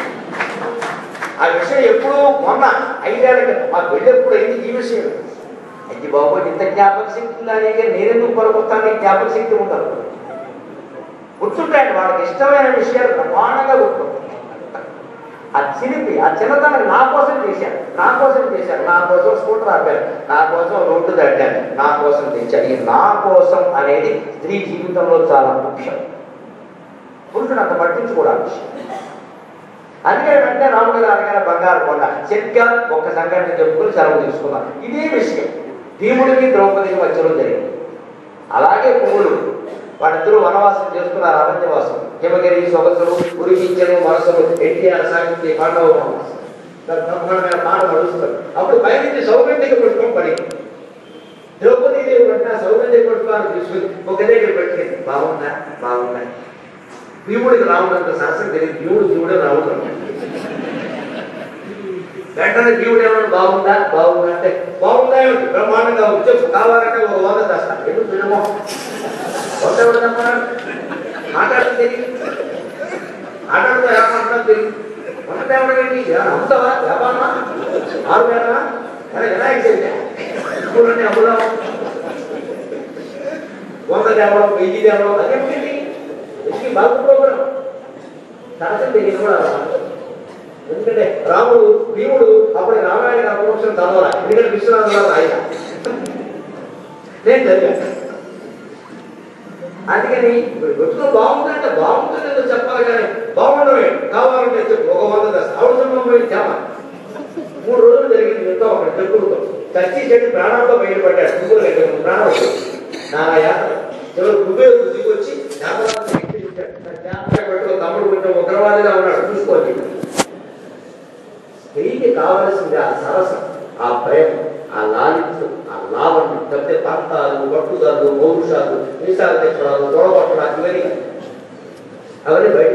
ఆ విషయం ఎప్పుడు మొన్న ఐదేళ్ల క్రితం మా పెళ్ళి ఎప్పుడు అయింది ఈ విషయం అయితే బాబు ఇంత జ్ఞాపక శక్తి ఉందని నేనెందుకు పలుకొస్తాను జ్ఞాపక శక్తి ఉండదు గుర్తుంటాయండి వాళ్ళకి ఇష్టమైన విషయాలు ప్రమాణంగా గుర్తుంటాయి ఆ చిలిపి ఆ చిన్నతనం నా కోసం చేశారు నా కోసం చేశారు నా కోసం స్కూటర్ ఆపారు నా కోసం రోడ్డు దాటారు నా కోసం తెచ్చారు ఈ నా కోసం అనేది స్త్రీ జీవితంలో చాలా ముఖ్యం పురుషుడు అంత పట్టించుకోవడం విషయం అందుకే వెంటనే రాముడు గారు అనగానే బంగారు కొండ సరిగ్గా ఒక్క సంఘటన చెప్పుకుని సెలవు తీసుకున్నాం ఇదే విషయం భీముడికి ద్రౌపదికి మధ్యలో జరిగింది అలాగే పువ్వులు వాళ్ళిద్దరూ వనవాసం చేస్తున్నారు అరణ్యవాసం హిమగిరి సొగసులు ఉరికించను మనసులు ఎన్టీఆర్ సాగించి పాండవ వనవాసం దాని బ్రహ్మాండమైన పాట నడుస్తారు అప్పుడు పైనుంచి సౌగంధిక పుష్పం పడింది ద్రౌపది దేవి వెంటనే సౌగంధిక పుష్పాన్ని తీసుకుని ఒక దగ్గర పెట్టింది బాగుందా బాగుందా భీముడికి రాముడు అంత శాస్త్రం తెలియదు భీముడు భీముడే రాముడు అన్నాడు. వెంటనే జీవుడు ఏమన్నా బాగుందా బాగుందా అంటే బాగుందా ఏమిటి? బ్రహ్మాండంగా ఉంది. చెప్పు కావాలంటే ఒక వంద తెస్తా ఎందుకు తినమో వంద ఎవడమ్మా మాట్లాడడం తెలియదు మాట్లాడుతూ ఏమంటున్నా తెలియదు వంద తేవడం ఏంటి ఏమన్నా అమ్ముతావా వ్యాపారమా ఆరు వేలమా అరే వినాయక చవితి చూడండి అమ్ముదాం వంద తేవడం వెయ్యి తేవడం అదేమిటి ఇది బాగు ప్రోగ్రాం శాస్త్రం తెలియదు కూడా రావాలి. ఎందుకంటే రాముడు భీముడు అప్పుడు రామాయణ అపరోక్షం చదవాలి ఎందుకంటే విశ్వనాథ గారు ఆయన నేను చదివాను అందుకని ఇప్పుడు గుర్తులో బాగుందంటే బాగుంటుంది ఏదో చెప్పాలి కానీ బాగుండవే కావాలంటే చెప్పు ఒక వంద దశ అవసరం పోయి చెప్పాలి మూడు రోజులు జరిగింది ఎంతో ఒక చెప్పులతో చచ్చి చెట్టు ప్రాణంతో బయటపడ్డాడు ముగ్గురు దగ్గర ప్రాణం నానా యాత్ర చివరి కుబేరు దిగి వచ్చి జాతరాన్ని ఎక్కి చూశాడు. తన జాతర పెట్టుకో తమ్ముడు కొంచెం ఉగ్రవాదిగా ఉన్నాడు చూసుకోవాలి స్త్రీకి కావలసింది ఆ సరసం ఆ ప్రేమ ఆ లాలిత్యం ఆ లావణ్యం తప్పితే పంతాలు పట్టుదలు పౌరుషాలు మీసాలు తెచ్చడాలు తొడగొట్టడాలు ఇవన్నీ కాదు. అవన్నీ బయట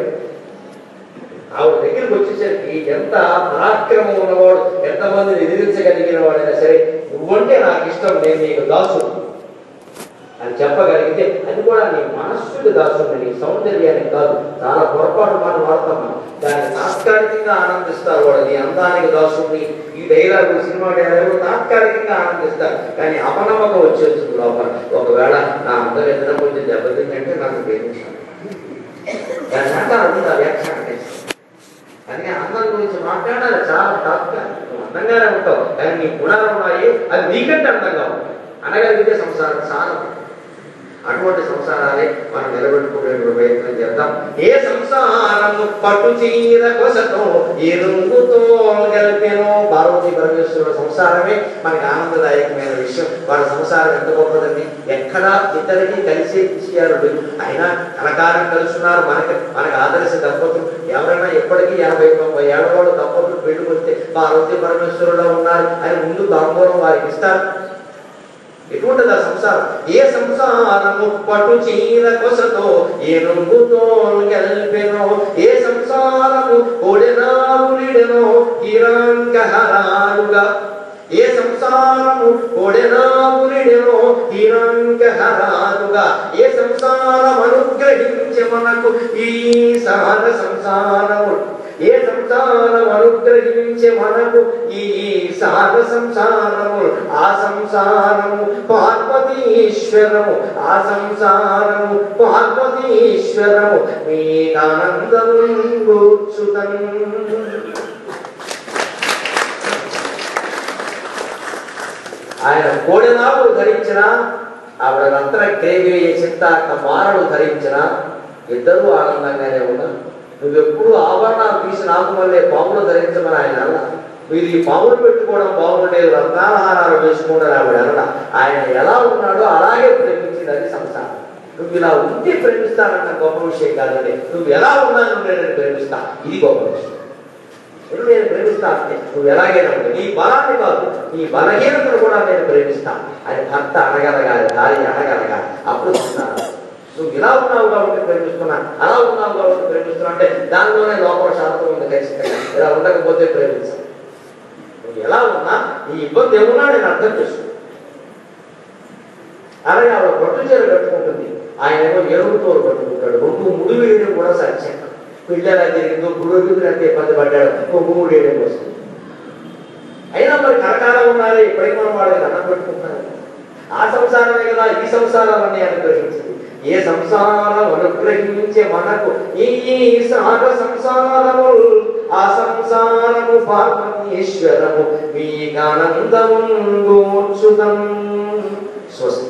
ఆవిడ దగ్గరికి వచ్చేసరికి ఎంత పరాక్రమం ఉన్నవాడు ఎంతమందిని ఎదిరించగలిగిన వాడైనా సరే నువ్వంటే నాకు ఇష్టం నేను నీకు దాసు అని చెప్పగలిగితే అది కూడా నీ మనస్సుకి దాసుని నీ సౌందర్యానికి కాదు చాలా పొరపాటు మాట వాడతాం మనం దాన్ని తాత్కాలికంగా ఆనందిస్తారు వాడు నీ అందానికి దాసుని ఈ డైలాగు సినిమా డైలాగు తాత్కాలికంగా ఆనందిస్తారు కానీ అపనమ్మకం వచ్చేస్తుంది లోపల ఒకవేళ నా అందం ఏదైనా కొంచెం దెబ్బతిందంటే నాకు ప్రేమించాలి దాని అంటారు ఉంది ఆ వ్యాఖ్యానం చేసి అందుకే అందం గురించి మాట్లాడాలి చాలా తాత్కాలికం నువ్వు అందంగానే ఉంటావు కానీ నీ గుణాలు ఉన్నాయి అది నీకంటే అందంగా ఉంటాయి అనగలిగితే సంసారం చాలా అటువంటి సంసారాలే మనం నిలబెట్టుకునే ప్రయత్నం చేద్దాం ఏ సంసారము పట్టు చీర కొసతో ఎరుంగుతో గలిపెను పార్వతీ పరమేశ్వరుల సంసారమే మనకి ఆనందదాయకమైన విషయం వాళ్ళ సంసారం ఎంత గొప్పదండి ఎక్కడా ఇద్దరికి కలిసే విషయాలు లేవు అయినా కనకారం కలుస్తున్నారు మనకి మనకి ఆదర్శ దంపతులు ఎవరైనా ఎప్పటికీ యాభై తొంభై ఏళ్ళ వాళ్ళు దంపతులు పెట్టుకొస్తే పార్వతీ పరమేశ్వరులో ఉన్నారు అని ముందు తాంబూలం వారికి ఇస్తారు ఎటువంటిది ఆ సంసారం ఏ సంసారము పట్టు చీర కొసతో ఏ రంగుతో గెల్పెనో ఏ సంసారము కొడెనావులిడెనో హిరంగహరాలుగా ఏ సంసారము కొడెనావులిడెనో హిరంగహరాలుగా ఏ సంసారం అనుగ్రహించే మనకు ఈ సహన సంసారము ఏ సంసారం అనుగ్రహించే మనకు ఈ సార సంసారము ఆ సంసారము పార్వతీశ్వరము ఆ సంసారము పార్వతీశ్వరము మీకానందం కూర్చుతన్ ఆయన కోడినాగులు ధరించిన ఆవిడ రత్న క్రేవేయ చింతాక మారలు ధరించిన ఇద్దరూ ఆనందంగానే ఉన్నారు నువ్వెప్పుడు ఆభరణాలు తీసి నాకు మళ్ళీ పాములు ధరించమని ఆయన అన్న మీరు ఈ పాములు పెట్టుకోవడం బాగుండేది రత్నాలహారాలు వేసుకోవడం ఆవిడ అన్న ఆయన ఎలా ఉన్నాడో అలాగే ప్రేమించింది అది సంసారం నువ్వు ఇలా ఉంటే ప్రేమిస్తానంట గొప్ప విషయం కాదండి నువ్వు ఎలా ఉన్నాను నేను ప్రేమిస్తా ఇది గొప్ప విషయం ఇప్పుడు నేను ప్రేమిస్తా అంటే నువ్వు ఎలాగైనా ఉండు నీ బలాన్ని కాదు నీ బలహీనతను కూడా నేను ప్రేమిస్తా అని భర్త అనగలగాలి భార్య అనగలగాలి అప్పుడు చెప్తాను. నువ్వు ఇలా ఉన్నావు కాబట్టి ప్రేమిస్తున్నా అలా ఉన్నావు కాబట్టి ప్రేమిస్తున్నా అంటే దానిలోనే లోపల శాంతం ఉంది ఖచ్చితంగా ఇలా ఉండకపోతే ప్రేమించాలి నువ్వు ఎలా ఉన్నా నీ ఇబ్బంది ఏమున్నా నేను అర్థం చేసుకున్నాను అలాగే ఆవిడ పట్టు చీర కట్టుకుంటుంది ఆయన ఏమో ఎరుగుతో కట్టుకుంటాడు రెండు ముడి వేయడం కూడా సత్యం పిల్ల ఎలా జరిగిందో గురువుకి అంతే ఇబ్బంది పడ్డాడు ఇంకొక ముడి వేయడం వస్తుంది అయినా మరి కరకాలం ఉన్నారే ఇప్పటికీ మనం వాళ్ళకి అన్నం పెట్టుకుంటున్నారు ఆ సంసారమే కదా ఈ సంసారాలన్నీ అనుగ్రహించింది ఏ సంసారం అనుగ్రహించే మనకు ఈ సాగ సంసారము ఆ సంసారము పార్వతీశ్వరము మీ ఆనందముందోచుతం స్వస్తి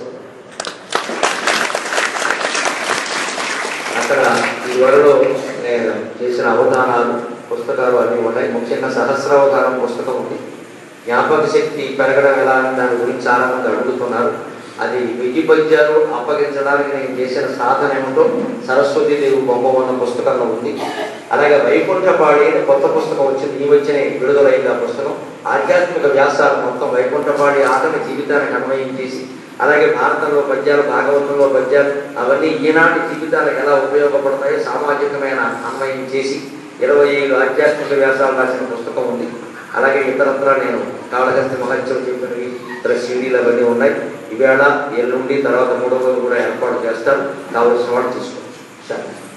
అక్కడ ఈ వరలో నేను చేసిన అవధానాలు పుస్తకాలు అన్నీ ఉన్నాయి ముఖ్యంగా సహస్రావధానం పుస్తకం ఉంది జ్ఞాపక శక్తి పెరగడం ఎలా అని దాని గురించి చాలా మంది అడుగుతున్నారు అది వెయ్యి పద్యాలు అప్పగించడానికి నేను చేసిన సాధన ఏమిటో సరస్వతి దేవి బొమ్మ ఉన్న పుస్తకంలో ఉంది అలాగే వైకుంఠపాడి అనే కొత్త పుస్తకం వచ్చింది ఈ వచ్చిన విడుదలైంది ఆ పుస్తకం ఆధ్యాత్మిక వ్యాసాలు మొత్తం వైకుంఠపాడి ఆటని జీవితానికి అన్వయించేసి అలాగే భారతంలో పద్యాలు భాగవతంలో పద్యాలు అవన్నీ ఈనాటి జీవితాలకు ఎలా ఉపయోగపడతాయో సామాజికమైన అన్వయం చేసి ఇరవై ఐదు ఆధ్యాత్మిక వ్యాసాలు రాసిన పుస్తకం ఉంది అలాగే ఇతరత్ర నేను కాళహస్తి మహత్యం చెప్పినవి ఇతర సీడీలు అవన్నీ ఉన్నాయి ఈవేళ ఎల్లుండి తర్వాత మూడో రోజు కూడా ఏర్పాటు చేస్తారు కావలసిన వాళ్ళు తీసుకోండి సరే